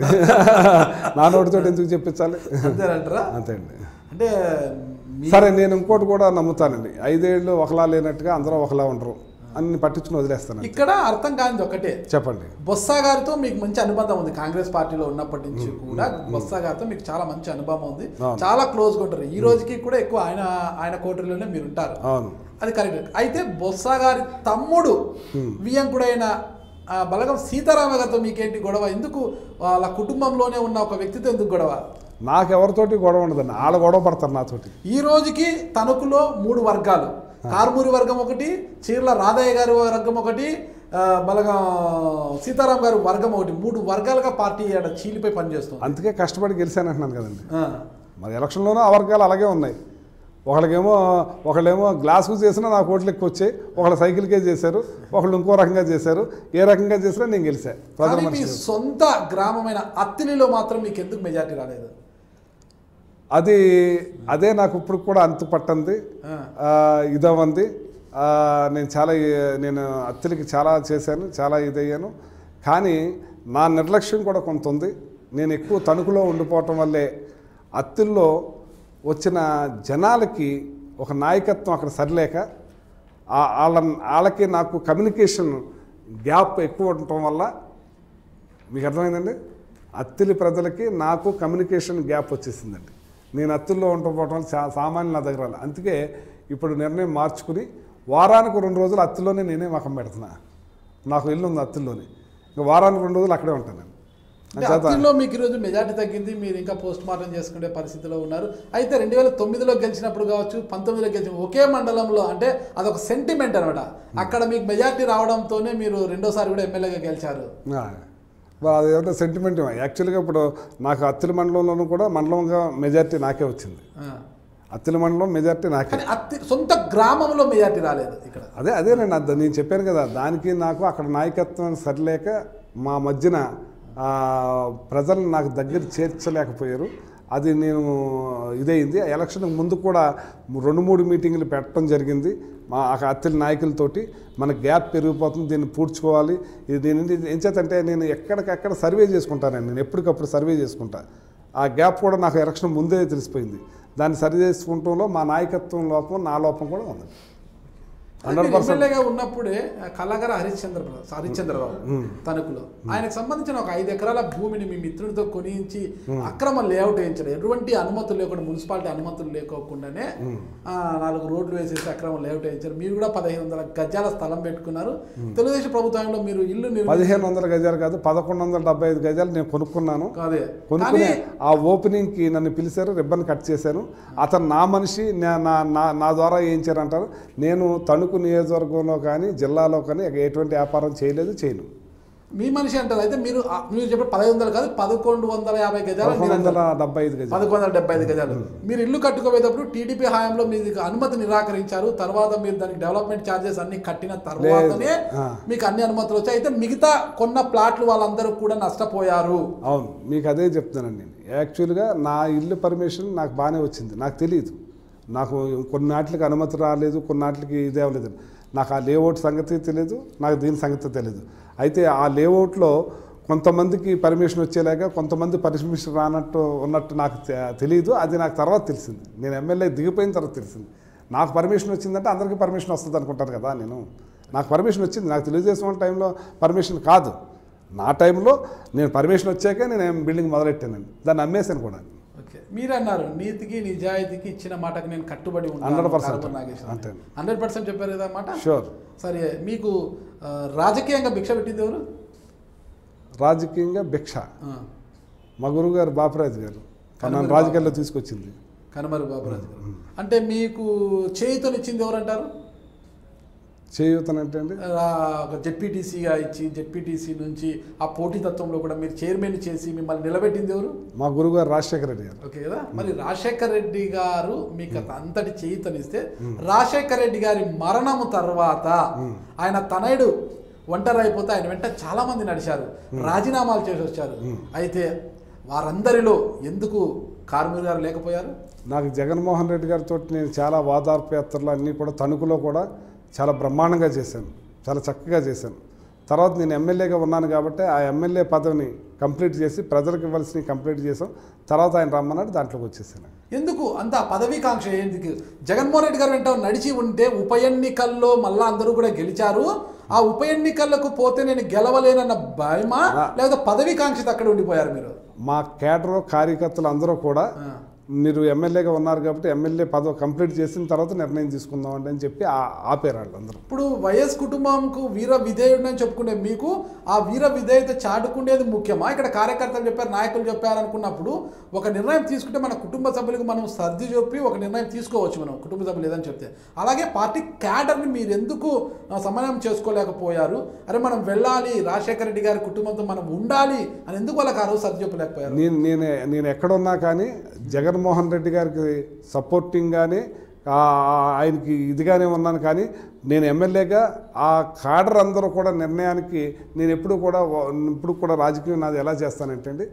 నా నోటితో ఎందుకు చెప్పించాలి అంతేనంటారా అంతే అండి అంటే మీ- సరే నేను ఇంకోటి కూడా నమ్ముతానండి ఐదేళ్ళు ఒకలా లేనట్టుగా అందరూ ఒకలా ఉండరు అన్ని పట్టించుకుని వదిలేస్తాను ఇక్కడ అర్థం కానిది ఒకటే చెప్పండి బొత్స గారితో మీకు మంచి అనుబంధం ఉంది కాంగ్రెస్ పార్టీలో ఉన్నప్పటి నుంచి కూడా బొత్స గారితో మీకు చాలా మంచి అనుభవం ఉంది అవును. చాలా క్లోజ్గా ఉంటారు ఈ రోజుకి కూడా ఎక్కువ ఆయన ఆయన కోటరీలోనే మీరు ఉంటారు అవును అది కరెక్ట్ అయితే బొత్స గారి తమ్ముడు వియంకుడైన ఆ, బలగం సీతారామ గారితో మీకేంటి గొడవ ఎందుకు వాళ్ళ కుటుంబంలోనే ఉన్న ఒక వ్యక్తితో ఎందుకు గొడవ నాకెవరితోటి గొడవ ఉండదండి వాళ్ళ గొడవ పడతారు నాతోటి ఈ రోజుకి తణుకులో మూడు వర్గాలు కార్మూరి వర్గం ఒకటి చీర్ల రాధయ్య గారి వర్గం ఒకటి ఆ, బలగం సీతారాం గారి వర్గం ఒకటి మూడు వర్గాలుగా పార్టీ ఆడ చీలిపై పనిచేస్తుంది అందుకే కష్టపడి గెలిచాను అంటున్నాను కదండి ఆ, మరి ఎలక్షన్లోనూ ఆ వర్గాలు అలాగే ఉన్నాయి ఒకళ్ళకేమో ఒకళ్ళేమో గ్లాసుకు చేసినా నాకు ఓట్లు ఎక్కువ వచ్చాయి ఒకళ్ళు సైకిల్కే చేశారు ఒకళ్ళు ఇంకో రకంగా చేశారు ఏ రకంగా చేసినా నేను గెలిచా ప్రజల కానీ మీ మనిషి సొంత గ్రామమైన అత్తిలిలో మాత్రం మీకు ఎందుకు మెజార్టీ రాలేదు అది అదే నాకు ఇప్పుడు కూడా అంతు పట్టింది ఆ, ఇదవంది నేను చాలా నేను అత్తిలికి చాలా చేశాను చాలా ఇదయ్యాను కానీ నా నిర్లక్ష్యం కూడా కొంత ఉంది నేను ఎక్కువ తణుకులో ఉండిపోవటం వల్లే అత్తిల్లో వచ్చిన జనాలకి ఒక నాయకత్వం అక్కడ సరిలేక ఆ- వాళ్ళ వాళ్ళకి నాకు కమ్యూనికేషన్ గ్యాప్ ఎక్కువ ఉండటం వల్ల మీకు అర్థమైందండి అత్తిలి ప్రజలకి నాకు కమ్యూనికేషన్ గ్యాప్ వచ్చేసిందండి నేను అత్తిల్లో ఉండకపోవడం వల్ల చా సామాన్యులు నా దగ్గర రాలే. అందుకే ఇప్పుడు నిర్ణయం మార్చుకుని వారానికి రెండు రోజులు అత్తిలోనే నేనే మకం పెడుతున్నా నాకు ఇల్లు ఉంది అత్తిల్లోనే ఇంకా వారానికి రెండు రోజులు అక్కడే ఉంటాను నేను అంటే అంచేత అత్తిల్లో మీకు ఈరోజు మెజార్టీ తగ్గింది మీరు ఇంకా పోస్ట్ మార్టం చేసుకునే పరిస్థితిలో ఉన్నారు అయితే రెండు వేల తొమ్మిదిలో గెలిచినప్పుడు కావచ్చు పంతొమ్మిదిలో గెలిచిన ఒకే మండలంలో అంటే అదొక సెంటిమెంట్ అనమాట అక్కడ మీకు మెజార్టీ రావడంతోనే మీరు రెండోసారి కూడా ఎమ్మెల్యేగా గెలిచారు ఆ, మరి అది ఏమంటే సెంటిమెంట్ యాక్చువల్గా ఇప్పుడు నాకు అత్తిలి మండలంలోనూ కూడా మండలంగా మెజార్టీ నాకే వచ్చింది ఆ. అత్తిలి మండలం మెజార్టీ నాకే కానీ అత్తి సొంత గ్రామంలో మెజార్టీ రాలేదు ఇక్కడ అదే అదే నేను అద్ద- నేను చెప్పాను కదా దానికి నాకు అక్కడ నాయకత్వం సరిలేక మా మధ్యన ఆ, ప్రజలను నాకు దగ్గర చేర్చలేకపోయారు అది నేను ఇదైంది ఎలక్షన్ ముందు కూడా రెండు మూడు మీటింగ్లు పెట్టడం జరిగింది మా అక్కడ అత్తిలి నాయకులతోటి మన గ్యాప్ పెరిగిపోతుంది దీన్ని పూడ్చుకోవాలి ఇది దీని ఏం చేతంటే నేను ఎక్కడికక్కడ సర్వే చేసుకుంటానండి నేను ఎప్పటికప్పుడు సర్వే చేసుకుంటా ఆ గ్యాప్ కూడా నాకు ఎలక్షన్ ముందే తెలిసిపోయింది దాన్ని సరి చేసుకుంటంలో మా నాయకత్వం లోపం నా లోపం కూడా ఉంది హండ్రెడ్ మీరు పర్సెంట్ ఎమ్మెల్యేగా ఉన్నప్పుడే కలగర హరిశ్చంద్ర హరిశ్చంద్రరావు తణుకులో ఆయనకు సంబంధించిన ఒక ఐదు ఎకరాల భూమిని మీ మిత్రుడితో కొనియించి అక్రమ లేఅవుట్ వేయించడం ఎటువంటి అనుమతులు లేకుండా మున్సిపాలిటీ అనుమతులు లేకోకుండానే ఆ, నాలుగు రోడ్లు వేసేసి అక్రమ లేఅవుట్ వేయించారు మీరు కూడా పదిహేను వందల గజాల స్థలం పెట్టుకున్నారు తెలుగుదేశం ప్రభుత్వంలో మీరు ఇల్లు నిర్మి పదిహేను వందల గజాలు కాదు పదకొండు వందల డెబ్బై ఐదు గజాలు నేను కొనుక్కున్నాను కాదే కొనుక్కునే కానీ ఆ ఓపెనింగ్కి నన్ను పిలిచారు రిబ్బన్ కట్ చేశాను అతను నా మనిషి నా- నా నా- నా ద్వారా వేయించారంటారు నేను తణుకు నియోజకవర్గంలో కానీ జిల్లాలో కానీ ఎటువంటి వ్యాపారం చేయలేదు చేయను మీ మనిషి అంటారు అయితే మీరు ఆ- మీరు చెప్పే పదిహేను వందలు కాదు పదకొండు వందల యాభై గజాలు పదకొండు వందల డెబ్బై ఐదు గజాలు పదకొండు వందల డెబ్బై ఐదు గజాలు మీరు ఇల్లు కట్టుకోబోయేటప్పుడు టీడీపీ హయాంలో మీకు అనుమతి నిరాకరించారు తర్వాత మీరు దానికి డెవలప్మెంట్ ఛార్జెస్ అన్ని కట్టిన తర్వాతనే ఆ. మీకు అన్ని అనుమతులు వచ్చాయి అయితే మిగతా కొన్న ప్లాట్లు వాళ్ళందరూ కూడా నష్టపోయారు అవును మీకు అదే చెప్తున్నాను నేను యాక్చువల్గా నా ఇల్లు పర్మిషన్ నాకు బాగానే వచ్చింది నాకు తెలియదు నాకు కొన్నాట్లకి అనుమతి రాలేదు కొన్నాట్లకి ఇదే అవ్వలేదు నాకు ఆ లేఅవుట్ సంగతి తెలియదు నాకు దీని సంగతి తెలియదు అయితే ఆ లేఅవుట్లో కొంతమందికి పర్మిషన్ వచ్చేలాగా కొంతమంది పర్మిషన్ రానట్టు ఉన్నట్టు నాకు తె- తెలియదు అది నాకు తర్వాత తెలిసింది నేను ఎమ్మెల్యే దిగిపోయిన తర్వాత తెలిసింది నాకు పర్మిషన్ వచ్చిందంటే అందరికీ పర్మిషన్ వస్తుంది అనుకుంటాను కదా నేను నాకు పర్మిషన్ వచ్చింది నాకు తెలుగుదేశం వాళ్ళ టైంలో పర్మిషన్ కాదు నా టైంలో నేను పర్మిషన్ వచ్చాకే నేను బిల్డింగ్ మొదలెట్టానండి దాన్ని అమ్మేశాను కూడా ఓకే మీరు అన్నారు నీతికి నిజాయితీకి ఇచ్చిన మాటకి నేను కట్టుబడి 100% అంతే. హండ్రెడ్ పర్సెంట్ చెప్పారు కదా మాట షూర్ సరే మీకు ఆ, రాజకీయంగా భిక్ష పెట్టింది ఎవరు రాజకీయంగా భిక్ష ఆ, మా గురువు గారు బాపరాజు గారు నన్ను రాజకీయాల్లో తీసుకొచ్చింది కనుమరు బాబురాజు గారు అంటే మీకు చేయితోనిచ్చింది ఎవరంటారు చేయూతనంటే అండి జెడ్పీటీసీగా ఇచ్చి జెడ్పీటీసీ నుంచి ఆ పోటీతత్వంలో కూడా మీరు చైర్మన్ చేసి మిమ్మల్ని నిలబెట్టింది ఎవరు మా గురువు గారు రాజశేఖర రెడ్డి గారు ఓకే కదా మరి రాజశేఖర్ రెడ్డి గారు మీకు అంతటి చేయితనిస్తే రాజశేఖర్ రెడ్డి గారి మరణము తర్వాత ఆయన తనయుడు ఒంటరి అయిపోతే ఆయన వెంట చాలా మంది నడిచారు రాజీనామాలు చేసి వచ్చారు అయితే వారందరిలో ఎందుకు కార్మూర్ గారు లేకపోయారు నాకు జగన్మోహన్ రెడ్డి గారితో నేను చాలా వాదార్పు యాత్రలు అన్నీ కూడా తణుకులో కూడా చాలా బ్రహ్మాండంగా చేశాను చాలా చక్కగా చేశాను తర్వాత నేను ఎమ్మెల్యేగా ఉన్నాను కాబట్టి ఆ ఎమ్మెల్యే పదవిని కంప్లీట్ చేసి ప్రజలకు ఇవ్వాల్సినవి కంప్లీట్ చేసాం తర్వాత ఆయన రమ్మన్నాడు దాంట్లోకి వచ్చేసాను ఎందుకు అంత పదవీకాంక్ష ఎందుకు జగన్మోహన్ రెడ్డి గారు వెంట నడిచి ఉంటే ఉప ఎన్నికల్లో మళ్ళా అందరూ కూడా గెలిచారు ఆ ఉప ఎన్నికలకు పోతే నేను గెలవలేనన్న భయమా లేదా పదవీకాంక్షత అక్కడ ఉండిపోయారు మీరు మా కేడర్ కార్యకర్తలు అందరూ కూడా ఆ. మీరు ఎమ్మెల్యేగా ఉన్నారు కాబట్టి ఎమ్మెల్యే పదవి కంప్లీట్ చేసిన తర్వాత నిర్ణయం తీసుకుందామండి అని చెప్పి ఆ- ఆపారు వాళ్ళు అందరూ ఇప్పుడు వైఎస్ కుటుంబంకు వీర విధేయుడు అని చెప్పుకునే మీకు ఆ వీర విధేయత చాటుకునేది ముఖ్యమా ఇక్కడ కార్యకర్తలు చెప్పారు నాయకులు చెప్పారు అనుకున్నప్పుడు ఒక నిర్ణయం తీసుకుంటే మన కుటుంబ సభ్యులకు మనం సర్ది చెప్పి ఒక నిర్ణయం తీసుకోవచ్చు మనం కుటుంబ సభ్యులు ఏదని చెప్తే అలాగే పార్టీ క్యాడర్ని మీరు ఎందుకు ఆ, సమన్వయం చేసుకోలేకపోయారు అరే మనం వెళ్ళాలి రాజశేఖర రెడ్డి గారి కుటుంబంతో మనం ఉండాలి అని ఎందుకు వాళ్ళకి ఆ రోజు సర్ది చెప్పలేకపోయారు నేను నేను నేను ఎక్కడున్నా కానీ జగన్మోహన్ రెడ్డి గారికి సపోర్టింగ్గానే ఆ- ఆయనకి ఇదిగానే ఉన్నాను కానీ నేను ఎమ్మెల్యేగా ఆ కాడర్ అందరూ కూడా నిర్ణయానికి నేను ఎప్పుడు కూడా ఇప్పుడు కూడా రాజకీయం నాది ఎలా చేస్తానంటే అండి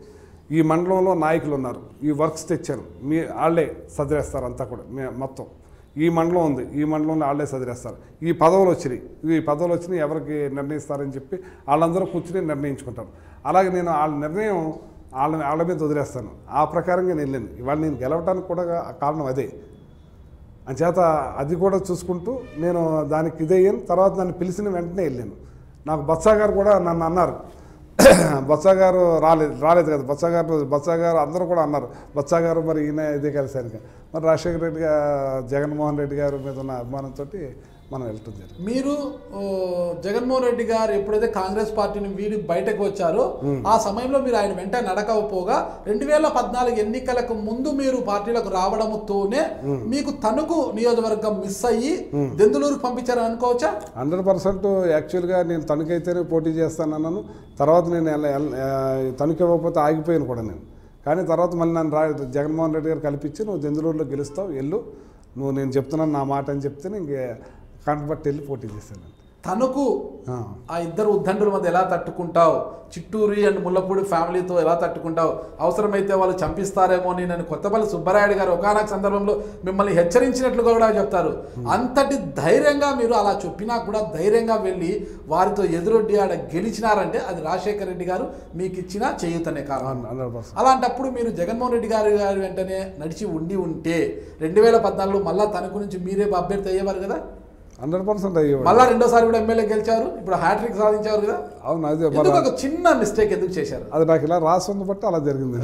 ఈ మండలంలో నాయకులు ఉన్నారు ఈ వర్క్స్ తెచ్చాను మీ వాళ్ళే సదిరేస్తారు అంతా కూడా మే మొత్తం ఈ మండలం ఉంది ఈ మండలంలో వాళ్ళే సదిరేస్తారు ఈ పదవులు వచ్చినాయి ఈ పదవులు వచ్చినాయి ఎవరికి నిర్ణయిస్తారని చెప్పి వాళ్ళందరూ కూర్చుని నిర్ణయించుకుంటారు అలాగే నేను వాళ్ళ నిర్ణయం వాళ్ళ వాళ్ళ మీద వదిలేస్తాను ఆ ప్రకారంగా నేను వెళ్ళాను ఇవాళ నేను గెలవడానికి కూడా కారణం అదే అంచేత అది కూడా చూసుకుంటూ నేను దానికి ఇదయ్యాను తర్వాత నన్ను పిలిచిన వెంటనే వెళ్ళాను నాకు బత్సా గారు కూడా నన్ను అన్నారు బత్సా గారు రాలేదు రాలేదు కదా బత్సా గారు బత్సా గారు అందరూ కూడా అన్నారు బత్సా గారు మరి ఈయన ఇదే కలిసాను మరి రాజశేఖర రెడ్డి గారు జగన్మోహన్ రెడ్డి గారి మీద ఉన్న అభిమానంతో మనం వెళ్ళటం జరిగింది మీరు ఓ, జగన్మోహన్ రెడ్డి గారు ఎప్పుడైతే కాంగ్రెస్ పార్టీని వీడి బయటకు వచ్చారో ఆ సమయంలో మీరు ఆయన వెంట నడకపోగా రెండు వేల పద్నాలుగు ఎన్నికలకు ముందు మీరు పార్టీలకు రావడంతోనే మీకు తణుకు నియోజకవర్గం మిస్ అయ్యి దెందులూరుకు పంపించారని అనుకోవచ్చా హండ్రెడ్ పర్సెంట్ యాక్చువల్గా నేను తణుకైతేనే పోటీ చేస్తానన్నాను తర్వాత నేను ఎల్ల- ఎల్ల- ఆ, తణుకు ఇవ్వకపోతే ఆగిపోయాను కూడా నేను కానీ తర్వాత మళ్ళీ నన్ను రా జగన్మోహన్ రెడ్డి గారు కల్పించి నువ్వు దెందులూరులో గెలుస్తావు వెళ్ళు నువ్వు నేను చెప్తున్నాను నా మాట అని చెప్తే ఇంక కంటపట్టి వెళ్ళి పోటీ చేశాను తణుకు ఆ. ఆ ఇద్దరు ఉద్దండుల మధ్య ఎలా తట్టుకుంటావు చిట్టూరి అండ్ ముల్లపూడి ఫ్యామిలీతో ఎలా తట్టుకుంటావు అవసరమైతే వాళ్ళు చంపిస్తారేమో అని నేను కొత్తపల్లి సుబ్బరాయుడు గారు ఒకనొక సందర్భంలో మిమ్మల్ని హెచ్చరించినట్లు కూడా చెప్తారు అంతటి ధైర్యంగా మీరు అలా చెప్పినా కూడా ధైర్యంగా వెళ్ళి వారితో ఎదురొడ్డి ఆడ గెలిచినారంటే అది రాజశేఖర రెడ్డి గారు మీకు ఇచ్చిన చేయూతనే కారణం హండ్రెడ్ పర్సెంట్ అలాంటప్పుడు మీరు జగన్మోహన్ రెడ్డి గారి గారి వెంటనే నడిచి ఉండి ఉంటే రెండు వేల పద్నాలుగులో మళ్ళా తణుకు నుంచి మీరే అభ్యర్థి అయ్యేవారు కదా హండ్రెడ్ పర్సెంట్ అయ్యేవాడు మళ్ళా రెండోసారి కూడా ఎమ్మెల్యే గెలిచారు ఇప్పుడు హ్యాట్రిక్ సాధించారు కదా అవును అదే ఎందుకు మన ఒక చిన్న మిస్టేక్ ఎందుకు చేశారు అది నాకు ఇలా రాసి ఉంది బట్టి అలా జరిగింది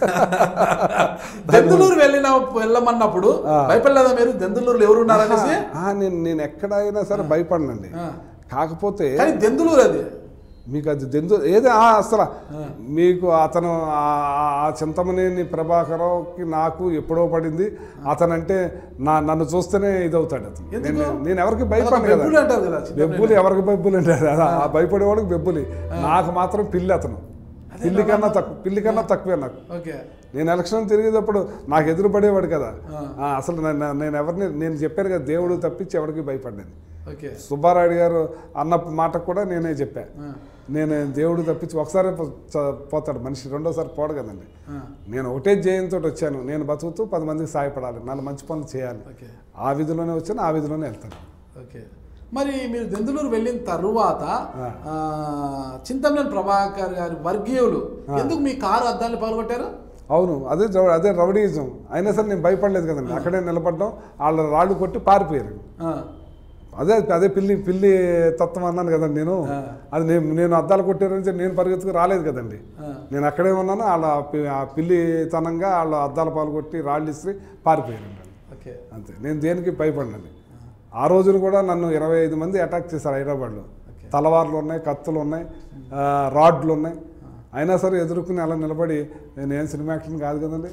దెందులూరు వెళ్ళిన వెళ్ళమన్నప్పుడు భయపడలేదా మీరు దెందులూరులో ఎవరు ఉన్నారనేసి ఆ, నేను నేను ఎక్కడైనా సరే భయపడనండి ఆ. కాకపోతే కానీ దెందులూరు అది మీకు అది దెందు ఏదే ఆ, అసలు మీకు అతను ఆ- ఆ- ఆ చింతమనేని ప్రభాకరంకి నాకు ఎప్పుడో పడింది అతనంటే నా నన్ను చూస్తేనే ఇదవుతాడు అతను నేను నేను ఎవరికి భయపడను కదా బెబ్బులు అంటారు కదా చిన్న బెబ్బులు ఎవరికి బెబ్బులు అంటారు అదా, ఆ భయపడేవాడికి బెబ్బులి నాకు మాత్రం పిల్లి అతను పిల్లి కన్నా తక్కువ పిల్లి కన్నా తక్కువే నాకు ఓకే నేను ఎలక్షన్ తిరిగేటప్పుడు నాకు ఎదురు పడేవాడు కదా ఆ, అసలు నేను నేను ఎవరిని నేను చెప్పాను కదా దేవుడు తప్పించి ఎవరికి భయపడ్డాను ఓకే సుబ్బారాయుడు గారు అన్న మాటకు కూడా నేనే చెప్పా ఆ. నేను దేవుడు తప్పించి ఒకసారి పోతాడు మనిషి రెండోసారి పోడు కదండి ఆ. నేను ఒకటే జయంతో వచ్చాను నేను బతుకుతూ పది మందికి సాయపడాలి నాలుగు మంచి పనులు చేయాలి ఓకే ఆ విధిలోనే వచ్చాను ఆ విధిలోనే వెళ్తాను ఓకే మరి మీరు దెందులూరు వెళ్ళిన తరువాత ఆ, చింతమనేని ప్రభాకర్ గారి వర్గీయులు ఎందుకు మీ కారు అద్దాన్ని పాల్గొట్టారు అవును అదే రౌ- అదే రౌడీజం అయినా సరే నేను భయపడలేదు కదండి అక్కడే నిలబడ్డాం వాళ్ళ రాళ్ళు కొట్టి పారిపోయారు ఆ, అదే అదే పిల్లి పిల్లి తత్వం అన్నాను కదండి నేను అది నేను నేను అద్దాలు కొట్టారని చెప్పి నేను పరిగెత్తుకు రాలేదు కదండి ఆ. నేను అక్కడే ఉన్నాను వాళ్ళ పి- ఆ పిల్లితనంగా వాళ్ళ అద్దాల పాలు కొట్టి రాళ్ళు ఇస్తే పారిపోయారండి ఓకే అంతే నేను దేనికి భయపడినండి ఆ రోజున కూడా నన్ను ఇరవై ఐదు మంది అటాక్ చేశారు హైదరాబాద్లో తలవార్లు ఉన్నాయి కత్తులు ఉన్నాయి ఆ, రాడ్లు ఉన్నాయి అయినా సరే ఎదుర్కొని అలా నిలబడి నేను ఏం సినిమా యాక్షన్ కాదు కదండి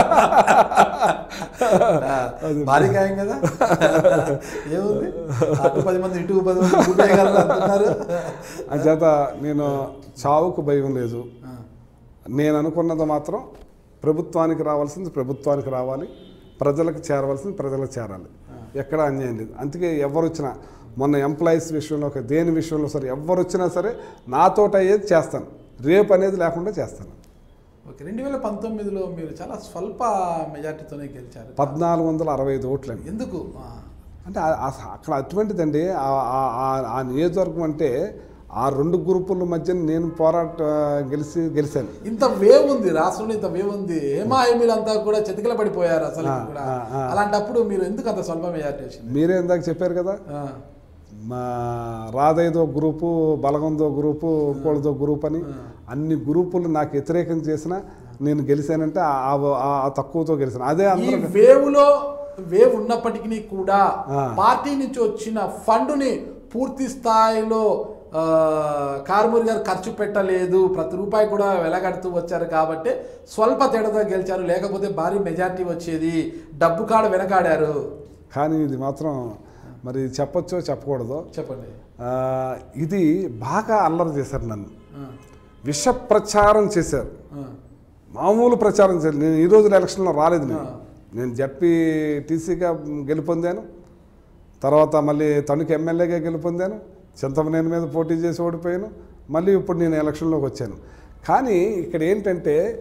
భారీ గాయం కదా ఏముంది అటు పది మంది ఇటు పది మంది ఇటు వేయగలరు అంటున్నారు అంచేత నేను చావుకు భయం లేదు ఆ, నేను అనుకున్నది మాత్రం ప్రభుత్వానికి రావాల్సింది ప్రభుత్వానికి రావాలి ప్రజలకు చేరవలసింది ప్రజలకు చేరాలి ఎక్కడ అన్యాయం లేదు అందుకే ఎవరు వచ్చినా మొన్న ఎంప్లాయీస్ విషయంలో ఒక దేని విషయంలో సరే ఎవరు వచ్చినా సరే నాతోట అయ్యేది చేస్తాను రేపు అనేది లేకుండా చేస్తాను ఓకే రెండు వేల పంతొమ్మిదిలో మీరు చాలా స్వల్ప మెజార్టీతోనే గెలిచారు పద్నాలుగు వందల అరవై ఐదు ఓట్లండి ఎందుకు ఆ, అంటే ఆ- ఆ- అక్కడ అటువంటిదండి ఆ- ఆ- ఆ- ఆ నియోజకవర్గం అంటే ఆ రెండు గ్రూపుల మధ్య నేను పోరాట గెలిచి గెలిచాను ఇంత వేవ్ ఉంది రాష్ట్రంలో ఇంత వేవ్ ఉంది హేమా హేమీలంతా కూడా చతికిల పడిపోయారు అసలు కూడా ఆ, ఆ. అలాంటప్పుడు మీరు ఎందుకు అంత స్వల్ప మెజార్టీ వచ్చింది మీరే ఇందాక చెప్పారు కదా ఆ, మా రాధయ్యదో గ్రూపు బలగందో గ్రూపు ఇంకోళ్ళదో గ్రూప్ అని అన్ని గ్రూపులు నాకు వ్యతిరేకం చేసిన నేను గెలిచానంటే ఆ- ఆ- ఆ- ఆ తక్కువతో గెలిచాను అదే ఈ అందరూ వేవ్ లో వేవ్ ఉన్నప్పటికీ కూడా ఆ. పార్టీ నుంచి వచ్చిన ఫండుని పూర్తి స్థాయిలో ఆ, కారుమూరి గారు ఖర్చు పెట్టలేదు ప్రతి రూపాయి కూడా వెలగడుతూ వచ్చారు కాబట్టి స్వల్ప తేడాతో గెలిచారు లేకపోతే భారీ మెజార్టీ వచ్చేది డబ్బు కాడ వెనకాడారు కానీ ఇది మాత్రం మరి చెప్పొచ్చో చెప్పకూడదో చెప్పండి ఆ, ఇది బాగా అల్లరి చేశారు నన్ను ఆ, విష ప్రచారం చేశారు ఆ, మామూలు ప్రచారం చేశారు నేను ఈ రోజుల ఎలక్షన్లో రాలేదు నేను నేను జడ్పీ టీసీగా గెలుపొందాను తర్వాత మళ్ళీ తణుకు ఎమ్మెల్యేగా గెలుపొందాను చింతమనేని మీద పోటీ చేసి ఓడిపోయాను మళ్ళీ ఇప్పుడు నేను ఎలక్షన్లోకి వచ్చాను కానీ ఇక్కడ ఏంటంటే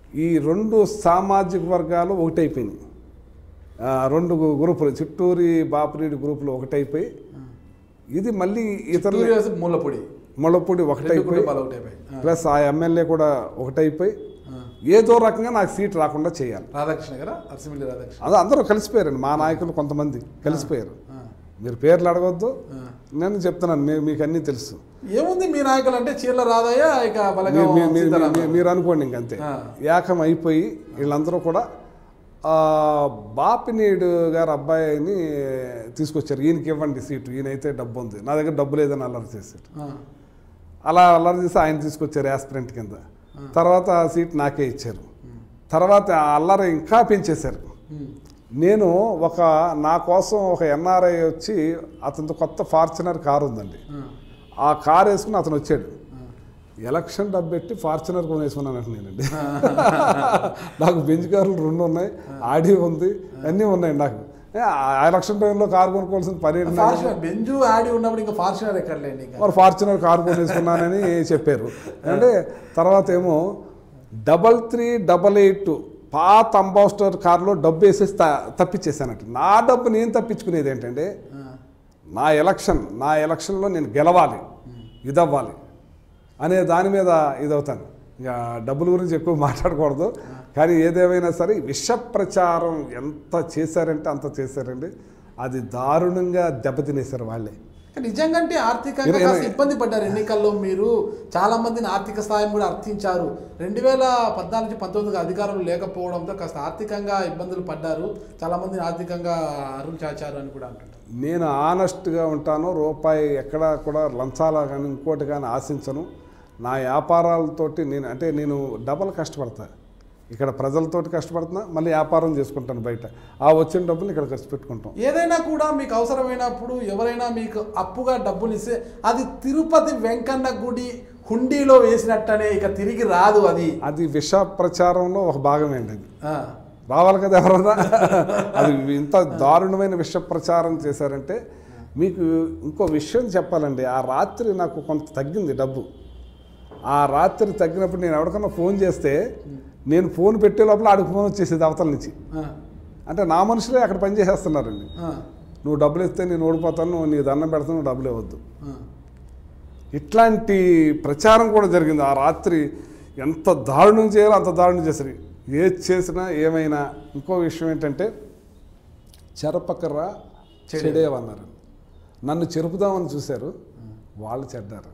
ఈ రెండు సామాజిక వర్గాలు ఒకటైపోయినాయి ఆ, రెండు గ్రూపులు చిట్టూరి బాపిరెడ్డి గ్రూపులు ఒకటైపోయి ఇది మళ్ళీ ఇతరులు టూరియాస్ మూలపొడి ముళ్ళపూడి రెండు ఒకటైపోయి కుటుంబాలు ఒకటైపోయి ఆ, ప్లస్ ఆ ఎమ్మెల్యే కూడా ఒకటైపోయి ఆ. ఏదో రకంగా నాకు సీట్ రాకుండా చేయాలి రాధాకృష్ణ గారా అరసిమిల్లి రాధాకృష్ణ అది అందరూ కలిసిపోయారండి మా నాయకులు కొంతమంది కలిసిపోయారు ఆ, మీరు పేర్లు అడగొద్దు ఆ. నేను చెప్తున్నాను మీ- మీకు అన్నీ తెలుసు ఏముంది మీ నాయకులు అంటే చీర్ల రాధయ్య ఇక బలగా మీ- మీ- మీ- సీతారామ. మీ- మీరు అనుకోండి ఇంకంతే ఆ. ఏకం అయిపోయి వీళ్ళందరూ కూడా ఆ, బాపినీడు గారు అబ్బాయిని తీసుకొచ్చారు ఈయనకి ఇవ్వండి సీటు ఈయనైతే డబ్బు ఉంది నా దగ్గర డబ్బు లేదని అల్లరి చేశారు ఆ, అలా అల్లరి చేసి ఆయన తీసుకొచ్చారు యాస్పిరెంట్ కింద తర్వాత ఆ సీట్ నాకే ఇచ్చారు తర్వాత ఆ అల్లరి ఇంకా పెంచేశారు ఉమ్, నేను ఒక నా కోసం ఒక ఎన్ఆర్ఐ వచ్చి అతనితో కొత్త ఫార్చునర్ కారు ఉందండి ఆ, ఆ కారు వేసుకుని అతను వచ్చాడు ఆ. ఎలక్షన్ డబ్బు పెట్టి ఫార్చునర్ కొనేసుకున్నాను నేనండి నాకు బెంచ్ కార్లు రెండు ఉన్నాయి ఆడి ఉంది అన్నీ ఉన్నాయి నాకు ఏ, ఆ ఎలక్షన్ టైంలో కారు కొనుక్కోవాల్సిన పని ఏంటి నాకు? ఫార్చునర్ బెంజు ఆడి ఉన్నప్పుడు ఇంకా ఫార్చునర్ ఎక్కడలేండి ఇంకా మరి ఫార్చునర్ కారు కొనేసుకున్నానని చెప్పారు అంటే తర్వాత ఏమో డబల్ త్రీ డబల్ ఎయిట్ పాత అంబాసిడర్ కారులో డబ్బు వేసేసి త- తప్పించేసానట నా డబ్బు నేను తప్పించుకునేది ఏంటంటే ఆ, నా ఎలక్షన్ నా ఎలక్షన్లో నేను గెలవాలి ఇదవ్వాలి అనే దాని మీద ఇదవుతాను ఇక డబ్బుల గురించి ఎక్కువ మాట్లాడకూడదు కానీ ఏదేమైనా సరే విష ప్రచారం ఎంత చేశారంటే అంత చేశారండి అది దారుణంగా దెబ్బతినేశారు వాళ్ళే కానీ నిజంగా అంటే ఆర్థికంగా ఇర- కాస్త ఇర- ఇబ్బంది పడ్డారు ఎన్నికల్లో మీరు చాలా మందిని ఆర్థిక సాయం కూడా అర్థించారు రెండు వేల పద్నాలుగు నుంచి పంతొమ్మిదికి అధికారులు లేకపోవడంతో కాస్త ఆర్థికంగా ఇబ్బందులు పడ్డారు చాలా మందిని ఆర్థికంగా అరులు చాచారు అని కూడా అంటుంటారు నేను ఆనెస్ట్గా ఉంటాను రూపాయి ఎక్కడా కూడా లంచాల కానీ ఇంకోటి కానీ ఆశించను నా వ్యాపారాలతోటి నేను అంటే నేను డబల్ కష్టపడతా ఇక్కడ ప్రజలతోటి కష్టపడుతున్నా మళ్ళీ వ్యాపారం చేసుకుంటాను బయట ఆ వచ్చిన డబ్బులు ఇక్కడ ఖర్చు పెట్టుకుంటాం ఏదైనా కూడా మీకు అవసరమైనప్పుడు ఎవరైనా మీకు అప్పుగా డబ్బులు ఇస్తే అది తిరుపతి వెంకన్న గుడి హుండీలో వేసినట్టనే ఇక తిరిగి రాదు అది అది విష ప్రచారంలో ఒక భాగమేండి అది ఆ, రావాలి కదా ఎవరన్నా అది ఇంత దారుణమైన విష ప్రచారం చేశారంటే మీకు ఇంకో విషయం చెప్పాలండి ఆ రాత్రి నాకు కొంత తగ్గింది డబ్బు ఆ రాత్రి తగ్గినప్పుడు నేను ఎవరికన్నా ఫోన్ చేస్తే నేను ఫోన్ పెట్టే లోపల ఆడికి ఫోన్ వచ్చేసేది అవతల నుంచి ఆ, అంటే నా మనుషులే అక్కడ పని చేసేస్తున్నారండి ఆ, నువ్వు డబ్బులు ఇస్తే నేను ఓడిపోతాను నువ్వు నీ దండం పెడతాను నువ్వు డబ్బులు ఇవ్వద్దు ఆ. ఇట్లాంటి ప్రచారం కూడా జరిగింది ఆ రాత్రి ఎంత దారుణం చేయాలో అంత దారుణం చేశారు ఏది చేసినా ఏమైనా ఇంకో విషయం ఏంటంటే చెరపకర్ర చెడేవన్నారు నన్ను చెరుపుదామని చూశారు వాళ్ళు చెడ్డారు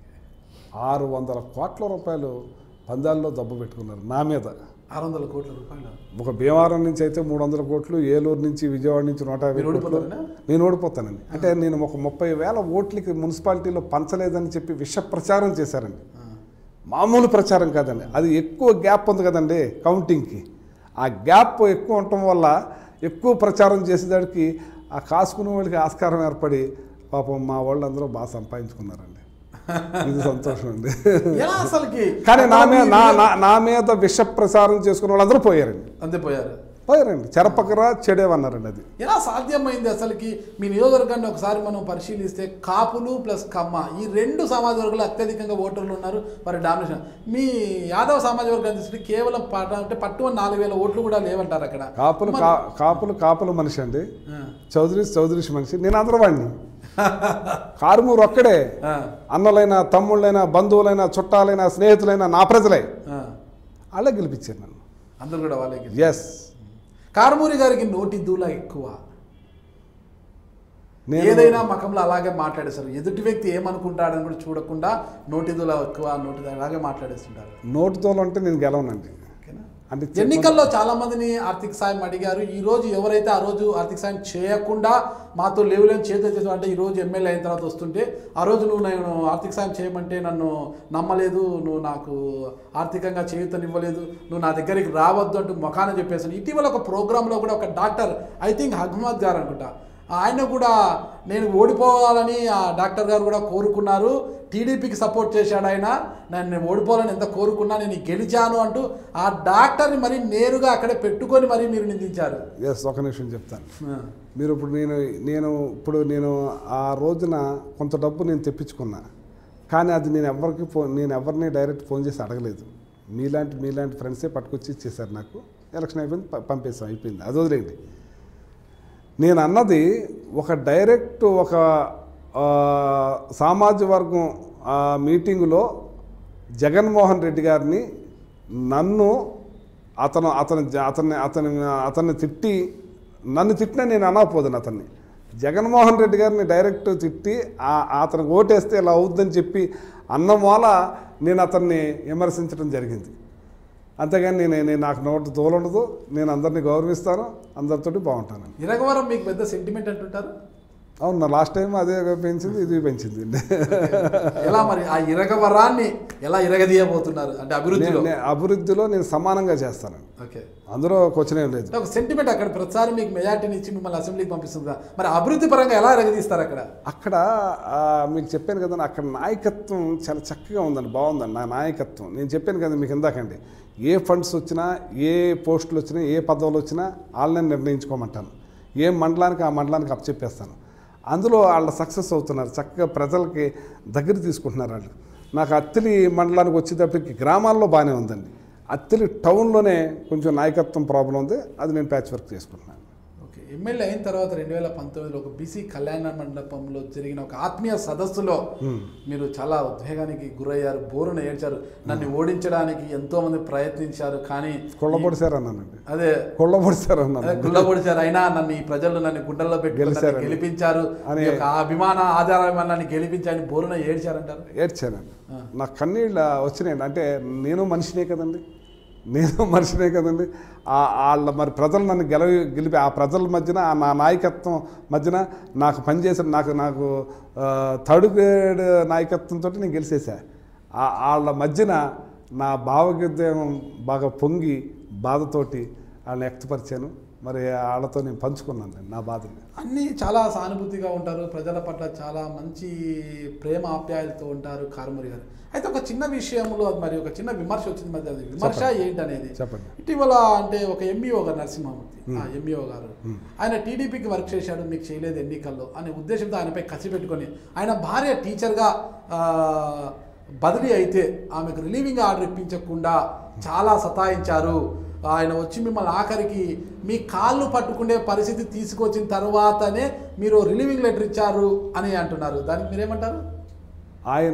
ఆరు వందల కోట్ల రూపాయలు పందాల్లో దెబ్బ పెట్టుకున్నారు నా మీద ఆరు వందల కోట్ల రూపాయలు ఒక భీమవరం నుంచి అయితే మూడు వందల కోట్లు ఏలూరు నుంచి విజయవాడ నుంచి నూట యాభై మీరు కోట్లు ఓడిపోతారనా? నేను ఓడిపోతానండి అంటే నేను ఒక ముప్పై వేల ఓట్లకి మున్సిపాలిటీలో పంచలేదని చెప్పి విష ప్రచారం చేశారండి ఆ, మామూలు ప్రచారం కాదండి అది ఎక్కువ గ్యాప్ ఉంది కదండి కౌంటింగ్కి ఆ గ్యాప్ ఎక్కువ ఉండటం వల్ల ఎక్కువ ప్రచారం చేసేదానికి ఆ కాసుకునే వాళ్ళకి ఆస్కారం ఏర్పడి పాపం మా వాళ్ళందరూ బాగా సంపాదించుకున్నారండి ఇది సంతోషం అండి ఎలా అసలుకి కానీ నా మీద అక్కడ నా మీరు- నా- నా మీద విష ప్రచారం చేసుకున్న వాళ్ళందరూ పోయారండి అంతే పోయారు పోయారండి చెరపకరా చెడేవన్నారండి అది ఎలా సాధ్యమైంది అసలుకి మీ నియోజకవర్గాన్ని ఒకసారి మనం పరిశీలిస్తే కాపులు ప్లస్ కమ్మ ఈ రెండు సామాజిక వర్గాలు అత్యధికంగా ఓటర్లు ఉన్నారు వారి డామినేషన్ మీ యాదవ సామాజిక వర్గాన్ని తీసుకుంటే కేవలం పట అంటే పట్టుమని నాలుగు వేల ఓట్లు కూడా లేవంటారు అక్కడ కాపులు కా కాపులు కాపులు మనిషి అండి ఆ, చౌదరీస్ చౌదరీస్ మనిషి నేను అందరూ వాడిని కారుమూరు ఒక్కడే ఆ, అన్నలైనా తమ్ముళ్ళైనా బంధువులైనా చుట్టాలైనా స్నేహితులైనా నా ప్రజలే ఆ. వాళ్ళే గెలిపించారు నన్ను అందరూ కూడా వాళ్ళకి ఎస్ కారమూరి గారికి నోటి దూల ఎక్కువ నేను ఏదైనా మకంలో అలాగే మాట్లాడేస్తారు ఎదుటి వ్యక్తి ఏమనుకుంటాడని కూడా చూడకుండా నోటి దూల ఎక్కువ నోటి దూల అలాగే మాట్లాడేస్తుంటారు నోటితో అంటే నేను గెలవనండి ఓకేనా అంటే చెప్ప- ఎన్నికల్లో చాలా మందిని ఆర్థిక సాయం అడిగారు ఈ రోజు ఎవరైతే ఆ రోజు ఆర్థిక సాయం చేయకుండా మాతో లేవులేని చేతులు చేసావు అంటే ఈ రోజు ఎమ్మెల్యే అయిన తర్వాత వస్తుంటే ఆ రోజు నువ్వు నేను ఆర్థిక సాయం చేయమంటే నన్ను నమ్మలేదు నువ్వు నాకు ఆర్థికంగా చేయుతనివ్వలేదు నువ్వు నా దగ్గరికి రావద్దు అంటూ ముఖాన చెప్పేసాను ఇటీవల ఒక ప్రోగ్రాంలో కూడా ఒక డాక్టర్ ఐ థింక్ హగ్మద్ గారు అనుకుంటా ఆయన కూడా నేను ఓడిపోవాలని ఆ డాక్టర్ గారు కూడా కోరుకున్నారు టీడీపీకి సపోర్ట్ చేశాడు ఆయన నన్ను ఓడిపోవాలని ఎంత కోరుకున్నా నేను గెలిచాను అంటూ ఆ డాక్టర్ని మరి నేరుగా అక్కడే పెట్టుకొని మరి మీరు నిందించారు ఎస్ ఒక నిమిషం చెప్తాను మీరు ఇప్పుడు నేను నేను ఇప్పుడు నేను ఆ రోజున కొంత డబ్బు నేను తెప్పించుకున్నా కానీ అది నేను ఎవరికి ఫోన్ నేను ఎవరిని డైరెక్ట్ ఫోన్ చేసి అడగలేదు మీలాంటి మీలాంటి ఫ్రెండ్సే పట్టుకొచ్చి ఇచ్చేసారు నాకు ఎలక్షన్ అయిపోయింది ప- పంపేసాం అయిపోయింది అది వదిలేండి నేను అన్నది ఒక డైరెక్ట్ ఒక ఆ, సామాజిక వర్గం ఆ, మీటింగులో జగన్మోహన్ రెడ్డి గారిని నన్ను అతను అతను జ- అతన్ని అతని అతన్ని తిట్టి నన్ను తిట్టినా నేను అనకపోదును అతన్ని జగన్మోహన్ రెడ్డి గారిని డైరెక్ట్ తిట్టి ఆ- అతనికి ఓటేస్తే ఇలా అవుద్దని చెప్పి అన్నం వల్ల నేను అతన్ని విమర్శించడం జరిగింది అంతేగాని నేను నేను నాకు నోటు తోలుండదు నేను అందరినీ గౌరవిస్తాను అందరితోటి బాగుంటాను ఇరగవరం మీకు పెద్ద సెంటిమెంట్ అంటుంటారు అవును నా లాస్ట్ టైం అదే పెంచింది ఇది పెంచింది ఎలా మరి ఆ ఇరగవరాన్ని ఎలా ఇరగదీయబోతున్నారు అంటే అభివృద్ధిలో నేను- నేను అభివృద్ధిలో నేను సమానంగా చేస్తాను ఓకే అందులో క్వశ్చన్ ఏం లేదు అంటే ఒక సెంటిమెంట్ అక్కడ ప్రతిసారి మీకు మెజార్టీని ఇచ్చి మిమ్మల్ని అసెంబ్లీకి పంపిస్తుంది కదా. మరి అభివృద్ధి పరంగా ఎలా ఇరగదీస్తారు అక్కడ అక్కడ ఆ, మీకు చెప్పాను కదా అక్కడ నాయకత్వం చాలా చక్కగా ఉందండి బాగుందండి నా నాయకత్వం నేను చెప్పాను కదా మీకు ఇందాకండి ఏ ఫండ్స్ వచ్చినా ఏ పోస్టులు వచ్చినా ఏ పదవులు వచ్చినా వాళ్ళని నిర్ణయించుకోమంటాను ఏ మండలానికి ఆ మండలానికి అప్పచెప్పేస్తాను అందులో వాళ్ళు సక్సెస్ అవుతున్నారు చక్కగా ప్రజలకి దగ్గర తీసుకుంటున్నారు వాళ్ళు నాకు అత్తిలి మండలానికి వచ్చేటప్పటికి గ్రామాల్లో బాగానే ఉందండి అత్తిలి టౌన్లోనే కొంచెం నాయకత్వం ప్రాబ్లం ఉంది అది నేను ప్యాచ్ వర్క్ చేసుకుంటున్నాను ఓకే ఎమ్మెల్యే అయిన తర్వాత రెండు వేల పంతొమ్మిదిలో ఒక బీసీ కళ్యాణ మండపంలో జరిగిన ఒక ఆత్మీయ సదస్సులో మీరు చాలా ఉద్వేగానికి గురయ్యారు బోరున ఏడ్చారు నన్ను ఓడించడానికి ఎంతో మంది ప్రయత్నించారు కానీ కొల్లబొడిసారు అన్నానండి అదే కొల్లబొడిసారు అన్నాను అదే గుల్లబొడిచారు అయినా నన్ను ఈ ప్రజలు నన్ను గుండెల్లో పెట్టి నన్ను గెలిచారని. గెలిపించారు అని- ఈ యొక్క ఆ అభిమాన ఆధారం నన్ను గెలిపించారని బోరున ఏడ్చారంటారు ఏడ్చానండి నా కన్నీళ్ళ వచ్చినాయండి అంటే నేను మనిషినే కదండి నేను మనిషినే కదండి ఆ వాళ్ళ మరి ప్రజలు నన్ను గెలవి గెలిపి ఆ ప్రజల మధ్యన ఆ నా నాయకత్వం మధ్యన నాకు పనిచేసిన నాకు నాకు ఆ, థర్డ్ గ్రేడ్ నాయకత్వంతో నేను గెలిచేసా ఆ- వాళ్ళ మధ్యన నా భావోద్వేగం బాగా పొంగి బాధతోటి వాళ్ళని వ్యక్తపరిచాను మరి వాళ్ళతో నేను పంచుకున్నాను నేను నా బాధని అన్నీ చాలా సానుభూతిగా ఉంటారు ప్రజల పట్ల చాలా మంచి ప్రేమ ఆప్యాయలతో ఉంటారు కారుమూరి గారు అయితే ఒక చిన్న విషయంలో మరి ఒక చిన్న విమర్శ వచ్చింది మరి అది విమర్శ ఏంటనేది చెప్పండి ఇటీవల అంటే ఒక ఎంఈఓ గారు నరసింహమూర్తి ఆ ఎంఈఓ గారు ఆయన టీడీపీకి వర్క్ చేశాడు మీకు చేయలేదు ఎన్నికల్లో అనే ఉద్దేశంతో ఆయనపై కసి పెట్టుకొని ఆయన భార్య టీచర్గా ఆ, బదిలీ అయితే ఆమెకు రిలీవింగ్ ఆర్డర్ ఇప్పించకుండా చాలా సతాయించారు ఆయన వచ్చి మిమ్మల్ని ఆఖరికి మీ కాళ్ళు పట్టుకునే పరిస్థితి తీసుకొచ్చిన తర్వాతనే మీరు రిలీవింగ్ లెటర్ ఇచ్చారు అని అంటున్నారు దానికి మీరేమంటారు ఆయన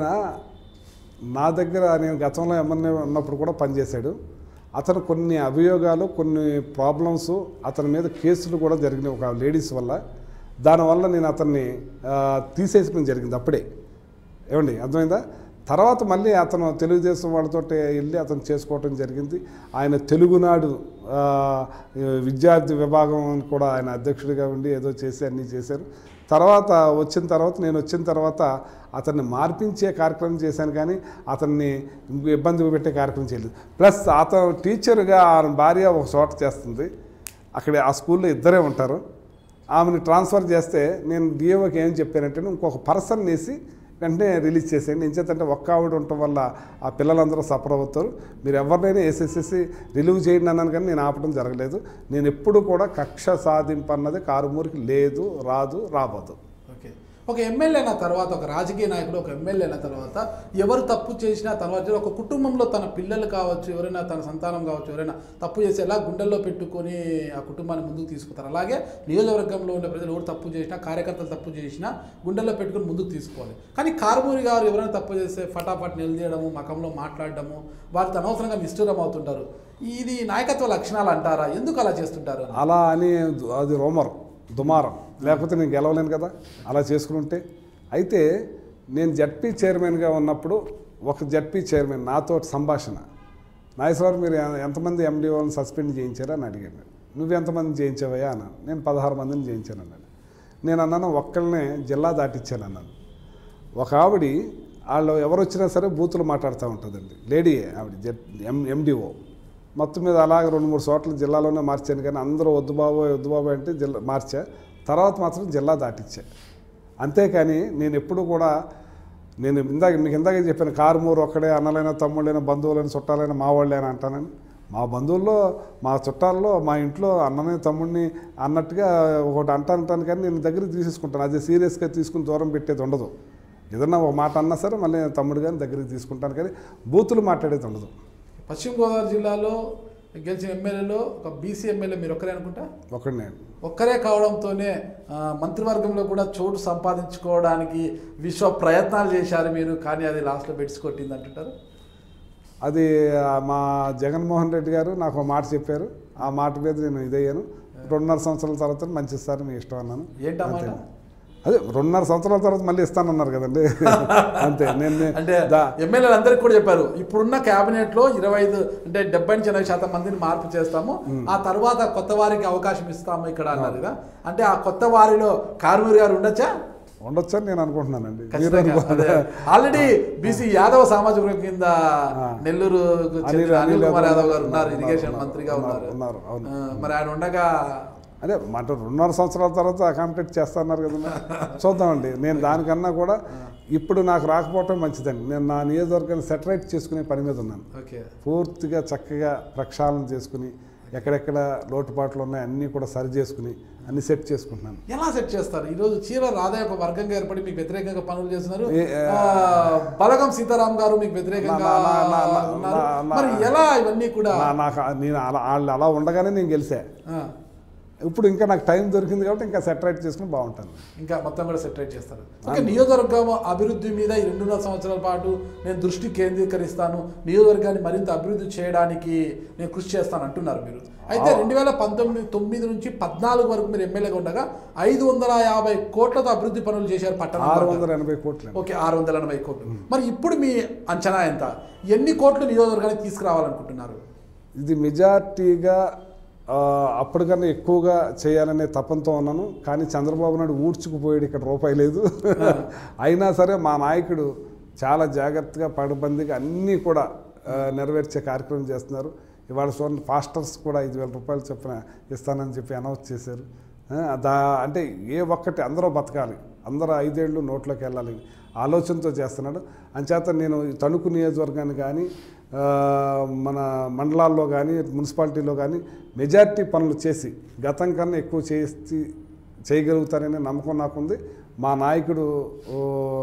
నా దగ్గర నేను గతంలో ఎమ్మెల్యే ఉన్నప్పుడు కూడా పనిచేశాడు అతను కొన్ని అభియోగాలు కొన్ని ప్రాబ్లమ్స్ అతని మీద కేసులు కూడా జరిగినాయి ఒక లేడీస్ వల్ల దానివల్ల నేను అతన్ని ఆ, తీసేయడం జరిగింది అప్పుడే ఏమండి అర్థమైందా తర్వాత మళ్ళీ అతను తెలుగుదేశం వాళ్ళతో వెళ్ళి అతను చేసుకోవటం జరిగింది ఆయన తెలుగునాడు ఆ, విద్యార్థి విభాగం కూడా ఆయన అధ్యక్షుడిగా ఉండి ఏదో చేసి అన్నీ చేశారు తర్వాత వచ్చిన తర్వాత నేను వచ్చిన తర్వాత అతన్ని మార్పించే కార్యక్రమం చేశాను కానీ అతన్ని ఇంకో ఇబ్బంది పెట్టే కార్యక్రమం చేయలేదు ప్లస్ అతను టీచర్గా ఆయన భార్య ఒక చోట చేస్తుంది అక్కడ ఆ స్కూల్లో ఇద్దరే ఉంటారు ఆమెను ట్రాన్స్ఫర్ చేస్తే నేను డిఓకి ఏం చెప్పానంటే ఇంకొక పర్సన్ వేసి వెంటనే రిలీజ్ చేసేయండి ఎంచేతంటే ఒక్క ఆవిడ ఉండటం వల్ల ఆ పిల్లలందరూ సఫర్ అవుతారు మీరు ఎవరినైనా వేసేసేసి రిలీవ్ చేయండి అన్నాను కానీ నేను ఆపడం జరగలేదు నేను ఎప్పుడు కూడా కక్ష సాధింపు అన్నది కారుమూరికి లేదు రాదు రాబోదు ఓకే ఒక ఎమ్మెల్యే అయిన తర్వాత ఒక రాజకీయ నాయకుడు ఒక ఎమ్మెల్యే అయిన తర్వాత ఎవరు తప్పు చేసినా తర్వాత ఒక కుటుంబంలో తన పిల్లలు కావచ్చు ఎవరైనా తన సంతానం కావచ్చు ఎవరైనా తప్పు చేసి ఎలా గుండెల్లో పెట్టుకొని ఆ కుటుంబాన్ని ముందుకు తీసుకుతారు అలాగే నియోజకవర్గంలో ఉండే ప్రజలు ఎవరు తప్పు చేసినా కార్యకర్తలు తప్పు చేసినా గుండెల్లో పెట్టుకొని ముందుకు తీసుకోవాలి కానీ కారుమూరి గారు ఎవరైనా తప్పు చేస్తే ఫటాఫట్ నిలదీయడము మకంలో మాట్లాడడము వారితో అనవసరంగా నిష్ఠూరం అవుతుంటారు ఇది నాయకత్వ లక్షణాలు అంటారా ఎందుకు అలా చేస్తుంటారు అలా అని అది రోమర్ దుమారం లేకపోతే నేను గెలవలేను కదా అలా చేసుకుని ఉంటే అయితే నేను జడ్పీ చైర్మన్గా ఉన్నప్పుడు ఒక జడ్పీ చైర్మన్ నాతో సంభాషణ నాగేశ్వరరావు మీరు ఎ- ఎంతమంది ఎండిఓని సస్పెండ్ చేయించారా అని అడిగాను నువ్వు ఎంతమంది చేయించావయ్యా అన్నాను నేను పదహారు మందిని చేయించాను అన్నాడు నేను అన్నాను ఒక్కళ్ళనే జిల్లా దాటిచ్చాను అన్నాను ఒక ఆవిడ వాళ్ళు ఎవరు వచ్చినా సరే బూతులు మాట్లాడుతూ ఉంటుందండి లేడీ ఆవిడ జెడ్ ఎం ఎండిఓ మొత్తం మీద అలాగే రెండు మూడు చోట్ల జిల్లాలోనే మార్చాను కానీ అందరూ వద్దు బాబు వద్దు బాబు అంటే జిల్లా మార్చా తర్వాత మాత్రం జిల్లా దాటిచ్చా అంతేకాని నేను ఎప్పుడు కూడా నేను ఇందాక మీకు ఇందాక చెప్పాను కారుమూరు ఒక్కడే అన్నలైన తమ్ముళ్ళైన బంధువులైన చుట్టాలైన మా వాళ్ళైనా అంటానని మా బంధువుల్లో మా చుట్టాల్లో మా ఇంట్లో అన్నని తమ్ముడిని అన్నట్టుగా ఒకటి అంటాను కానీ నేను దగ్గరికి తీసేసుకుంటాను అది సీరియస్గా తీసుకుని దూరం పెట్టేది ఉండదు ఏదన్నా ఒక మాట అన్నా సరే మళ్ళీ తమ్ముడు కానీ దగ్గరికి తీసుకుంటాను కానీ బూతులు మాట్లాడేది ఉండదు పశ్చిమ గోదావరి జిల్లాలో గెలిచిన ఎమ్మెల్యేలో ఒక బీసీ ఎమ్మెల్యే మీరు ఒక్కరే అనుకుంటా ఒకటి నేను ఒక్కరే కావడంతోనే ఆ, మంత్రివర్గంలో కూడా చోటు సంపాదించుకోవడానికి విశ్వ ప్రయత్నాలు చేశారు మీరు కానీ అది లాస్ట్లో బెడ్స్ కొట్టింది అంటుంటారు అది ఆ, మా జగన్మోహన్ రెడ్డి గారు నాకు ఒక మాట చెప్పారు ఆ మాట మీద నేను ఇదయ్యాను రెండున్నర సంవత్సరాల తర్వాత మంచి ఇస్తారు మీ ఇష్టం అన్నాను ఏంటా మాట? అంతే. అదే రెండున్నర సంవత్సరాల తర్వాత మళ్ళీ ఇస్తానన్నారు కదండి అంతే నేను అంటే దా- ఎమ్మెల్యేలు అందరికీ కూడా చెప్పారు ఇప్పుడున్న కేబినెట్ లో ఇరవై ఐదు అంటే డెబ్బై నుంచి ఎనభై శాతం మందిని మార్పు చేస్తాము ఆ తర్వాత కొత్త వారికి అవకాశం ఇస్తాము ఇక్కడ అన్నారు కదా అంటే ఆ కొత్త వారిలో కార్మూరి గారు ఉండొచ్చా ఉండొచ్చని నేను అనుకుంటున్నానండి మీరు ఖచ్చితంగా అనుకుంటున్నారా? ఆల్రెడీ బీసీ యాదవ సామాజిక వర్గం కింద నెల్లూరు అనిల్ అనిల్ కుమార్ యాదవ్ గారు ఉన్నారు ఉన్నారు, ఇరిగేషన్ ఉన్నారు, మంత్రిగా ఉన్నారు, ఉన్నారు ఉన్నారు, అవును. ఆ, మరి ఆయన ఉండగా అదే మాట రెండున్నర సంవత్సరాల తర్వాత అకామిడేట్ చేస్తున్నారు కదన్నా చూద్దామండి నేను దానికన్నా కూడా ఇప్పుడు నాకు రాకపోవటం మంచిదండి నేను నా నియోజకవర్గాన్ని సెటరేట్ చేసుకునే పని మీద ఉన్నాను ఓకే పూర్తిగా చక్కగా ప్రక్షాళన చేసుకుని ఎక్కడెక్కడ లోటుపాట్లు ఉన్నాయి అన్నీ కూడా సరి చేసుకుని అన్ని సెట్ చేసుకుంటున్నాను ఎలా సెట్ చేస్తారు ఈ రోజు చీర రాధా ఒక వర్గంగా ఏర్పడి మీకు వ్యతిరేకంగా పనులు చేస్తున్నారు ఏ- ఏ- ఆ, బలగం సీతారాం గారు మీకు వ్యతిరేకంగా నా- నా- నా- నా- ఉన్నారు నా- నా- మరి ఎలా ఇవన్నీ కూడా నా- నాకు నేను అలా వాళ్ళు అలా ఉండగానే నేను గెలిచా ఆ, ఇప్పుడు ఇంకా నాకు టైం దొరికింది కాబట్టి ఇంకా సెటరేట్ చేసుకుని బాగుంటాను ఇంకా మొత్తం కూడా సెటరేట్ చేస్తారు ఓకే నియోజకవర్గం అభివృద్ధి మీద ఈ రెండున్నర సంవత్సరాల పాటు నేను దృష్టి కేంద్రీకరిస్తాను నియోజకవర్గాన్ని మరింత అభివృద్ధి చేయడానికి నేను కృషి చేస్తాను అంటున్నారు మీరు అయితే రెండు వేల పంతొమ్మిది తొమ్మిది నుంచి పద్నాలుగు వరకు మీరు ఎమ్మెల్యేగా ఉండగా ఐదు వందల యాభై కోట్లతో అభివృద్ధి పనులు చేశారు పట్టణం ఆరు వందల ఎనభై కోట్లు ఓకే ఆరు వందల ఎనభై కోట్లు మరి ఇప్పుడు మీ అంచనా ఎంత ఎన్ని కోట్లు నియోజకవర్గానికి తీసుకురావాలనుకుంటున్నారు ఇది మెజార్టీగా ఆ, అప్పటికన్నా ఎక్కువగా చేయాలనే తపంతో ఉన్నాను కానీ చంద్రబాబు నాయుడు ఊడ్చుకుపోయాడు ఇక్కడ రూపాయి లేదు అయినా సరే మా నాయకుడు చాలా జాగ్రత్తగా పడబందిగా అన్నీ కూడా ఆ, నెరవేర్చే కార్యక్రమం చేస్తున్నారు ఇవాళ చూడండి ఫాస్టర్స్ కూడా ఐదు వేల రూపాయలు చొప్పున ఇస్తానని చెప్పి అనౌన్స్ చేశారు ఆ, దా అంటే ఏ ఒక్కటి అందరూ బతకాలి అందరూ ఐదేళ్ళు నోట్లోకి వెళ్ళాలి ఆలోచనతో చేస్తున్నాడు అంచేత నేను ఈ తణుకు నియోజకవర్గాన్ని కానీ ఆ, మన మండలాల్లో కానీ మున్సిపాలిటీలో కానీ మెజారిటీ పనులు చేసి గతం కన్నా ఎక్కువ చేసి చేయగలుగుతారనే నమ్మకం నాకుంది మా నాయకుడు ఓ,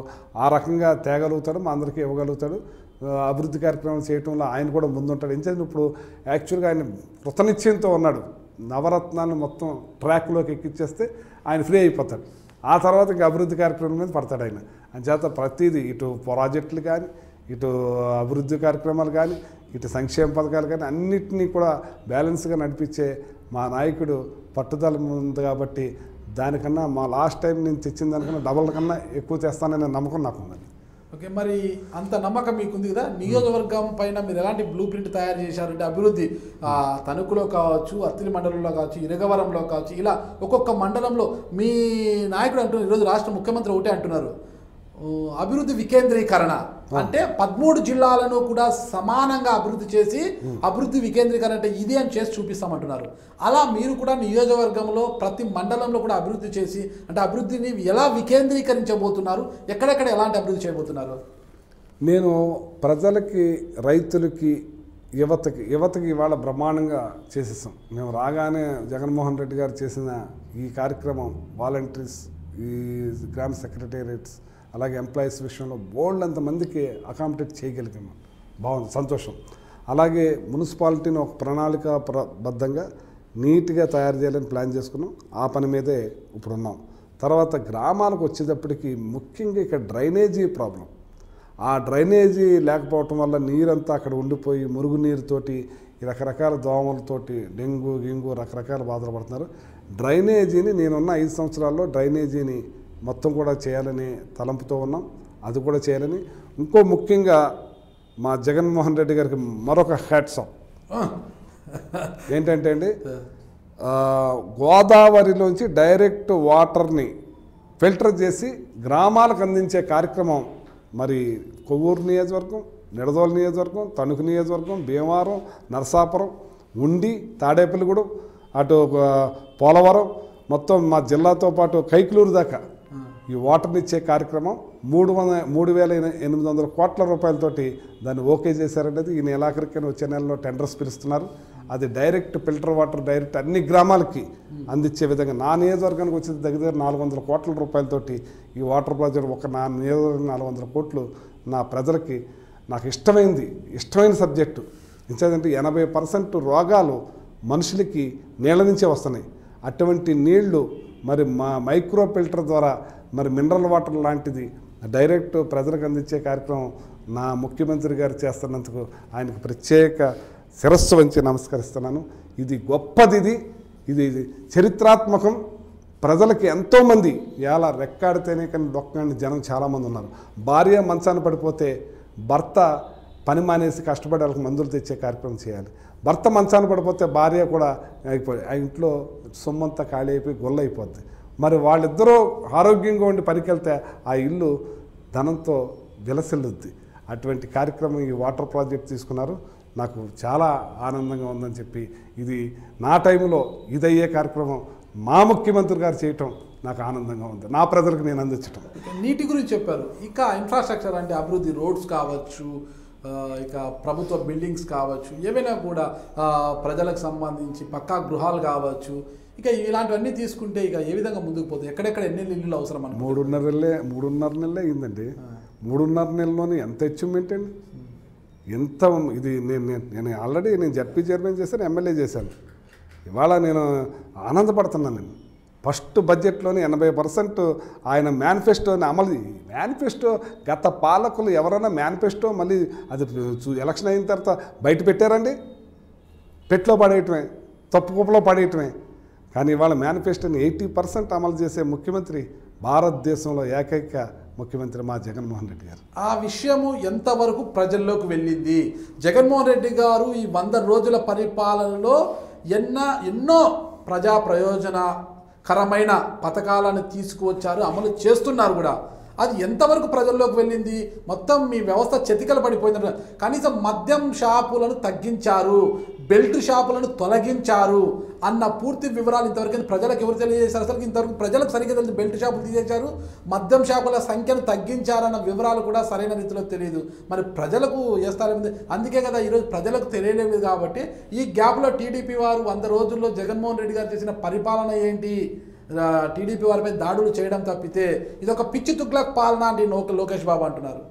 ఆ రకంగా తేగలుగుతాడు మా అందరికీ ఇవ్వగలుగుతాడు ఆ, అభివృద్ధి కార్యక్రమాలు చేయటంలో ఆయన కూడా ముందుంటాడు ఎందుకంటే ఇప్పుడు యాక్చువల్గా ఆయన కృతనిశ్చయంతో ఉన్నాడు నవరత్నాలను మొత్తం ట్రాక్లోకి ఎక్కిచ్చేస్తే ఆయన ఫ్రీ అయిపోతాడు ఆ తర్వాత ఇంకా అభివృద్ధి కార్యక్రమం మీద పడతాడు ఆయన అంచేత ప్రతిదీ ఇటు ప్రాజెక్టులు కానీ ఇటు అభివృద్ధి కార్యక్రమాలు కానీ ఇటు సంక్షేమ పథకాలు కానీ అన్నిటినీ కూడా బ్యాలెన్స్గా నడిపించే మా నాయకుడు పట్టుదల ఉంది కాబట్టి దానికన్నా మా లాస్ట్ టైం నేను తెచ్చిన దానికన్నా డబల్ కన్నా ఎక్కువ తెస్తాననే నమ్మకం నాకు ఉందండి ఓకే మరి అంత నమ్మకం మీకుంది కదా నియోజకవర్గం పైన మీరు ఎలాంటి బ్లూ ప్రింట్ తయారు చేశారంటే అభివృద్ధి ఆ, తణుకులో కావచ్చు అత్తిలి మండలంలో కావచ్చు ఇరగవరంలో కావచ్చు ఇలా ఒక్కొక్క మండలంలో మీ నాయకుడు అంటున్నారు ఈరోజు రాష్ట్ర ముఖ్యమంత్రి ఒకటే అంటున్నారు ఊ, అభివృద్ధి వికేంద్రీకరణ అంటే పదమూడు జిల్లాలను కూడా సమానంగా అభివృద్ధి చేసి అభివృద్ధి వికేంద్రీకరణ అంటే ఇది అని చేసి చూపిస్తామంటున్నారు అలా మీరు కూడా నియోజకవర్గంలో ప్రతి మండలంలో కూడా అభివృద్ధి చేసి అంటే అభివృద్ధిని ఎలా వికేంద్రీకరించబోతున్నారు ఎక్కడెక్కడ ఎలాంటి అభివృద్ధి చేయబోతున్నారు నేను ప్రజలకి రైతులకి యువతకి యువతకి ఇవాళ బ్రహ్మాండంగా చేసేసాం మేము రాగానే జగన్మోహన్ రెడ్డి గారు చేసిన ఈ కార్యక్రమం వాలంటీర్స్ ఈ గ్రామ సెక్రటేరియట్స్ అలాగే ఎంప్లాయీస్ విషయంలో బోల్డ్ అంతమందికి అకామిడేట్ చేయగలిగాము బాగుంది సంతోషం అలాగే మున్సిపాలిటీని ఒక ప్రణాళిక బద్ధంగా నీట్గా తయారు చేయాలని ప్లాన్ చేసుకున్నాం ఆ పని మీదే ఇప్పుడు ఉన్నాం తర్వాత గ్రామాలకు వచ్చేటప్పటికి ముఖ్యంగా ఇక్కడ డ్రైనేజీ ప్రాబ్లం ఆ డ్రైనేజీ లేకపోవటం వల్ల నీరంతా అక్కడ ఉండిపోయి మురుగునీరుతోటి ఈ రకరకాల దోమలతోటి డెంగ్యూ గింగు రకరకాల బాధలు పడుతున్నారు డ్రైనేజీని నేనున్న ఐదు సంవత్సరాల్లో డ్రైనేజీని మొత్తం కూడా చేయాలని తలంపుతో ఉన్నాం అది కూడా చేయాలని ఇంకో ముఖ్యంగా మా జగన్మోహన్ రెడ్డి గారికి మరొక హ్యాట్సప్ ఏంటంటే అండి ఆ, గోదావరిలోంచి డైరెక్ట్ వాటర్ని ఫిల్టర్ చేసి గ్రామాలకు అందించే కార్యక్రమం మరి కొవ్వూరు నియోజకవర్గం నిడదోలు నియోజకవర్గం తణుకు నియోజకవర్గం భీమవరం నరసాపురం ఉండి తాడేపల్లిగూడెం అటు ఆ, పోలవరం మొత్తం మా జిల్లాతో పాటు కైకులూరు దాకా ఈ వాటర్ని ఇచ్చే కార్యక్రమం మూడు వంద మూడు వేల ఎన- ఎనిమిది వందల కోట్ల రూపాయలతోటి దాన్ని ఓకే చేశారంటే ఈ నెలాఖరికైనా వచ్చే నెలలో టెండర్స్ పిలుస్తున్నారు అది డైరెక్ట్ ఫిల్టర్ వాటర్ డైరెక్ట్ అన్ని గ్రామాలకి అందించే విధంగా నా నియోజకవర్గానికి వచ్చేది దగ్గర దగ్గర నాలుగు వందల కోట్ల రూపాయలతోటి ఈ వాటర్ ప్రాజెక్ట్ ఒక నా నియోజకవర్గం నాలుగు వందల కోట్లు నా ప్రజలకి నాకు ఇష్టమైంది ఇష్టమైన సబ్జెక్టు ఎంచేదంటే ఎనభై పర్సెంట్ రోగాలు మనుషులకి నీళ్ళ నుంచే వస్తున్నాయి అటువంటి నీళ్లు మరి మా మైక్రో ఫిల్టర్ ద్వారా మరి మినరల్ వాటర్ లాంటిది డైరెక్ట్ ప్రజలకు అందించే కార్యక్రమం నా ముఖ్యమంత్రి గారు చేస్తున్నందుకు ఆయనకు ప్రత్యేక శిరస్సు వంచి నమస్కరిస్తున్నాను ఇది గొప్పది ఇది ఇది ఇది చరిత్రాత్మకం ప్రజలకి ఎంతోమంది ఇలా రెక్కాడితేనే కానీ డొక్కని జనం చాలామంది ఉన్నారు భార్య మంచాన పడిపోతే భర్త పని మానేసి కష్టపడి వాళ్ళకి మందులు తెచ్చే కార్యక్రమం చేయాలి భర్త మంచాన పడిపోతే భార్య కూడా అయిపోయి ఆ ఇంట్లో సొమ్మంతా ఖాళీ అయిపోయి గొల్ల అయిపోద్ది మరి వాళ్ళిద్దరూ ఆరోగ్యంగా ఉండి పనికెళ్తే ఆ ఇల్లు ధనంతో విలసిల్లుద్ది అటువంటి కార్యక్రమం ఈ వాటర్ ప్రాజెక్ట్ తీసుకున్నారు నాకు చాలా ఆనందంగా ఉందని చెప్పి ఇది నా టైంలో ఇదయ్యే కార్యక్రమం మా ముఖ్యమంత్రి గారు చేయటం నాకు ఆనందంగా ఉంది నా ప్రజలకు నేను అందించటం ఇక నీటి గురించి చెప్పారు ఇక ఇన్ఫ్రాస్ట్రక్చర్ అంటే అభివృద్ధి రోడ్స్ కావచ్చు ఆ, ఇక ప్రభుత్వ బిల్డింగ్స్ కావచ్చు ఏవైనా కూడా ఆ, ప్రజలకు సంబంధించి పక్కా గృహాలు కావచ్చు ఇక ఇలాంటివన్నీ తీసుకుంటే ఇక ఏ విధంగా ముందుకు పోతుంది ఎక్కడెక్కడ ఎన్ని ఇల్లు అవసరం అనుకో మూడున్నర నెలలే మూడున్నర నెలలే అయిందండి మూడున్నర నెలలోనే ఎంత అచీవ్మెంట్ అండి ఎంత ఇది నేను నేను- నేను ఆల్రెడీ నేను జడ్పీ చైర్మన్ చేశాను ఎమ్మెల్యే చేశాను ఇవాళ నేను ఆనందపడుతున్నాను నేను ఫస్ట్ బడ్జెట్లోనే ఎనభై పర్సెంట్ ఆయన మేనిఫెస్టోని అమలు మేనిఫెస్టో గత పాలకులు ఎవరైనా మేనిఫెస్టో మళ్ళీ అది చూ- ఎలక్షన్ అయిన తర్వాత బయట పెట్టారండి పెట్లో పడేయటమే తప్పు కుప్పలో పడేయటమే కానీ ఇవాళ మేనిఫెస్టోని ఎయిటీ పర్సెంట్ అమలు చేసే ముఖ్యమంత్రి భారతదేశంలో ఏకైక ముఖ్యమంత్రి మా జగన్మోహన్ రెడ్డి గారు ఆ విషయము ఎంతవరకు ప్రజల్లోకి వెళ్ళింది జగన్మోహన్ రెడ్డి గారు ఈ వంద రోజుల పరిపాలనలో ఎన్న ఎన్నో ప్రజా ప్రయోజనకరమైన పథకాలను తీసుకువచ్చారు అమలు చేస్తున్నారు కూడా అది ఎంతవరకు ప్రజల్లోకి వెళ్ళింది మొత్తం మీ వ్యవస్థ చెతికలు పడిపోయింది కనీసం మద్యం షాపులను తగ్గించారు బెల్ట్ షాపులను తొలగించారు అన్న పూర్తి వివరాలు ఇంతవరకు ప్రజలకు ఎవరు తెలియజేశారు అసలు ఇంతవరకు ప్రజలకు సరిగ్గా తెలియదు బెల్ట్ షాపులు తీసేశారు మద్యం షాపుల సంఖ్యను తగ్గించారన్న వివరాలు కూడా సరైన రీతిలో తెలియదు మరి ప్రజలకు చేస్తారేమింది అందుకే కదా ఈరోజు ప్రజలకు తెలియలేదు కాబట్టి ఈ గ్యాప్లో టీడీపీ వారు వంద రోజుల్లో జగన్మోహన్ రెడ్డి గారు చేసిన పరిపాలన ఏంటి ఆ, టీడీపీ వారిపై దాడులు చేయడం తప్పితే ఇది ఒక పిచ్చి తుగ్లక్ పాలన అంటే నోక లోకేష్ బాబు అంటున్నారు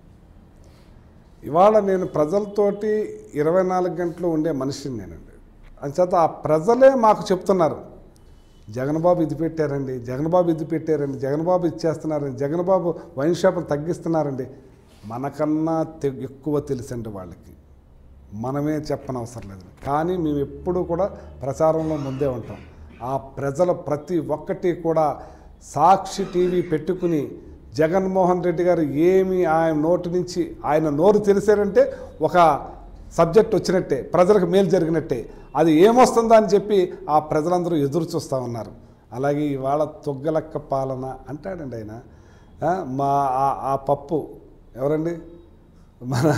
ఇవాళ నేను ప్రజలతోటి ఇరవై నాలుగు గంటలు ఉండే మనిషిని నేనండి అంచేత ఆ ప్రజలే మాకు చెప్తున్నారు జగన్బాబు ఇది పెట్టారండి జగన్బాబు ఇది పెట్టారండి జగన్బాబు ఇది చేస్తున్నారండి జగన్బాబు వైన్ షాపులు తగ్గిస్తున్నారండి మనకన్నా తె- ఎక్కువ తెలుసండి వాళ్ళకి మనమే చెప్పనవసరం లేదు కానీ మేము ఎప్పుడూ కూడా ప్రచారంలో ముందే ఉంటాం ఆ ప్రజల ప్రతి ఒక్కటి కూడా సాక్షి టీవీ పెట్టుకుని జగన్మోహన్ రెడ్డి గారు ఏమి ఆయన నోటి నుంచి ఆయన నోరు తెలిసారంటే ఒక సబ్జెక్ట్ వచ్చినట్టే ప్రజలకు మేలు జరిగినట్టే అది ఏమొస్తుందా అని చెప్పి ఆ ప్రజలందరూ ఎదురు చూస్తూ ఉన్నారు అలాగే ఇవాళ తొగ్గలక్క పాలన అంటాడండి ఆయన ఆ, మా ఆ- ఆ పప్పు ఎవరండి మన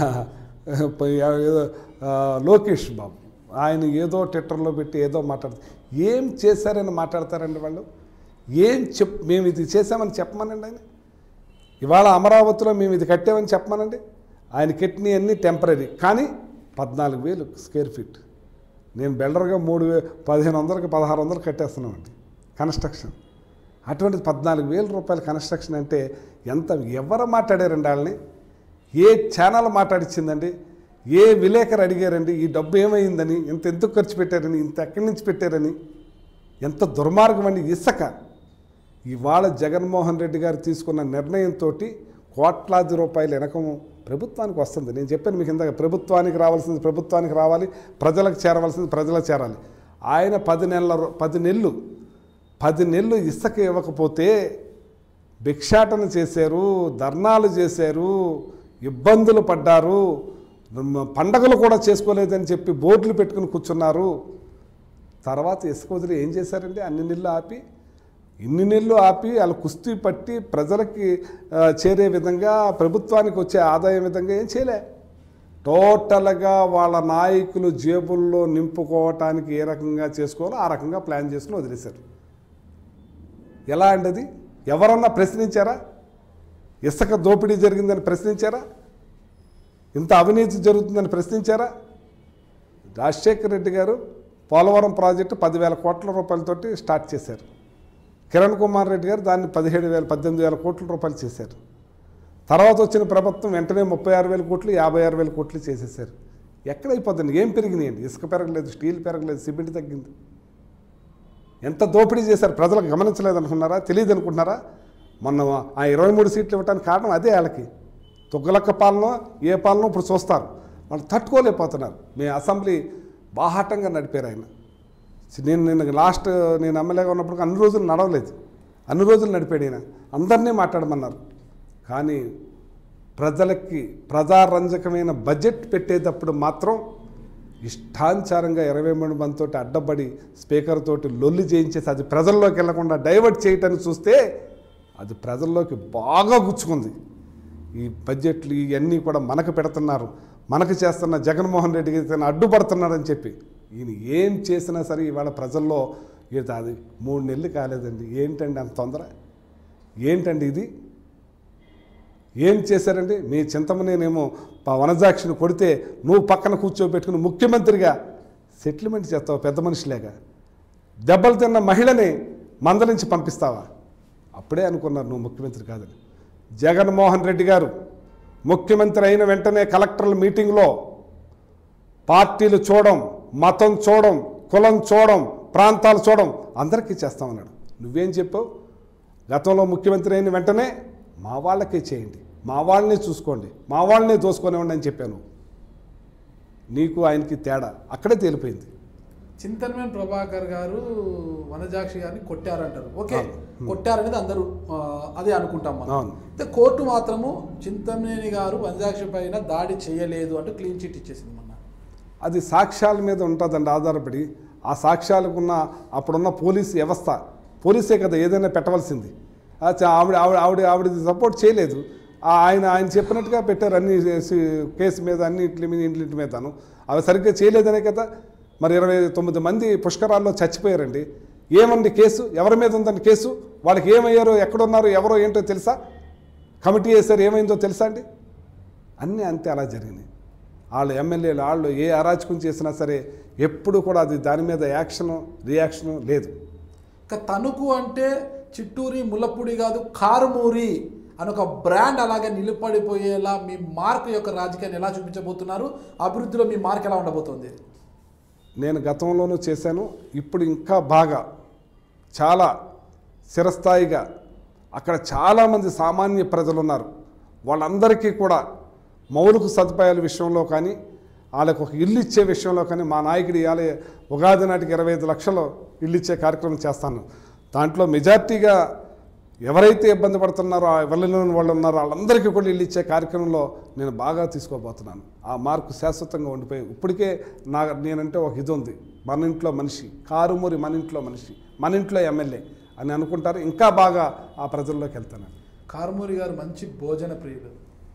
ఏదో ఆ, లోకేష్ బాబు ఆయన ఏదో ట్విట్టర్లో పెట్టి ఏదో మాట్లాడుతారు ఏం చేశారని మాట్లాడతారండి వాళ్ళు ఏం చెప్ మేము ఇది చేశామని చెప్పమనండి ఆయన ఇవాళ అమరావతిలో మేము ఇది కట్టామని చెప్పమనండి ఆయన కట్టినవి అన్నీ టెంపరీ కానీ పద్నాలుగు వేలు స్క్వేర్ ఫీట్ నేను బిల్డర్గా మూడు వే పదిహేను వందలకి పదహారు వందలు కట్టేస్తున్నామండి కన్స్ట్రక్షన్ అటువంటిది పద్నాలుగు వేల రూపాయల కన్స్ట్రక్షన్ అంటే ఎంత ఎవరు మాట్లాడారండి వాళ్ళని ఏ ఛానల్ మాట్లాడిచ్చిందండి ఏ విలేకరు అడిగారండి ఈ డబ్బు ఏమైందని ఇంత ఎందుకు ఖర్చు పెట్టారని ఇంత ఎక్కడి నుంచి పెట్టారని ఎంత దుర్మార్గం అండి ఇసుక ఇవాళ జగన్మోహన్ రెడ్డి గారు తీసుకున్న నిర్ణయంతో కోట్లాది రూపాయల వెనకము ప్రభుత్వానికి వస్తుంది నేను చెప్పాను మీకు ఇందాక ప్రభుత్వానికి రావాల్సింది ప్రభుత్వానికి రావాలి ప్రజలకు చేరవలసింది ప్రజలకు చేరాలి ఆయన పది నెలల రో- పది నెలలు పది నెలలు ఇసుక ఇవ్వకపోతే భిక్షాటన చేశారు ధర్నాలు చేశారు ఇబ్బందులు పడ్డారు మ- పండగలు కూడా చేసుకోలేదని చెప్పి బోర్డులు పెట్టుకుని కూర్చున్నారు తర్వాత ఇసుక వదిలి ఏం చేశారంటే అన్ని నెలలు ఆపి ఇన్ని నెలలు ఆపి వాళ్ళు కుస్తీ పట్టి ప్రజలకి ఆ, చేరే విధంగా ప్రభుత్వానికి వచ్చే ఆదాయం విధంగా ఏం చేయలే టోటల్గా వాళ్ళ నాయకులు జేబుల్లో నింపుకోవటానికి ఏ రకంగా చేసుకోవాలో ఆ రకంగా ప్లాన్ చేసుకుని వదిలేశారు ఎలా అండి అది ఎవరన్నా ప్రశ్నించారా ఇసుక దోపిడీ జరిగిందని ప్రశ్నించారా ఇంత అవినీతి జరుగుతుందని ప్రశ్నించారా రాజశేఖర్ రెడ్డి గారు పోలవరం ప్రాజెక్టు పదివేల కోట్ల రూపాయలతోటి స్టార్ట్ చేశారు కిరణ్ కుమార్ రెడ్డి గారు దాన్ని పదిహేడు వేల పద్దెనిమిది వేల కోట్ల రూపాయలు చేశారు తర్వాత వచ్చిన ప్రభుత్వం వెంటనే ముప్పై ఆరు వేల కోట్లు యాభై ఆరు వేల కోట్లు చేసేసారు ఎక్కడైపోతుంది ఏం పెరిగినాయండి ఇసుక పెరగలేదు స్టీల్ పెరగలేదు సిమెంట్ తగ్గింది ఎంత దోపిడీ చేశారు ప్రజలకు గమనించలేదు అనుకున్నారా తెలియదు అనుకుంటున్నారా మొన్న ఆ ఇరవై మూడు సీట్లు ఇవ్వడానికి కారణం అదే వాళ్ళకి తొగ్గలక్క పాలన ఏ పాలన ఇప్పుడు చూస్తారు వాళ్ళు తట్టుకోలేకపోతున్నారు మీ అసెంబ్లీ బాహాటంగా నడిపారు ఆయన నేను నేను లాస్ట్ నేను ఎమ్మెల్యేగా ఉన్నప్పుడు అన్ని రోజులు నడవలేదు అన్ని రోజులు నడిపాడు ఈయన అందరినీ మాట్లాడమన్నారు కానీ ప్రజలకి ప్రజారంజకమైన బడ్జెట్ పెట్టేటప్పుడు మాత్రం ఇష్టానుసారంగా ఇరవై మూడు మందితో అడ్డబడి స్పీకర్ తోటి లొల్లి చేయించేసి అది ప్రజల్లోకి వెళ్లకుండా డైవర్ట్ చేయటాన్ని చూస్తే అది ప్రజల్లోకి బాగా గుచ్చుకుంది ఈ బడ్జెట్లు ఇవన్నీ కూడా మనకు పెడుతున్నారు మనకు చేస్తున్న జగన్మోహన్ రెడ్డికి తను అడ్డుపడుతున్నారని చెప్పి ఈయన ఏం చేసినా సరే ఇవాళ ప్రజల్లో ఇది అది మూడు నెలలు కాలేదండి ఏంటండి అంత తొందర ఏంటండి ఇది ఏం చేశారండి మీ చింతమనేనేమో ప- వనజాక్షిని కొడితే నువ్వు పక్కన కూర్చోబెట్టుకుని ముఖ్యమంత్రిగా సెటిల్మెంట్ చేస్తావు పెద్ద మనిషిలేగా దెబ్బలు తిన్న మహిళని మందలించి పంపిస్తావా అప్పుడే అనుకున్నారు నువ్వు ముఖ్యమంత్రి కాదని జగన్మోహన్ రెడ్డి గారు ముఖ్యమంత్రి అయిన వెంటనే కలెక్టర్ల మీటింగ్లో పార్టీలు చూడడం మతం చూడడం కులం చూడడం ప్రాంతాలు చూడడం అందరికీ చేస్తామన్నాడు నువ్వేం చెప్పావు గతంలో ముఖ్యమంత్రి అయిన వెంటనే మా వాళ్ళకే చేయండి మా వాళ్ళనే చూసుకోండి మా వాళ్ళనే దోసుకొనివ్వండి అని చెప్పాను నీకు ఆయనకి తేడా అక్కడే తేలిపోయింది చింతనమేన్ ప్రభాకర్ గారు వనజాక్షి గారిని కొట్టారంటారు ఓకే అవును. కొట్టారనేది అందరూ ఆ, అదే అనుకుంటాం మనం అవును. అయితే కోర్టు మాత్రము చింతమనేని గారు వనజాక్షి పైన దాడి చేయలేదు అంటూ క్లీన్ చిట్ ఇచ్చేసింది మొన్న అది సాక్ష్యాల మీద ఉంటుందండి ఆధారపడి ఆ సాక్ష్యాలకున్న అప్పుడున్న పోలీస్ వ్యవస్థ పోలీసే కదా ఏదైనా పెట్టవలసింది ఆ చ- ఆవిడ ఆవిడ ఆవిడ ఆవిడ సపోర్ట్ చేయలేదు ఆ ఆయన ఆయన చెప్పినట్టుగా పెట్టారు అన్ని సి- కేసు మీద అన్నింటి మీద ఇంటి మీదను అవి సరిగ్గా చేయలేదనే కదా మరి ఇరవై తొమ్మిది మంది పుష్కరాల్లో చచ్చిపోయారండి ఏమండి కేసు ఎవరి మీద ఉందండి కేసు వాళ్ళకి ఏమయ్యారో ఎక్కడున్నారో ఎవరో ఏంటో తెలుసా కమిటీ వేశారు ఏమైందో తెలుసా అండి అన్నీ అంతే అలా జరిగినాయి వాళ్ళు ఎమ్మెల్యేలు వాళ్ళు ఏ అరాచకం చేసినా సరే ఎప్పుడు కూడా అది దాని మీద యాక్షను రియాక్షను లేదు ఇక తణుకు అంటే చిట్టూరి ముల్లపూడి కాదు కారుమూరి అని ఒక బ్రాండ్ అలాగే నిలబడిపోయేలా మీ మార్క్ యొక్క రాజకీయాన్ని ఎలా చూపించబోతున్నారు అభివృద్ధిలో మీ మార్క్ ఎలా ఉండబోతోంది నేను గతంలోనూ చేశాను ఇప్పుడు ఇంకా బాగా చాలా చిరస్థాయిగా అక్కడ చాలామంది సామాన్య ప్రజలు ఉన్నారు వాళ్ళందరికీ కూడా మౌలిక సదుపాయాల విషయంలో కానీ వాళ్ళకు ఒక ఇల్లు ఇచ్చే విషయంలో కానీ మా నాయకుడు ఇవాళ ఉగాది నాటికి ఇరవై ఐదు లక్షలు ఇల్లు ఇచ్చే కార్యక్రమం చేస్తాను దాంట్లో మెజార్టీగా ఎవరైతే ఇబ్బంది పడుతున్నారో ఆ వెళ్ళలేని వాళ్ళు ఉన్నారో వాళ్ళందరికీ కూడా ఇల్లు ఇచ్చే కార్యక్రమంలో నేను బాగా తీసుకోబోతున్నాను ఆ మార్కు శాశ్వతంగా ఉండిపోయి ఇప్పటికే నా నేనంటే ఒక ఇది ఉంది మన ఇంట్లో మనిషి కారుమూరి మన ఇంట్లో మనిషి మన ఇంట్లో ఎమ్మెల్యే అని అనుకుంటారు ఇంకా బాగా ఆ ప్రజల్లోకి వెళ్తాను కారుమూరి గారు మంచి భోజన ప్రియులు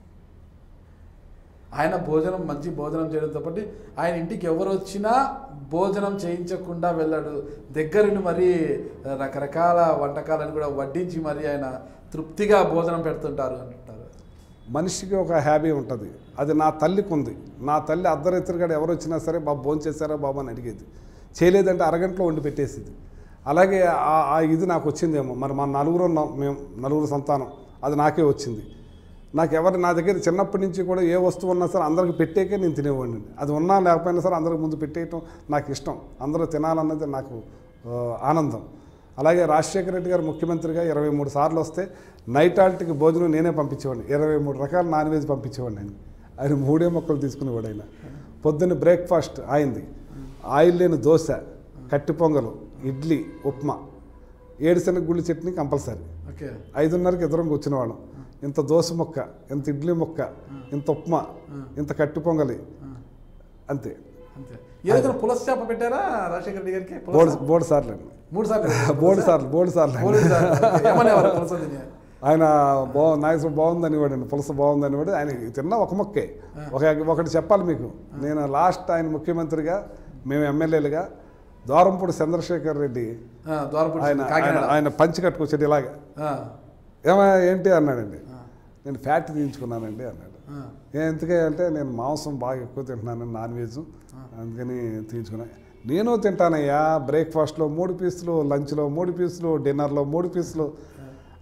ఆయన భోజనం మంచి భోజనం చేయడంతో పాటు ఆయన ఇంటికి ఎవరు వచ్చినా భోజనం చేయించకుండా వెళ్ళాడు దగ్గరుండి మరి రకరకాల వంటకాలను కూడా వడ్డించి మరి ఆయన తృప్తిగా భోజనం పెడుతుంటారు అంటుంటారు మనిషికి ఒక హ్యాబీ ఉంటుంది అది నా తల్లికి ఉంది నా తల్లి అర్ధరాత్రిగాడ ఎవరు వచ్చినా సరే బాబు భోజనం చేశారా బాబు అని అడిగేది చేయలేదంటే అరగంటలో వండి పెట్టేసేది అలాగే ఆ- ఆ ఇది నాకు వచ్చిందేమో మరి మా నలుగురు ఉన్నాం మేము నలుగురు సంతానం అది నాకే వచ్చింది నాకు ఎవరు నా దగ్గర చిన్నప్పటి నుంచి కూడా ఏ వస్తువు ఉన్నా సరే అందరికి పెట్టేకే నేను తినేవాడిని అది ఉన్నా లేకపోయినా సరే అందరికి ముందు పెట్టేయటం నాకు ఇష్టం అందరూ తినాలన్నది నాకు ఆ, ఆనందం అలాగే రాజశేఖర రెడ్డి గారు ముఖ్యమంత్రిగా ఇరవై మూడు సార్లు వస్తే నైట్ ఆల్ట్కి భోజనం నేనే పంపించేవాడిని ఇరవై మూడు రకాల నాన్ వెజ్ పంపించేవాడిని ఆయన ఆయన మూడే మొక్కలు తీసుకునేవాడు ఆయన పొద్దున్న బ్రేక్ఫాస్ట్ అయింది ఆయిల్ లేని దోశ కట్టి పొంగలు ఇడ్లీ ఉప్మా ఏడుశనగ గుళ్ళు చట్నీ కంపల్సరీ ఓకే ఐదున్నరకి ఇద్దరం కూర్చునేవాళ్ళం ఇంత దోశ ముక్క ఇంత ఇడ్లీ ముక్క ఇంత ఉప్మా ఇంత కట్టి పొంగలి అంతే అంతే ఏదైనా పులస చేప పెట్టారా రాజశేఖర రెడ్డి గారికి పులస? బోర్డు బోర్డు సార్లు అండి మూడు సార్లు బోర్డు సార్లు బోర్డు సార్లు అండి. మూడు సార్లు ఓకే. ఏమనేవారు పులస తిని ఆయన బా నాగేశ్వరం బాగుందని వాడండి పులస బాగుందని వాడు ఆయన తిన్న ఒక మొక్కే ఒక ఒకటి చెప్పాలి మీకు నేను లాస్ట్ ఆయన ముఖ్యమంత్రిగా మేము ఎమ్మెల్యేలుగా ద్వారంపూడి చంద్రశేఖర్ రెడ్డి ఆ, ద్వారపుడి ఆయన ఆయన కాకినాడ ఆయన పంచి కట్టుకొచ్చాడు ఇలాగ ఆ, ఏమా ఏంటి అన్నాడండి నేను ఫ్యాట్ తీయించుకున్నానండి అన్నాడు ఆ. ఏ ఎందుకే అంటే నేను మాంసం బాగా ఎక్కువ తింటున్నాను నాన్ వెజ్ అందుకని తీయించుకున్నా నేను తింటానయ్యా బ్రేక్ఫాస్ట్లో మూడు పీసులు లంచ్లో మూడు పీసులు డిన్నర్లో మూడు పీసులు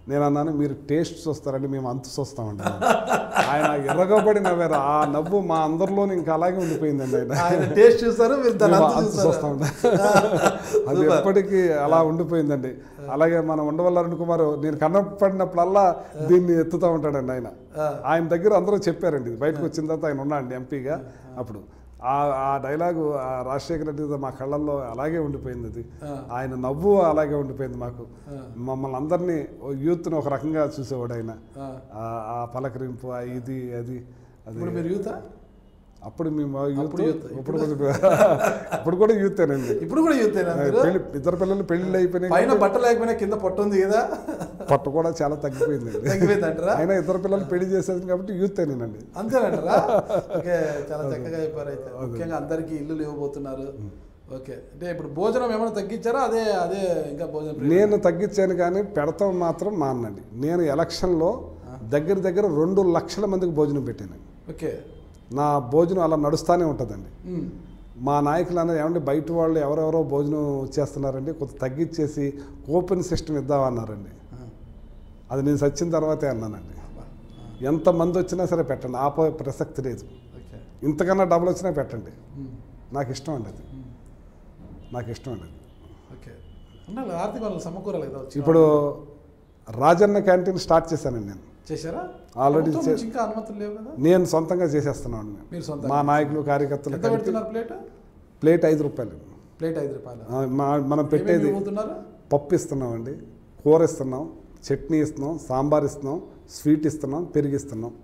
నేను అన్నాను మీరు టేస్ట్ చూస్తారండి మేము అంతు చూస్తామండి ఆయన ఎర్రగబడి నవ్వారు ఆ నవ్వు మా అందరిలోని ఇంకా అలాగే ఉండిపోయిందండి ఆయన ఆయన టేస్ట్ చూస్తారు మీరు దాని మేము అంతు అంతు చూస్తారు చూస్తామండి అది ఎప్పటికీ అలా ఉండిపోయిందండి అలాగే మన ఉండవల్ల అరుణ్ కుమార్ నేను కన్నపడినప్పుడల్లా దీన్ని ఎత్తుతూ ఉంటాడండి ఆయన ఆయన దగ్గర అందరూ చెప్పారండి ఇది బయటకు వచ్చిన తర్వాత ఆయన ఉన్నాడండి ఎంపీగా అప్పుడు ఆ ఆ డైలాగు ఆ రాజశేఖర రెడ్డి మా కళ్ళల్లో అలాగే ఉండిపోయింది అది ఆయన నవ్వు అలాగే ఉండిపోయింది మాకు మమ్మల్ని అందరినీ యూత్ని ఒక రకంగా చూసేవాడు ఆయన ఆ- ఆ పలకరింపు ఆ ఇది అది అది ఇప్పుడు మీరు యూతా అప్పుడు మేము యూత్ అప్పుడు youth. ఇప్పుడు కొంచెం ఇప్పుడు కూడా యూత్ అండి ఇప్పుడు కూడా యూతేనా మీరు పెళ్లి ఇద్దరు పిల్లలు పెళ్లిళ్ళు అయిపోయినాయి పైన బట్ట లేకపోయినా కింద పొట్ట ఉంది కదా పట్టు కూడా చాలా తగ్గిపోయింది తగ్గిపోయిందంటారా అయినా ఇద్దరు పిల్లలు పెళ్లి చేసేది కాబట్టి యూత్ నేనండి అంతేనంటారా ఓకే చాలా చక్కగా చెప్పారు అయితే ముఖ్యంగా అందరికీ ఇల్లులు ఇవ్వబోతున్నారు ఓకే అంటే ఇప్పుడు భోజనం ఏమైనా తగ్గించారా అదే అదే ఇంకా భోజనం ప్రియ- నేను తగ్గించాను కానీ పెడతాం మాత్రం మానండి నేను ఎలక్షన్లో దగ్గర దగ్గర రెండు లక్షల మందికి భోజనం పెట్టాను ఓకే నా భోజనం అలా నడుస్తూనే ఉంటుందండి ఉమ్. మా నాయకులు అన్నది ఏమంటే బయట వాళ్ళు ఎవరెవరో భోజనం చేస్తున్నారండి కొంత తగ్గించేసి ఓపెన్ సిస్టమ్ ఇద్దామన్నారండి ఆ. అది నేను చచ్చిన తర్వాతే అన్నానండి అబ్బా. ఎంతమంది వచ్చినా సరే పెట్టండి ఆపే ప్రసక్తి లేదు ఓకే ఇంతకన్నా డబ్బులు వచ్చినా పెట్టండి ఉమ్. నాకు ఇష్టం అండి అది నాకు ఇష్టం అండి అది ఓకే అన్నా ఆర్థిక వాళ్ళు సమకూరాలి కదా వచ్చి ఇప్పుడు రాజన్న క్యాంటీన్ స్టార్ట్ చేశానండి నేను చేశారా Already ప్రభుత్వం చే- నుంచి ఇంకా అనుమతులు లేవు కదా నేను సొంతంగా చేసేస్తున్నాను నేను మీరు సొంతంగా మా నాయకులు కార్యకర్తలు ఎంత కలిపి పెడుతున్నారు ప్లేట్ ప్లేట్ ఐదు రూపాయలు ప్లేట్ ఐదు రూపాయలు ఆ, మా- మనం పెట్టేది ఇవ్వబోతున్నారు పప్పు ఇస్తున్నామండి కూర ఇస్తున్నాం చట్నీ ఇస్తున్నాం సాంబార్ ఇస్తున్నాం స్వీట్ ఇస్తున్నాం పెరుగు ఇస్తున్నాం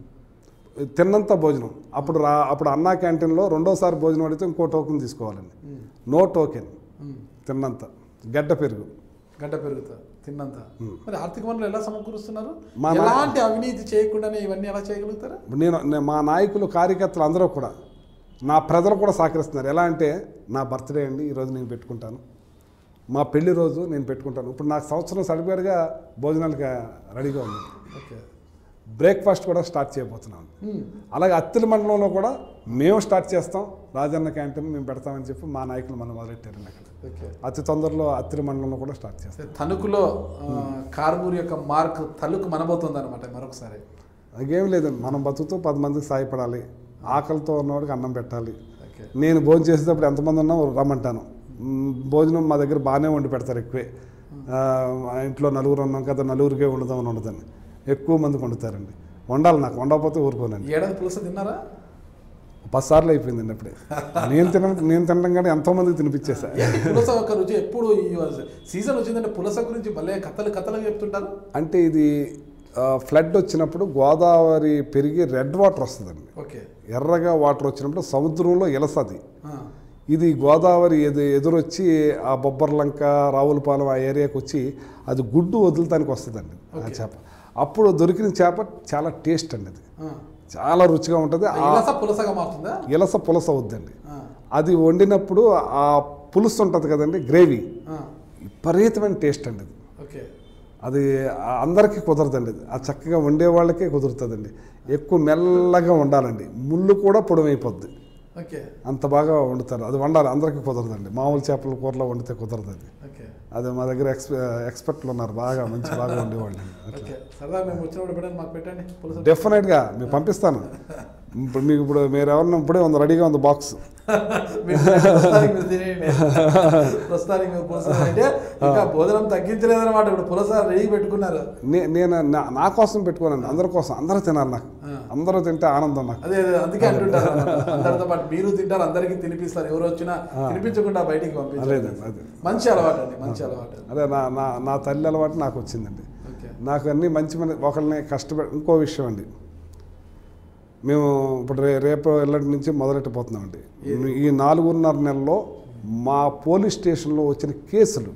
తిన్నంత భోజనం అప్పుడు రా అప్పుడు అన్నా క్యాంటీన్లో రెండోసారి భోజనం అడిగితే ఇంకో టోకెన్ తీసుకోవాలండి నో టోకెన్ తిన్నంత గడ్డ పెరుగు గడ్డ పెరుగుతా తిన్నంత మరి ఆర్థిక వనరులు ఎలా సమకూరుస్తున్నారు మా నా- ఎలాంటి అవినీతి చేయకుండానే ఇవన్నీ ఎలా చేయగలుగుతారా ఇప్పుడు నేను నే- మా నాయకులు కార్యకర్తలు అందరూ కూడా నా ప్రజలు కూడా సహకరిస్తున్నారు ఎలా అంటే నా బర్త్డే అండి ఈరోజు నేను పెట్టుకుంటాను మా పెళ్లి రోజు నేను పెట్టుకుంటాను ఇప్పుడు నాకు సంవత్సరం సరిపోయారుగా భోజనాలకి రెడీగా ఉంది ఓకే బ్రేక్ఫాస్ట్ కూడా స్టార్ట్ చేయబోతున్నాను అలాగే అత్తిలి మండలంలో కూడా మేము స్టార్ట్ చేస్తాం రాజన్న క్యాంటీన్ మేము పెడతామని చెప్పి మా నాయకులు మనం మొదలెట్టారండి అక్కడ ఓకే అతి తొందరలో అత్తిలి మండలంలో కూడా స్టార్ట్ చేస్తాం తణుకులో ఆ, కారుమూరి యొక్క మార్క్ తలుకు మనబోతుంది అనమాట మరొకసారి అదేం లేదండి మనం బతుకుతూ పది మందికి సాయపడాలి ఆకలితో ఉన్నవాడికి అన్నం పెట్టాలి ఓకే నేను భోజనం చేసేటప్పుడు ఎంతమంది ఉన్నా రమ్మంటాను మ్, భోజనం మా దగ్గర బాగానే వండి పెడతారు ఎక్కువే ఆ, మా ఇంట్లో నలుగురు ఉన్నాం కదా నలుగురికే వండుదామని ఉండదని ఎక్కువ మందికి వండుతారండి వండాలి నాకు వండకపోతే ఊరుకోనండి ఏడాది పులుసు తిన్నారా పది సార్లు అయిపోయిందండి అప్పుడే నేను తిన నేను తినడం కానీ ఎంతోమందికి తినిపించేసా ఏంటి పులస ఒక రుచి ఎప్పుడు ఈ సీజన్ వచ్చిందంటే పులస గురించి భలే కథలు కథలు చెప్తుంటారు అంటే ఇది ఫ్లడ్ వచ్చినప్పుడు గోదావరి పెరిగి రెడ్ వాటర్ వస్తుందండి ఓకే ఎర్రగా వాటర్ వచ్చినప్పుడు సముద్రంలో ఇలసది ఆ, ఇది గోదావరి ఎదు ఎదురొచ్చి ఆ బొబ్బర్లంక రావులపాలెం ఆ ఏరియాకి వచ్చి అది గుడ్డు వదులుతానికి వస్తుందండి ఆ చేప అప్పుడు దొరికిన చేప చాలా టేస్ట్ అండి అది ఆ. చాలా రుచిగా ఉంటుంది ఆ ఇలస పులసగా మారుతుందా ఇలస పులస అవుద్దండి ఆ, అది వండినప్పుడు ఆ పులుసు ఉంటుంది కదండి గ్రేవీ ఆ, విపరీతమైన టేస్ట్ అండి అది ఓకే అది ఆ అందరికీ కుదరదండి అది ఆ చక్కగా వండే వాళ్ళకే కుదురుతుందండి ఎక్కువ మెల్లగా వండాలండి ముళ్ళు కూడా పొడవైపోద్ది ఓకే అంత బాగా వండుతారు అది వండాలి అందరికీ కుదరదండి మామూలు చేపల కూరలో వండితే కుదరదు అది ఓకే అది మా దగ్గర ఎక్స్ ఎక్స్పర్ట్లు ఉన్నారు బాగా మంచి బాగా వండేవాళ్ళు ఓకే సరదా మేము వచ్చినప్పుడు పెట్టండి మాకు పెట్టండి పులస డెఫినెట్గా మీకు పంపిస్తాను ఇప్పుడు మీకు ఇప్పుడు మీరు ఎవరన్నా ఇప్పుడే ఉంది రెడీగా ఉంది బాక్స్ మీరు ప్రస్తుతానికి మీరు తినేయండి ప్రస్తుతానికి మీరు పులస అంటే ఇంకా భోజనం తగ్గించలేదన్నమాట ఇప్పుడు పులస రెడీ పెట్టుకున్నారు నే నేను నా- నా కోసం పెట్టుకోనండి అందరి కోసం అందరూ తినాలి నాకు అందరూ తింటే ఆనందం నాకు అదే అదే అందుకే అంటుంటారు అన్నమాట. అందరితో పాటు మీరు తింటారు అందరికీ తినిపిస్తారు ఎవరు వచ్చినా తినిపించకుండా బయటికి పంపించారు లేదండి అదే మంచి అలవాటు అండి మంచి అలవాటు అదే నా నా నా తల్లి అలవాటు నాకు వచ్చిందండి ఓకే నాకు అన్ని మంచి మంది ఒకరిని కష్టపడి ఇంకో విషయం అండి మేము ఇప్పుడు రే రేపు ఎల్లటి నుంచి మొదలెట్టిపోతున్నామండి ఈ నాలుగున్నర నెలల్లో మా పోలీస్ స్టేషన్లో వచ్చిన కేసులు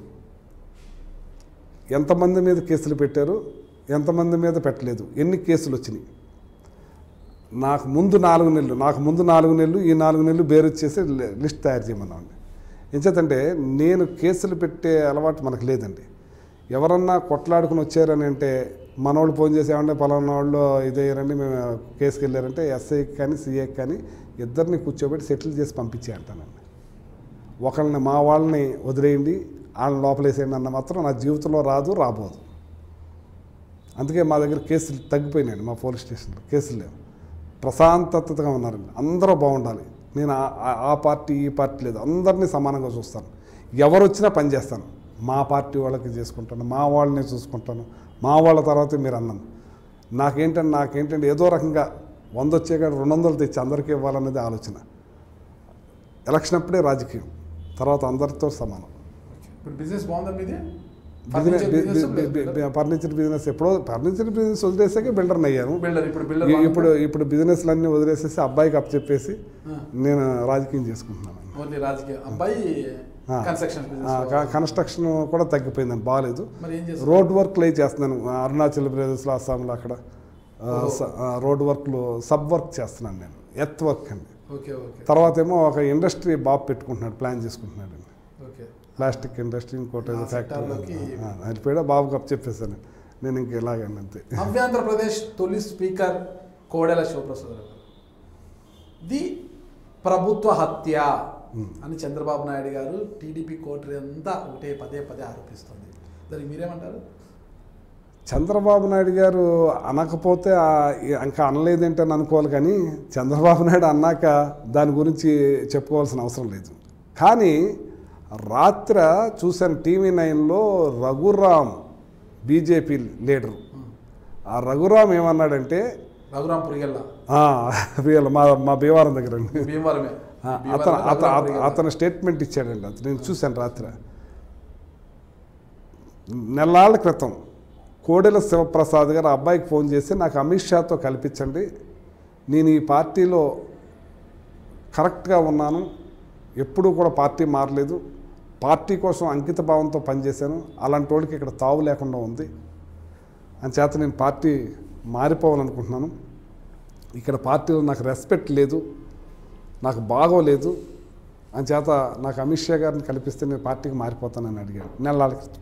ఎంతమంది మీద కేసులు పెట్టారు ఎంతమంది మీద పెట్టలేదు ఎన్ని కేసులు వచ్చినాయి నాకు ముందు నాలుగు నెలలు నాకు ముందు నాలుగు నెలలు ఈ నాలుగు నెలలు బేరు వచ్చేసి లి- లిస్ట్ తయారు చేయమన్నామండి ఎంచేతంటే నేను కేసులు పెట్టే అలవాటు మనకు లేదండి ఎవరన్నా కొట్లాడుకుని వచ్చారని అంటే మనోళ్ళు ఫోన్ చేసామంటే పలానా వాళ్ళు ఇదయ్యారండి మేము కేసుకి వెళ్ళారంటే ఎస్ఐకి కానీ సిఐకి కానీ ఇద్దరిని కూర్చోబెట్టి సెటిల్ చేసి పంపించే అంటానండి ఒకళ్ళని మా వాళ్ళని వదిలేయండి వాళ్ళని లోపలేసేయండి అన్న మాత్రం నా జీవితంలో రాదు రాబోదు అందుకే మా దగ్గర కేసులు తగ్గిపోయినాయండి మా పోలీస్ స్టేషన్లో కేసులు లేవు ప్రశాంతతగా ఉన్నారండి అందరూ బాగుండాలి నేను ఆ- ఆ- ఆ పార్టీ ఈ పార్టీ లేదు అందరినీ సమానంగా చూస్తాను ఎవరు వచ్చినా పని చేస్తాను మా పార్టీ వాళ్ళకి చేసుకుంటాను మా వాళ్ళని చూసుకుంటాను మా వాళ్ళ తర్వాత మీరు అన్నాను నాకేంటంటే నాకేంటంటే ఏదో రకంగా వంద వచ్చే కాడ రెండు వందలు తెచ్చి అందరికీ ఇవ్వాలనేది ఆలోచన ఎలక్షన్ అప్పుడే రాజకీయం తర్వాత అందరితో సమానం ఇప్పుడు బిజినెస్ బాగుందా మీది బిజినెస్ Furniture business లేదు. ఫర్నిచర్ బిజినెస్ ఎప్పుడో ఫర్నిచర్ బిజినెస్ వదిలేసాకే బిల్డర్ని అయ్యాను బిల్డర్ ఇప్పుడు బిల్డర్ ఈ- ఇప్పుడు ఇప్పుడు బిజినెస్లు అన్నీ వదిలేసేసి అబ్బాయికి అప్ చెప్పేసి ఆ. నేను రాజకీయం చేసుకుంటున్నాను ఓన్లీ రాజకీయ అబ్బాయి ఆ. కన్స్ట్రక్షన్ ఆ, బిజినెస్ క- కన్స్ట్రక్షన్ కూడా తగ్గిపోయిందండి బాగాలేదు మరి ఏం చేస్తారు రోడ్ వర్క్లు అవి చేస్తున్నాను అరుణాచల్ ప్రదేశ్లో అస్సాంలో అక్కడ ఆ, స- ఆ, రోడ్ వర్క్లు సబ్ వర్క్ చేస్తున్నాను నేను ఎత్ వర్క్ అండి ఓకే ఓకే తర్వాత ఏమో ఒక ఇండస్ట్రీ బాబు పెట్టుకుంటున్నాడు ప్లాన్ చేసుకుంటున్నాడు అండి ఓకే ప్లాస్టిక్ ఇండస్ట్రీ ఇంకోటి ఏదో ఆ ఫ్యాక్టరీ సెక్టార్లోకి అది కూడా బాబుకి అప్ చెప్పేసాను నేను ఇంక ఇలాగండి అంతే నవ్యాంధ్రప్రదేశ్ తొలి స్పీకర్ కోడెల శివప్రసాద్ గారు ది ప్రభుత్వ హత్య అని చంద్రబాబు నాయుడు గారు టీడీపీ కోటరీ అంతా ఒకటే పదే పదే ఆరోపిస్తుంది దానికి మీరేమంటారు చంద్రబాబు నాయుడు గారు అనకపోతే ఆ- ఇంకా అనలేదేంటని అనుకోవాలి కానీ చంద్రబాబు నాయుడు అన్నాక దాని గురించి చెప్పుకోవాల్సిన అవసరం లేదు కానీ రాత్ర చూశాను టీవీ నైన్లో రఘురామ్ బీజేపీ లీడరు ఆ రఘురామ్ ఏమన్నాడంటే రఘురాం పురిగెల్ల ఆ, వీళ్ళ మా మా భీమవరం దగ్గర అండి భీమవరమే ఆ, భీమవరమే అతను అత- రఘురాం అత- పురిగెల్ల. అతను స్టేట్మెంట్ ఇచ్చాడండి అది నేను చూశాను రాత్రి నెలాళ్ళ క్రితం కోడెల శివప్రసాద్ గారు ఆ అబ్బాయికి ఫోన్ చేసి నాకు అమిత్ షాతో కల్పించండి నేను ఈ పార్టీలో కరెక్ట్గా ఉన్నాను ఎప్పుడూ కూడా పార్టీ మారలేదు పార్టీ కోసం అంకిత భావంతో పనిచేశాను అలాంటి వాళ్ళకి ఇక్కడ తావు లేకుండా ఉంది అని చేత నేను పార్టీ మారిపోవాలనుకుంటున్నాను ఇక్కడ పార్టీలో నాకు రెస్పెక్ట్ లేదు నాకు బాగోలేదు అని చేత నాకు అమిత్ షా గారిని కల్పిస్తే నేను పార్టీకి మారిపోతానని అడిగాను నెలల క్రితం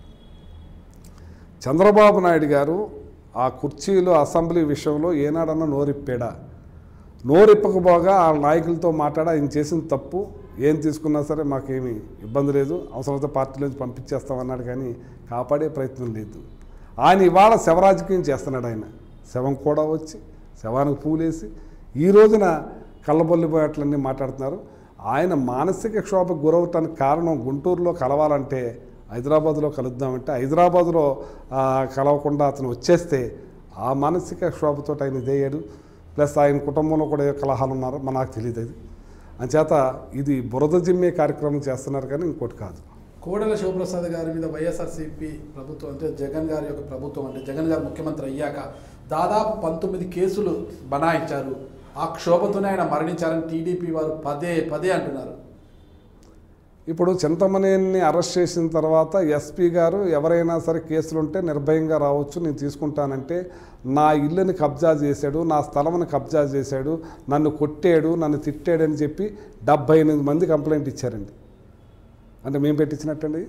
చంద్రబాబు నాయుడు గారు ఆ కుర్చీలో అసెంబ్లీ విషయంలో ఏనాడన్నా నోరిప్పాడా నోరిప్పకపోగా ఆ నాయకులతో మాట్లాడి ఆయన చేసిన తప్పు ఏం తీసుకున్నా సరే మాకేమీ ఇబ్బంది లేదు అవసరమైతే పార్టీలోంచి పంపించేస్తామన్నాడు కానీ కాపాడే ప్రయత్నం లేదు ఆయన ఇవాళ శవరాజకీయం చేస్తున్నాడు ఆయన శవం కూడా వచ్చి శవానికి పూలేసి ఈ రోజున కళ్ళబొల్లిపోయేట్లన్నీ మాట్లాడుతున్నారు ఆయన మానసిక క్షోభకు గురవటానికి కారణం గుంటూరులో కలవాలంటే హైదరాబాద్లో కలుద్దామంటే హైదరాబాద్లో ఆ, కలవకుండా అతను వచ్చేస్తే ఆ మానసిక క్షోభతో ఆయన ఇదయ్యాడు ప్లస్ ఆయన కుటుంబంలో కూడా ఏ కలహాలు ఉన్నారో మన నాకు తెలియదు అది అంచేత ఇది బురద జిమ్మే కార్యక్రమం చేస్తున్నారు కానీ ఇంకోటి కాదు కోడెల శివప్రసాద్ గారి మీద వైఎస్ఆర్సీపీ ప్రభుత్వం అంటే జగన్ గారి యొక్క ప్రభుత్వం అంటే జగన్ గారు ముఖ్యమంత్రి అయ్యాక దాదాపు పంతొమ్మిది కేసులు బనాయించారు ఆ క్షోభతోనే ఆయన మరణించారని టీడీపీ వారు పదే పదే అంటున్నారు ఇప్పుడు చింతమనేని అరెస్ట్ చేసిన తర్వాత ఎస్పీ గారు ఎవరైనా సరే కేసులు ఉంటే నిర్భయంగా రావచ్చు నేను తీసుకుంటానంటే నా ఇల్లుని కబ్జా చేశాడు నా స్థలంని కబ్జా చేశాడు నన్ను కొట్టాడు నన్ను తిట్టాడని చెప్పి డెబ్బై ఎనిమిది మంది కంప్లైంట్ ఇచ్చారండి అంటే మేము పెట్టించినట్టండి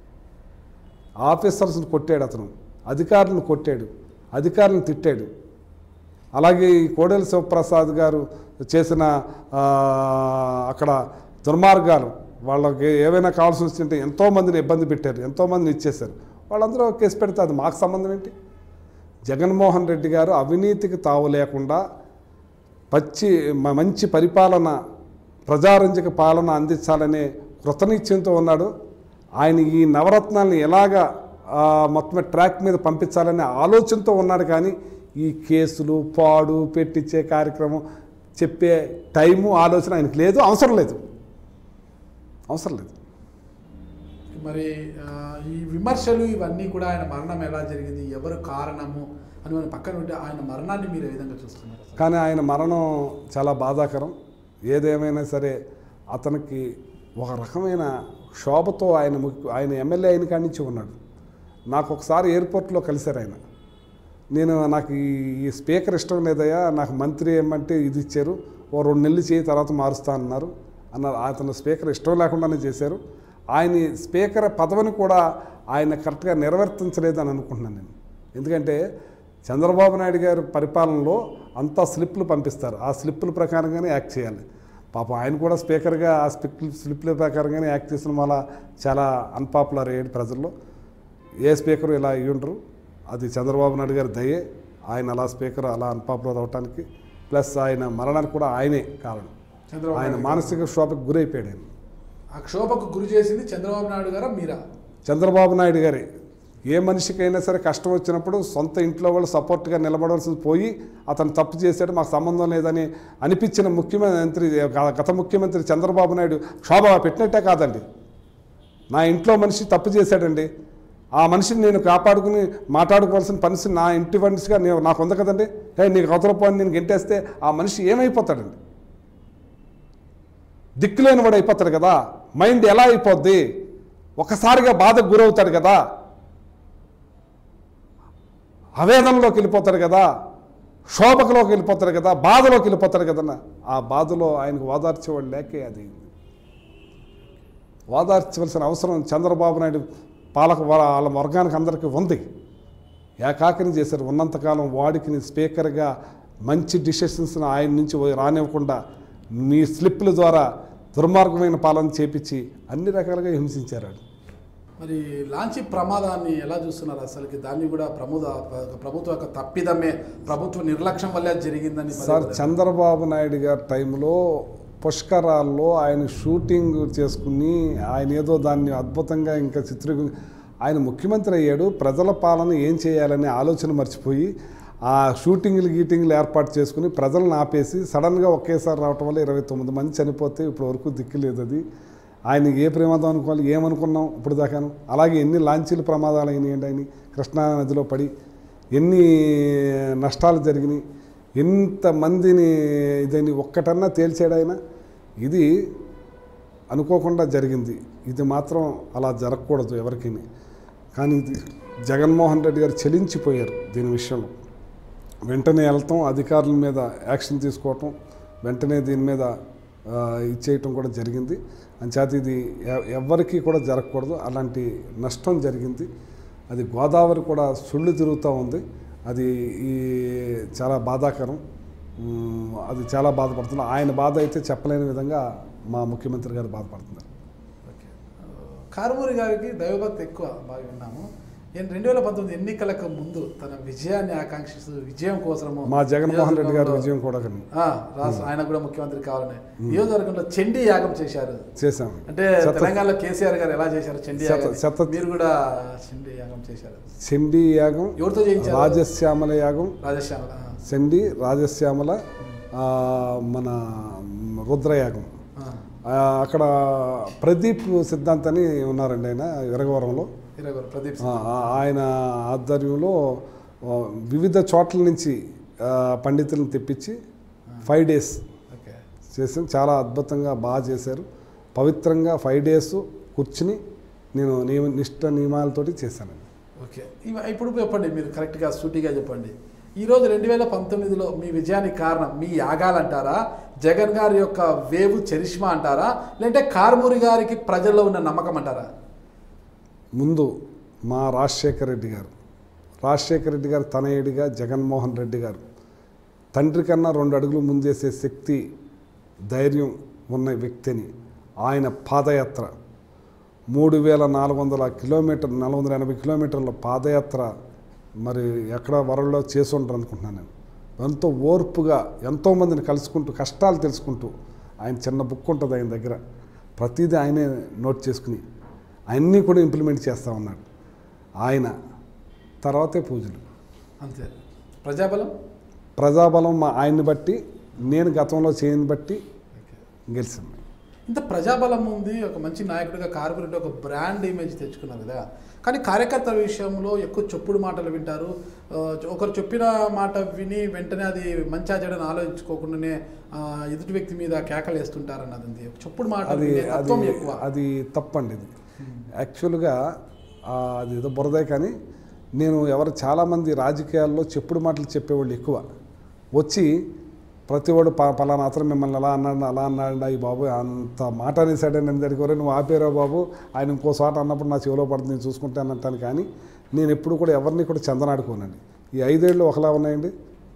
ఆఫీసర్స్ని కొట్టాడు అతను అధికారులను కొట్టాడు అధికారులను తిట్టాడు అలాగే ఈ కోడెల శివప్రసాద్ గారు చేసిన ఆ, అక్కడ దుర్మార్గాలు వాళ్ళకి ఏవైనా కావాల్సి వస్తుంటే ఎంతోమందిని ఇబ్బంది పెట్టారు ఎంతోమందిని ఇచ్చేశారు వాళ్ళందరూ కేసు పెడితే అది మాకు సంబంధం ఏంటి జగన్మోహన్ రెడ్డి గారు అవినీతికి తావు లేకుండా పచ్చి మ- మంచి పరిపాలన ప్రజారంజక పాలన అందించాలనే కృతనిశ్చయంతో ఉన్నాడు ఆయన ఈ నవరత్నాల్ని ఎలాగా ఆ, మొత్తం ట్రాక్ మీద పంపించాలనే ఆలోచనతో ఉన్నాడు కానీ ఈ కేసులు పాడు పెట్టించే కార్యక్రమం చెప్పే టైము ఆలోచన ఆయనకు లేదు అవసరం లేదు అవసరం లేదు మరి ఆ, ఈ విమర్శలు ఇవన్నీ కూడా ఆయన మరణం ఎలా జరిగింది ఎవరు కారణము అని మనం పక్కన ఉంటే ఆయన మరణాన్ని మీరు ఏ విధంగా చూస్తున్నారు అసలు? కానీ ఆయన మరణం చాలా బాధాకరం ఏదేమైనా సరే అతనికి ఒక రకమైన శోభతో ఆయన ముక్కు- ఆయన ఎమ్మెల్యే అయిన కాడి నుంచి ఉన్నాడు నాకు ఒకసారి ఎయిర్పోర్ట్లో కలిశారు ఆయన నేను నాకు ఈ ఈ స్పీకర్ ఇష్టం లేదయ్యా నాకు మంత్రి ఏమంటే ఇది ఇచ్చారు ఓ రెండు నెలలు చేయి తర్వాత మారుస్తా అన్నారు అన్నారు అతను స్పీకర్ ఇష్టం లేకుండానే చేశారు ఆయన ఈ స్పీకర్ పదవిని కూడా ఆయన కరెక్ట్గా నిర్వర్తించలేదని అనుకుంటున్నాను నేను ఎందుకంటే చంద్రబాబు నాయుడు గారి పరిపాలనలో అంతా స్లిప్లు పంపిస్తారు ఆ స్లిప్పుల ప్రకారంగానే యాక్ట్ చేయాలి పాపం ఆయన కూడా స్పీకర్గా ఆ స్లిప్ స్లిప్ల ప్రకారంగానే యాక్ట్ చేసిన వల్ల చాలా అన్పాపులర్ అయ్యాడు ప్రజల్లో ఏ స్పీకర్ ఇలా అయ్యి ఉండరు అది చంద్రబాబు నాయుడు గారి దయే ఆయన అలా స్పీకర్ అలా అన్పాపులర్ అవటానికి ప్లస్ ఆయన మరణానికి కూడా ఆయనే కారణం చంద్రబాబు ఆయన నాయుడు మానసిక క్షోభకు గురైపోయాడు ఆయన ఆ క్షోభకు గురి చేసింది చంద్రబాబు నాయుడు గారా మీరా చంద్రబాబు నాయుడు గారి ఏ మనిషికైనా సరే కష్టం వచ్చినప్పుడు సొంత ఇంట్లో వాళ్ళు సపోర్ట్గా నిలబడాల్సి పోయి అతను తప్పు చేశాడు మాకు సంబంధం లేదని అనిపించిన ముఖ్యమంత్రి గత ముఖ్యమంత్రి చంద్రబాబు నాయుడు క్షోభ పెట్టినట్టే కాదండి నా ఇంట్లో మనిషి తప్పు చేశాడండి ఆ మనిషిని నేను కాపాడుకుని మాట్లాడుకోవాల్సిన పని నా ఇంటి మనిషిగా నేను నాకు ఉంది కదండి ఏ నీకు అవతల పోని నేను గెంటేస్తే ఆ మనిషి ఏమైపోతాడండి దిక్కులేని వాడు అయిపోతాడు కదా మైండ్ ఎలా అయిపోద్ది ఒకసారిగా బాధకు గురవుతాడు కదా ఆవేదనలోకి వెళ్ళిపోతాడు కదా శోభకలోకి వెళ్ళిపోతాడు కదా బాధలోకి వెళ్ళిపోతాడు కదన్న ఆ బాధలో ఆయనకు ఓదార్చేవాడు లేకే అది ఓదార్చవలసిన అవసరం చంద్రబాబు నాయుడు పాలక వా- వాళ్ళ వర్గానికి అందరికీ ఉంది ఏకాకిని చేశారు ఉన్నంతకాలం వాడికి స్పీకర్గా మంచి డిసిషన్స్ ఆయన నుంచి రానివ్వకుండా మీ స్లిప్పుల ద్వారా దుర్మార్గమైన పాలన చేపించి అన్ని రకాలుగా హింసించారు ఆయన. మరి లాంచీ ప్రమాదాన్ని ఎలా చూస్తున్నారు అసలుకి దాన్ని కూడా ప్రముద ప్రభుత్వ యొక్క తప్పిదమే ప్రభుత్వ నిర్లక్ష్యం వల్లే జరిగిందని పదే సార్ పదే చంద్రబాబు నాయుడు గారి టైంలో పుష్కరాల్లో ఆయన షూటింగ్ చేసుకుని ఆయన ఏదో దాన్ని అద్భుతంగా ఇంకా చిత్రీకరి ఆయన ముఖ్యమంత్రి అయ్యాడు ప్రజల పాలన ఏం చేయాలనే ఆలోచన మర్చిపోయి ఆ షూటింగ్లు గీటింగ్లు ఏర్పాటు చేసుకుని ప్రజలను ఆపేసి సడన్గా ఒకేసారి రావటం వల్ల ఇరవై తొమ్మిది మంది చనిపోతే ఇప్పటి వరకు దిక్కులేదు అది ఆయన ఏ ప్రమాదం అనుకోవాలి ఏమనుకున్నాం ఇప్పుడు దాకాను అలాగే ఎన్ని లాంచీలు ప్రమాదాలు అయినాయండి ఆయన కృష్ణా నదిలో పడి ఎన్ని నష్టాలు జరిగినాయి ఎంతమందిని ఇదని ఒక్కటన్నా తేల్చాడు ఆయన ఇది అనుకోకుండా జరిగింది ఇది మాత్రం అలా జరగకూడదు ఎవరికి కానీ ఇది జగన్మోహన్ రెడ్డి గారు చెలించిపోయారు దీని విషయంలో వెంటనే వెళ్తాం అధికారుల మీద యాక్షన్ తీసుకోవటం వెంటనే దీని మీద ఆ, ఇచ్చేయటం కూడా జరిగింది అంచేత ఇది ఎ- ఎవ్వరికీ కూడా జరగకూడదు అలాంటి నష్టం జరిగింది అది గోదావరి కూడా సుళ్ళు తిరుగుతూ ఉంది అది ఈ చాలా బాధాకరం ఉమ్, అది చాలా బాధపడుతుంది ఆయన బాధ అయితే చెప్పలేని విధంగా మా ముఖ్యమంత్రి గారు బాధపడుతున్నారు ఓకే. కారుమూరి గారికి దైవభక్తి ఎక్కువ బాగా విన్నాము నేను రెండు వేల పంతొమ్మిది ఎన్నికలకు ముందు తన విజయాన్ని ఆకాంక్షిస్తూ విజయం కోసము మా జగన్మోహన్ రెడ్డి గారి నియోజకవర్గంలో- విజయం కూడా కానీ ఆ, రాష్ట్ర ఆయన కూడా ముఖ్యమంత్రి కావాలని నియోజకవర్గంలో చండీ యాగం చేశారు చేశాం అంటే శత- తెలంగాణలో కేసీఆర్ గారు ఎలా చేశారు చండీ శత- యాగం శత- మీరు కూడా చండీ యాగం చేశారు చండీ యాగం ఎవరితో చేయించారు రాజశ్యామల యాగం రాజశ్యామల ఆ, చండి రాజశ్యామల ఆ, మన రుద్రయాగం ఆ, ఆ, అక్కడ ప్రదీప్ సిద్ధాంత్ అని ఉన్నారండి ఆయన విరగవరంలో ఇరవై ఒకరు, ప్రదీప్ ఆ, ఆ, ఆయన ఆధ్వర్యంలో ఆ, వివిధ చోట్ల నుంచి ఆ, పండితులను తెప్పించి ఫైవ్ డేస్ ఓకే చేసాం చాలా అద్భుతంగా బాగా చేశారు పవిత్రంగా ఫైవ్ డేస్ కూర్చుని నేను నియమ నిష్ట నియమాలతోటి చేశానండి ఓకే ఇవ- ఇప్పుడు చెప్పండి మీరు కరెక్ట్గా సూటిగా చెప్పండి ఈరోజు రెండు వేల పంతొమ్మిదిలో మీ విజయానికి కారణం మీ యాగాలంటారా జగన్ గారి యొక్క వేవు చరిష్మా అంటారా లేదంటే కారుమూరి గారికి ప్రజల్లో ఉన్న నమ్మకం అంటారా ముందు మా రాజశేఖర రెడ్డి గారు రాజశేఖర రెడ్డి గారు తనయుడిగా జగన్మోహన్ రెడ్డి గారు తండ్రి కన్నా రెండు అడుగులు ముందేసే శక్తి ధైర్యం ఉన్న వ్యక్తిని ఆయన పాదయాత్ర మూడు వేల నాలుగు వందల కిలోమీటర్ నాలుగు వందల ఎనభై కిలోమీటర్ల పాదయాత్ర మరి ఎక్కడ వరల్లో చేసి ఉంటారు అనుకుంటున్నాను నేను ఎంతో ఓర్పుగా ఎంతోమందిని కలుసుకుంటూ కష్టాలు తెలుసుకుంటూ ఆయన చిన్న బుక్ ఉంటుంది ఆయన దగ్గర ప్రతిదీ ఆయనే నోట్ చేసుకుని అన్నీ కూడా ఇంప్లిమెంట్ చేస్తూ ఉన్నాడు ఆయన తర్వాతే పూజలు అంతే ప్రజాబలం ప్రజాబలం మా ఆయన్ని బట్టి నేను గతంలో చేయని బట్టి ఓకే. గెలిచింది ఇంత ప్రజాబలం ఉంది ఒక మంచి నాయకుడిగా కార్పొరేట్ ఒక బ్రాండ్ ఇమేజ్ తెచ్చుకున్నారు కదా కానీ కార్యకర్తల విషయంలో ఎక్కువ చెప్పుడు మాటలు వింటారు ఆ, ఒకరు చెప్పిన మాట విని వెంటనే అది మంచి చెడని ఆలోచించుకోకుండానే ఆ, ఎదుటి వ్యక్తి మీద కేకలు వేస్తుంటారు అన్నది ఉంది. చెప్పుడు మాటలు అది వినే అది తత్వం ఎక్కువ అది తప్పండి ఇది యాక్చువల్గా ఆ, అది ఏదో బురదే కానీ నేను ఎవరు చాలామంది రాజకీయాల్లో చెప్పుడు మాటలు చెప్పేవాళ్ళు ఎక్కువ వచ్చి ప్రతి వాడు ప పలానా అతను మిమ్మల్ని అలా అన్నాడు అలా అన్నాడు ఈ బాబు అంత మాట అనేసాడని నేను దగ్గర "ఒరేయ్, నువ్వు ఆపేరా బాబు ఆయన ఇంకో చోట అన్నప్పుడు నా చెవిలో పడుతుంది నేను చూసుకుంటాను అంటాను కానీ నేను ఎప్పుడు కూడా ఎవరిని కూడా చందనాడుకోనండి ఈ ఐదేళ్ళు ఒకలా ఉన్నాయండి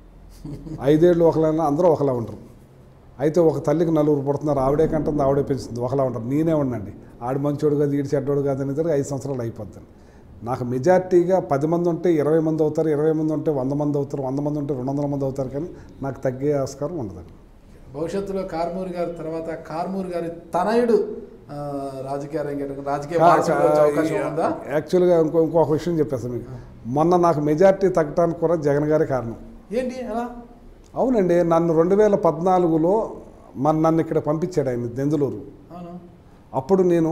ఐదేళ్ళు ఒకలా ఉన్నా అందరూ ఒకలా ఉంటారు అయితే ఒక తల్లికి నలుగురు పుడుతున్నారు ఆవిడే కంటుంది ఆవిడే పెంచుతుంది ఒకలా ఉంటారు నేనే ఉండండి ఆడు మంచోడు కాదు ఈడు చెడ్డోడు కాదు అనేది ఐదు సంవత్సరాలు అయిపోద్ది నాకు మెజార్టీగా పది మంది ఉంటే ఇరవై మంది అవుతారు ఇరవై మంది ఉంటే వంద మంది అవుతారు వంద మంది ఉంటే రెండు వందల మంది అవుతారు కానీ నాకు తగ్గే ఆస్కారం ఉండదండి భవిష్యత్తులో కార్మూరి గారి తర్వాత కార్మూరి గారి తనయుడు ఆ, రాజకీయ రంగేట్రం రాజకీయ వారసుడు వచ్చే అవకాశం ఉందా యాక్చువల్గా ఇంకో ఇంకొక విషయం చెప్పేస్తాను మీకు మొన్న నాకు మెజార్టీ తగ్గడానికి కూడా జగన్ గారే కారణం ఏంటి ఎలా అవునండి నన్ను రెండు వేల పద్నాలుగులో మన నన్ను ఇక్కడ పంపించాడు ఆయన దెందులూరు అవును అప్పుడు నేను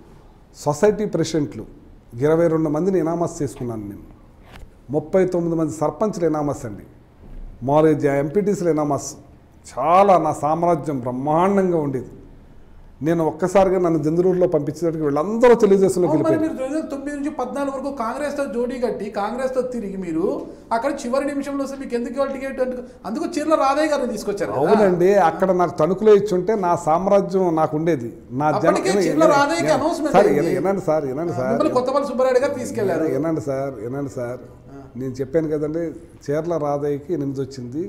సొసైటీ ప్రెసిడెంట్లు ఇరవై రెండు మందిని ఇనామస్ చేసుకున్నాను నేను ముప్పై తొమ్మిది మంది సర్పంచ్లు ఇనామస్ అండి మారేజ్ ఎంపీటీసీలు ఇనామస్ చాలా నా సామ్రాజ్యం బ్రహ్మాండంగా ఉండేది నేను ఒక్కసారిగా నన్ను దెందులూరులో పంపించేటప్పుడు వీళ్ళందరూ తెలుగుదేశంలోకి అవును, మరి వెళ్ళిపోయారు మీరు రెండు వేల తొమ్మిది నుంచి పద్నాలుగు వరకు కాంగ్రెస్ తో జోడీ కట్టి కాంగ్రెస్ తో తిరిగి మీరు అక్కడ చివరి నిమిషంలో వస్తే మీకు ఎందుకు ఇవాళ టికెట్ అందుకు అందుకు చీరల రాధయ్య గారిని తీసుకొచ్చారు కదా. అవునండి అక్కడ నాకు తణుకులో ఇచ్చుంటే నా సామ్రాజ్యం నాకు ఉండేది నా అప్పటికే చిర్ల రాధయ్యకి announcement సార్ అయింది. వినండి సార్ వినండి సార్ మిమ్మల్ని కొత్తపల్లి సుబ్బారెడ్డి గారు తీసుకెళ్లారు వినండి సార్ వినండి సార్ నేను చెప్పాను కదండి చీర్ల రాధయ్యకి ఎనిమిది వచ్చింది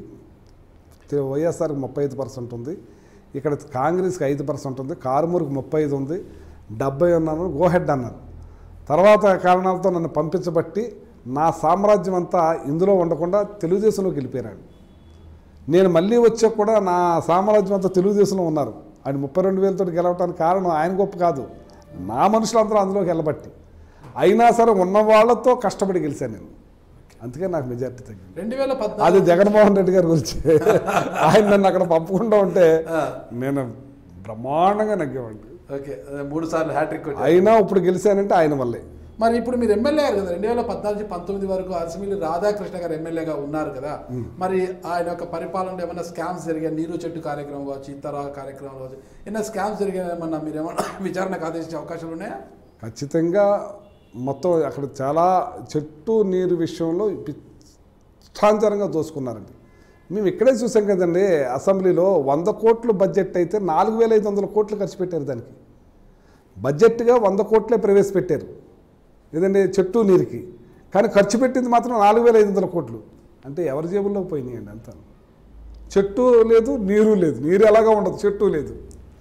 తే- వైఎస్ఆర్కి ముప్పై ఐదు పర్సెంట్ ఉంది ఇక్కడ కాంగ్రెస్కి ఐదు పర్సెంట్ ఉంది కారుమూరుకి ముప్పై ఐదు ఉంది డెబ్బై ఉన్నాను గోహెడ్ అన్నారు తర్వాత కారణాలతో నన్ను పంపించబట్టి నా సామ్రాజ్యం అంతా ఇందులో ఉండకుండా తెలుగుదేశంలోకి వెళ్ళిపోయాడు నేను మళ్ళీ వచ్చా కూడా నా సామ్రాజ్యం అంతా తెలుగుదేశంలో ఉన్నారు ఆయన ముప్పై రెండు వేలతో గెలవటానికి కారణం ఆయన గొప్ప కాదు నా మనుషులందరూ అందులోకి వెళ్ళబట్టి అయినా సరే ఉన్న వాళ్ళతో కష్టపడి గెలిచాను నేను అందుకే నాకు మెజార్టీ తగ్గింది రెండు వేల అది పద్నాలుగు జగన్మోహన్ రెడ్డి గారి గురించి ఆయన నన్ను అక్కడ పంపకుండా ఉంటే ఆ, నేను బ్రహ్మాండంగా నగ్గేవాడిని ఓకే అదే మూడు సార్లు హ్యాట్రిక్ కొట్టారు అయినా ఇప్పుడు గెలిచానంటే ఆయన వల్లే మరి ఇప్పుడు మీరు ఎమ్మెల్యే అయ్యారు కదా రెండు వేల పద్నాలుగు నుంచి పంతొమ్మిది వరకు అసెంబ్లీ రాధాకృష్ణ గారు ఎమ్మెల్యేగా ఉన్నారు కదా మరి ఆయన యొక్క పరిపాలనలో ఏమైనా స్కామ్స్ జరిగాయి నీరు చెట్టు కార్యక్రమం కావచ్చు ఇతర కార్యక్రమం కావచ్చు ఏమైనా స్కామ్స్ జరిగాయి ఏమన్నా మీరు ఏమన్నా విచారణకు ఆదేశించే అవకాశాలు ఉన్నాయా ఖచ్చితంగా మొత్తం అక్కడ చాలా చెట్టు నీరు విషయంలో ఇష్టాంతరంగా దోసుకున్నారండి మేము ఇక్కడే చూసాం కదండి అసెంబ్లీలో వంద కోట్లు బడ్జెట్ అయితే నాలుగు వేల ఐదు వందల కోట్లు ఖర్చు పెట్టారు దానికి బడ్జెట్గా వంద కోట్లే ప్రవేశపెట్టారు ఏదండి చెట్టు నీరుకి కానీ ఖర్చు పెట్టింది మాత్రం నాలుగు వేల ఐదు వందల కోట్లు అంటే ఎవరి జేబుల్లో పోయినాయండి అంతా చెట్టు లేదు నీరు లేదు నీరు ఎలాగా ఉండదు చెట్టు లేదు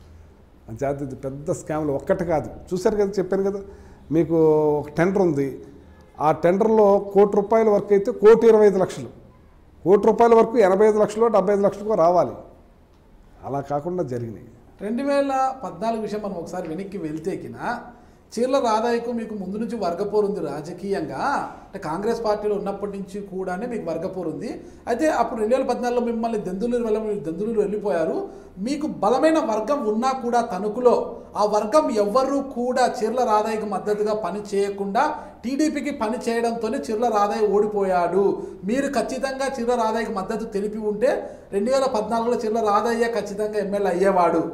అంచేత ఇది పెద్ద స్కామ్లు ఒక్కటి కాదు చూశారు కదా చెప్పాను కదా మీకు ఒక టెండర్ ఉంది ఆ టెండర్లో కోటి రూపాయల వరకు అయితే కోటి ఇరవై ఐదు లక్షలు కోటి రూపాయల వరకు ఎనభై ఐదు లక్షలు డెబ్బై ఐదు లక్షలకు రావాలి అలా కాకుండా జరిగినాయి రెండు వేల పద్నాలుగు విషయం మనం ఒకసారి వెనక్కి వెళ్తేకిన చీర్ల రాధాయకు మీకు ముందు నుంచి వర్గపోరు ఉంది రాజకీయంగా అంటే కాంగ్రెస్ పార్టీలో ఉన్నప్పటి నుంచి కూడానే మీకు వర్గపోరు ఉంది అయితే అప్పుడు రెండు వేల పద్నాలుగులో మిమ్మల్ని దెందులూరు వెళ్ళ మీరు దెందులూరు వెళ్ళిపోయారు మీకు బలమైన వర్గం ఉన్నా కూడా తణుకులో ఆ వర్గం ఎవ్వరూ కూడా చీర్ల రాధాయకు మద్దతుగా పని చేయకుండా టీడీపీకి పని చేయడంతోనే చిర్ల రాధయ్య ఓడిపోయాడు మీరు ఖచ్చితంగా చిర్ల రాధయ్యకి మద్దతు తెలిపి ఉంటే రెండు వేల పద్నాలుగులో చిర్ల రాధయ్య ఖచ్చితంగా ఎమ్మెల్యే అయ్యేవాడు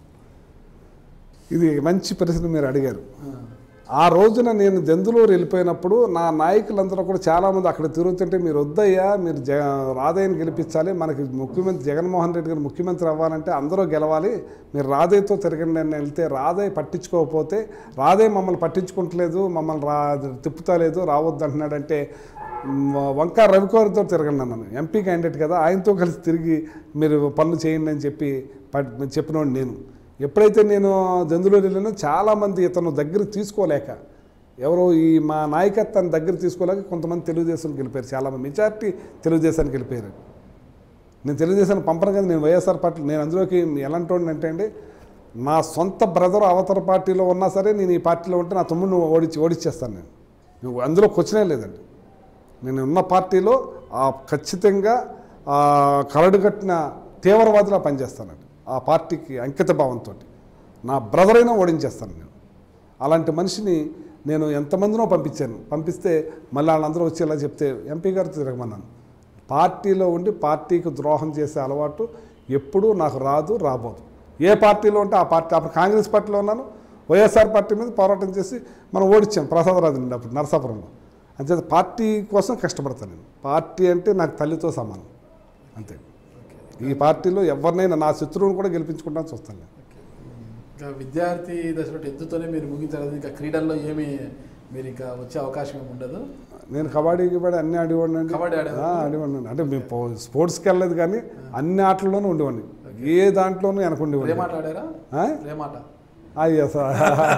ఇది మంచి ప్రశ్న మీరు అడిగారు ఆ రోజున నేను దెందులూరు వెళ్ళిపోయినప్పుడు నా నాయకులందరూ కూడా చాలామంది అక్కడ తిరుగుతుంటే మీరు వద్దయ్యా మీరు జగ రాధయ్యని గెలిపించాలి మనకి ముఖ్యమంత్రి జగన్మోహన్ రెడ్డి గారు ముఖ్యమంత్రి అవ్వాలంటే అందరూ గెలవాలి మీరు రాధయ్యతో తిరగండి అని వెళ్తే రాధయ్య పట్టించుకోకపోతే రాధయ్య మమ్మల్ని పట్టించుకుంటలేదు మమ్మల్ని రా తిప్పుతలేదు రావద్దు అంటున్నాడంటే మ్, వంకా రవికుమార్తో తిరగండి అన్నాను ఎంపీ క్యాండిడేట్ కదా ఆయనతో కలిసి తిరిగి మీరు పనులు చేయండి అని చెప్పి పట్ చెప్పినోడు నేను ఎప్పుడైతే నేను జందులూరు వెళ్ళానో చాలామంది ఇతను దగ్గర తీసుకోలేక ఎవరో ఈ మా నాయకత్వాన్ని దగ్గర తీసుకోలేక కొంతమంది తెలుగుదేశానికి వెళ్ళిపోయారు చాలామంది మెజార్టీ తెలుగుదేశానికి వెళ్ళిపోయారు నేను తెలుగుదేశాన్ని పంపను కదా నేను వైఎస్ఆర్ పార్టీ నేను అందులోకి ఎలాంటి వాడిని అంటే అండి నా సొంత బ్రదర్ అవతర పార్టీలో ఉన్నా సరే నేను ఈ పార్టీలో ఉంటే నా తమ్ముడిని ఓడించి ఓడించేస్తాను నేను నువ్వు అందులో క్వశ్చనే లేదండి నేను ఉన్న పార్టీలో ఆ ఖచ్చితంగా ఆ కరడుగట్టిన తీవ్రవాదిలా పనిచేస్తానండి ఆ పార్టీకి అంకిత భావంతో నా బ్రదర్ అయినా ఓడించేస్తాను నేను అలాంటి మనిషిని నేను ఎంతమందినో పంపించాను పంపిస్తే మళ్ళీ వాళ్ళందరూ వచ్చి ఇలా చెప్తే ఎంపీ గారు తిరగమన్నాను పార్టీలో ఉండి పార్టీకి ద్రోహం చేసే అలవాటు ఎప్పుడూ నాకు రాదు రాబోదు ఏ పార్టీలో ఉంటే ఆ పార్టీ అప్పుడు కాంగ్రెస్ పార్టీలో ఉన్నాను వైఎస్ఆర్ పార్టీ మీద పోరాటం చేసి మనం ఓడించాం ప్రసాదరాజు నుండి అప్పుడు నరసాపురంలో అంతే పార్టీ కోసం కష్టపడతాను నేను పార్టీ అంటే నాకు తల్లితో సమానం అంతే ఈ పార్టీలో ఎవరినైనా నా శత్రువుని కూడా గెలిపించుకుంటాను చూస్తాను నేను ఇంకా విద్యార్థి దశలో టెన్త్తోనే మీరు ముగించారు ఇంకా క్రీడల్లో ఏమి మీరు ఇంకా వచ్చే అవకాశం ఏమి ఉండదు నేను కబడ్డీ గిబడ్డీ అన్ని ఆడేవాడిని అండి కబడ్డీ ఆడేవారా? ఆడేవాడిని అంటే మేము పో- స్పోర్ట్స్కి వెళ్ళలేదు కానీ అన్ని ఆటల్లోనూ ఉండేవాడిని ఏ దాంట్లోనూ వెనక ఉండేవాడిని ప్రేమాట ఆడారా ఆ? ప్రేమాట అయ్యా సార్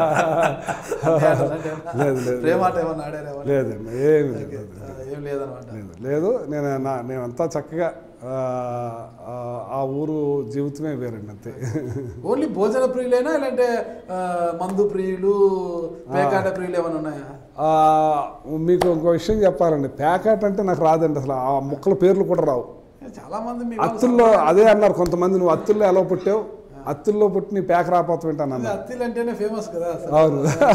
లేదు లేదు ప్రేమ ఆట ఏమన్నా ఆడారేమో లేదండి ఏమి లేదు ఏం లేదనమాట లేదు లేదు నేను నా నేనంతా చక్కగా ఆ, ఆ, ఆ ఊరు జీవితమే వేరండి అంతే ఓన్లీ భోజన ప్రియులేనా లేదంటే ఆ, మందు ప్రియులు పేకాట ప్రియులు ఏమైనా ఉన్నాయా ఆ, మీకు ఇంకో విషయం చెప్పాలండి ప్యాకెట్ అంటే నాకు రాదండి అసలు ఆ ముక్కల పేర్లు కూడా రావు చాలా మంది మీ అత్తుల్లో అదే అన్నారు కొంతమంది నువ్వు అత్తుల్లో ఎలా పుట్టావు అత్తుల్లో పుట్టి నీ పేక రాపోతావు ఏంటని అన్నారు అత్తిలు అంటేనే ఫేమస్ కదా అసలు. అవును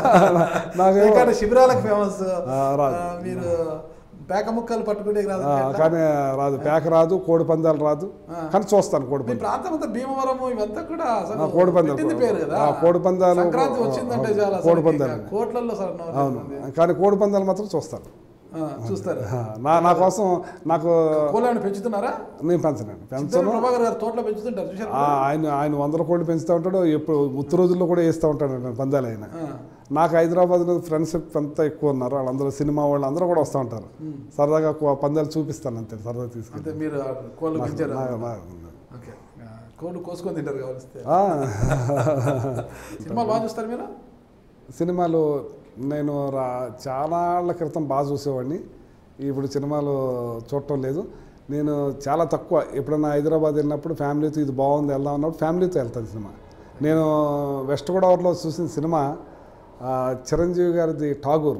నాకేమో పేకాట శిబిరాలకు ఫేమస్ ఆ, రాదు. మీరు పేక ముక్కలు పట్టుకుంటే రాదు ఆ, కానీ రాదు పేక రాదు కోడి పందాలు రాదు కానీ చూస్తాను కోడి మీ పందాలు ప్రాంతం అంతా భీమవరం ఇవంతా కూడా అసలు ఆ, కోడి పందాలు. పెట్టింది పేరు కదా ఆ, కోడి పందాలు. సంక్రాంతి వచ్చిందంటే ఆ, చాలా కోడి అసలు పందాలు. ఇంకా కోట్లల్లో సార్ నవ్వు అవును వస్తుంది. కానీ కోడి పందాలు మాత్రం చూస్తాను ఆ, చూస్తారు ఆ, నా నా కోసం నాకు కోళ్ళని పెంచుతున్నారా నేను పెంచనండి చిత్తూరు పెంచను ప్రభాకర్ గారు తోటలో పెంచుతుంటారు చూసారు ఆ, ఆయన ఆయన వందల కోళ్ళు పెంచుతూ ఉంటాడు ఎప్పుడు ఉత్తర రోజుల్లో కూడా వేస్తూ ఉంటాడు పందాలు ఆయన నాకు హైదరాబాద్లో ఫ్రెండ్షిప్ అంతా ఎక్కువ ఉన్నారు వాళ్ళందరూ సినిమా వాళ్ళు అందరూ కూడా వస్తూ ఉంటారు సరదాగా కో- పందాలు చూపిస్తాను అంతే సరదా తీసుకెళ్ళి అంటే మీరు ఆ కోళ్ళు పెంచారు నా- నా- ఓకే ఆ, కోళ్ళు కోసుకొని తింటారు కావలిస్తే ఆ, సినిమాలు బాగా చూస్తారు మీరు సినిమాలు నేను రా చాలా ఏళ్ల క్రితం బాగా చూసేవాడిని ఇప్పుడు సినిమాలు చూడటం లేదు నేను చాలా తక్కువ ఎప్పుడైనా హైదరాబాద్ వెళ్ళినప్పుడు ఫ్యామిలీతో ఇది బాగుంది వెళ్దాం అన్నప్పుడు ఫ్యామిలీతో వెళ్తాను సినిమా నేను వెస్ట్ గోదావరిలో చూసిన సినిమా ఆ, చిరంజీవి గారిది ఠాగూర్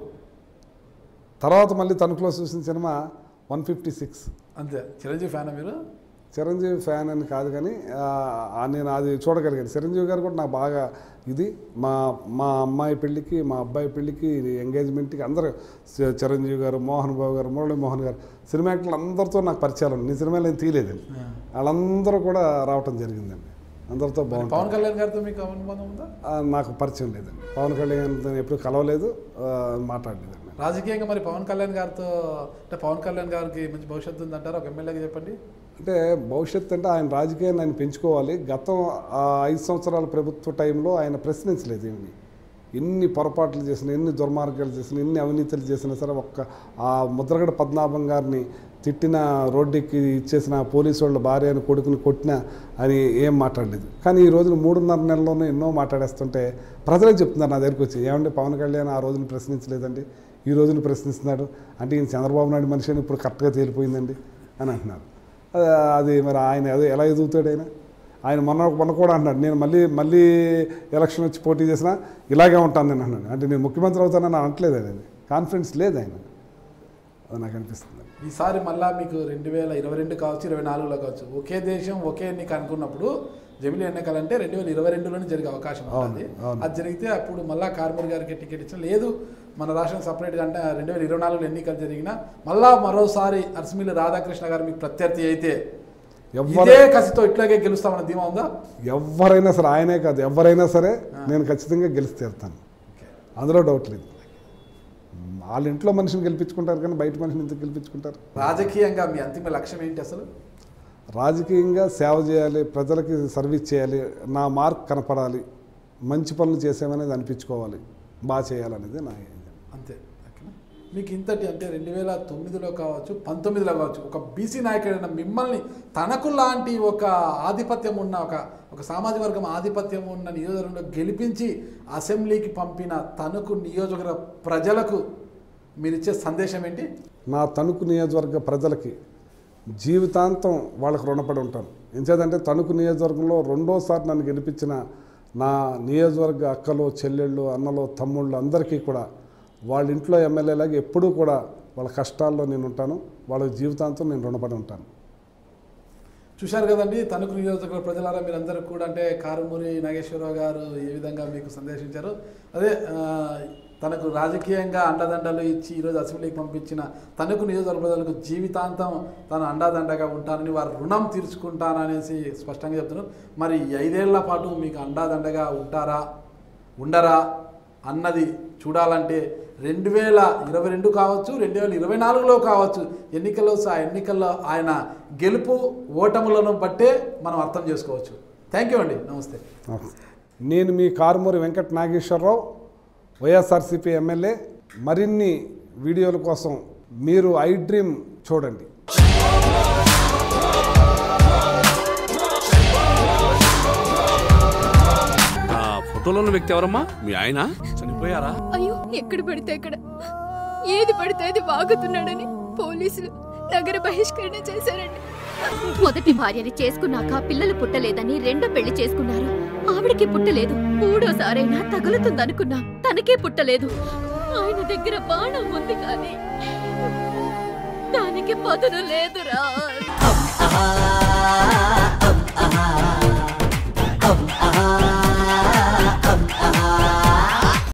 తర్వాత మళ్ళీ తణుకులో చూసిన సినిమా వన్ ఫిఫ్టీ సిక్స్ అంతే చిరంజీవి ఫ్యానా మీరు చిరంజీవి ఫ్యాన్ అని కాదు కానీ ఆ, ఆ నేను అది చూడగలిగాను చిరంజీవి గారు కూడా నాకు బాగా ఇది మా మా అమ్మాయి పెళ్ళికి మా అబ్బాయి పెళ్ళికి ఎంగేజ్మెంట్కి అందరూ చి- చిరంజీవి గారు మోహన్ బాబు గారు మురళీ మోహన్ గారు సినిమా యాక్టర్లు అందరితో నాకు పరిచయాలు ఉన్నాయి. నీ సినిమాలు ఏం తీయలేదండి వాళ్ళందరూ కూడా రావటం జరిగిందండి అందరితో బాగుంటుంది పవన్ కళ్యాణ్ గారితో మీకు అనుబంధం ఉందా ఆ, నాకు పరిచయం లేదండి పవన్ కళ్యాణ్ ఎప్పుడు కలవలేదు ఆ, మాట్లాడలేదండి రాజకీయంగా మరి పవన్ కళ్యాణ్ గారితో అంటే పవన్ కళ్యాణ్ గారికి మంచి భవిష్యత్తు ఉందంటారా ఒక ఎమ్మెల్యేగా చెప్పండి అంటే భవిష్యత్తు అంటే ఆయన రాజకీయాన్ని ఆయన పెంచుకోవాలి గతం ఆ ఐదు సంవత్సరాల ప్రభుత్వ టైంలో ఆయన ప్రశ్నించలేదు ఏమి ఎన్ని పొరపాట్లు చేసిన ఎన్ని దుర్మార్గాలు చేసిన ఎన్ని అవినీతులు చేసినా సరే ఒక్క ఆ ముద్రగడ పద్మనాభం గారిని తిట్టిన రోడ్డుకి ఇచ్చేసిన పోలీసు వాళ్ళ భార్యని కొడుకుని కొట్టిన అని ఏం మాట్లాడలేదు కానీ ఈ రోజున మూడున్నర నెలల్లోనే ఎన్నో మాట్లాడేస్తుంటే ప్రజలే చెప్తున్నారు నా దగ్గరికి వచ్చి ఏమంటే పవన్ కళ్యాణ్ ఆ రోజున ప్రశ్నించలేదండి ఈ రోజున ప్రశ్నిస్తున్నాడు అంటే ఈయన చంద్రబాబు నాయుడు మనిషి అని ఇప్పుడు కరెక్ట్గా తేలిపోయిందండి అని అంటున్నారు అది- అది మరి ఆయన అదే ఎలా ఎదుగుతాడు ఆయన ఆయన మొన్న మొన్న కూడా అన్నాడు నేను మళ్ళీ మళ్ళీ ఎలక్షన్ వచ్చి పోటీ చేసినా ఇలాగే ఉంటాను నేను అన్నాను అంటే నేను ముఖ్యమంత్రి అవుతానని అనట్లేదు ఆయన కాన్ఫిడెన్స్ లేదు ఆయన అది నాకు అనిపిస్తుంది ఈసారి మళ్ళా మీకు రెండు వేల ఇరవై రెండు కావచ్చు ఇరవై నాలుగులో కావచ్చు ఒకే దేశం ఒకే ఎన్నిక అనుకున్నప్పుడు జమిలీ ఎన్నికలు అంటే రెండు వేల ఇరవై రెండులోనే జరిగే అవకాశం ఉంటుంది అవును. అది జరిగితే అప్పుడు మళ్ళా కార్మిక్ గారికి టికెట్ ఇచ్చిన లేదు మన రాష్ట్రం సపరేట్గా అంటే రెండు వేల ఇరవై నాలుగులో ఎన్నికలు జరిగిన మళ్ళా మరోసారి అరసమిల్లి రాధాకృష్ణ గారు మీకు ప్రత్యర్థి అయితే ఎవ్వరు ఇదే కసితో ఇట్లాగే గెలుస్తామన్న ధీమా ఉందా ఎవరైనా సరే ఆయనే కాదు ఎవరైనా సరే నేను ఖచ్చితంగా గెలిచి తీరుతాను అందులో డౌట్ లేదు వాళ్ళ ఇంట్లో మనిషిని గెలిపించుకుంటారు కానీ బయట మనిషిని ఎందుకు గెలిపించుకుంటారు రాజకీయంగా మీ అంతిమ లక్ష్యం ఏంటి అసలు రాజకీయంగా సేవ చేయాలి ప్రజలకి సర్వీస్ చేయాలి నా మార్క్ కనపడాలి మంచి పనులు చేసామనేది అనిపించుకోవాలి బాగా చేయాలనేది నా ఇది. అంతే ఓకేనా మీకు ఇంతటి అంటే రెండు వేల తొమ్మిదిలో కావచ్చు పంతొమ్మిదిలో కావచ్చు ఒక బీసీ నాయకుడైన మిమ్మల్ని తనకు లాంటి ఒక ఆధిపత్యం ఉన్న ఒక ఒక సామాజిక వర్గం ఆధిపత్యం ఉన్న నియోజకవర్గంలో గెలిపించి అసెంబ్లీకి పంపిన తణుకు నియోజకవర్గ ప్రజలకు మీరు ఇచ్చే సందేశం ఏంటి నా తణుకు నియోజకవర్గ ప్రజలకి జీవితాంతం వాళ్ళకు రుణపడి ఉంటాను ఎంచేదంటే తణుకు నియోజకవర్గంలో రెండోసారి నన్ను గెలిపించిన నా నియోజకవర్గ అక్కలు చెల్లెళ్ళు అన్నలు తమ్ముళ్ళు అందరికీ కూడా వాళ్ళ ఇంట్లో ఎమ్మెల్యేలాగా ఎప్పుడూ కూడా వాళ్ళ కష్టాల్లో నేను ఉంటాను వాళ్ళ జీవితాంతం నేను రుణపడి ఉంటాను చూశారు కదండి తణుకు నియోజకవర్గ ప్రజలారా మీరందరూ కూడా అంటే కారుమూరి నాగేశ్వరరావు గారు ఏ విధంగా మీకు సందేశించారు అదే ఆ, తనకు రాజకీయంగా అండదండలు ఇచ్చి ఈరోజు అసెంబ్లీకి పంపించిన తణుకు నియోజకవర్గ ప్రజలకు జీవితాంతం తను అండాదండగా ఉంటానని వారి రుణం తీర్చుకుంటాననేసి స్పష్టంగా చెప్తున్నారు మరి ఈ ఐదేళ్ల పాటు మీకు అండాదండగా ఉంటారా ఉండరా అన్నది చూడాలంటే రెండు వేల ఇరవై రెండు కావచ్చు రెండు వేల ఇరవై నాలుగులో కావచ్చు ఎన్నికల్లో ఆ ఎన్నికల్లో ఆయన గెలుపు ఓటములను బట్టే మనం అర్థం చేసుకోవచ్చు థ్యాంక్ యూ అండి నమస్తే నేను మీ కారుమూరి వెంకట నాగేశ్వరరావు వైఎస్ఆర్సీపీ ఎమ్మెల్యే మరిన్ని వీడియోల కోసం మీరు ఐ డ్రీమ్ చూడండి ఆ ఫోటో ఫోటోలో ఉన్న వ్యక్తి ఎవరమ్మా మీ ఆయన చనిపోయారా అయ్యో ఎక్కడ పడితే అక్కడ ఏది పడితే అది వాగుతున్నాడని పోలీసులు నగర బహిష్కరణ చేశారండి మొదటి భార్యని చేసుకున్నాక పిల్లలు పుట్టలేదని రెండో పెళ్లి చేసుకున్నారు ఆవిడకి పుట్టలేదు మూడోసారైనా తగులుతుందనుకున్నా తనకే పుట్టలేదు ఆయన దగ్గర బాణం ఉంది కానీ దానికి పదును లేదురా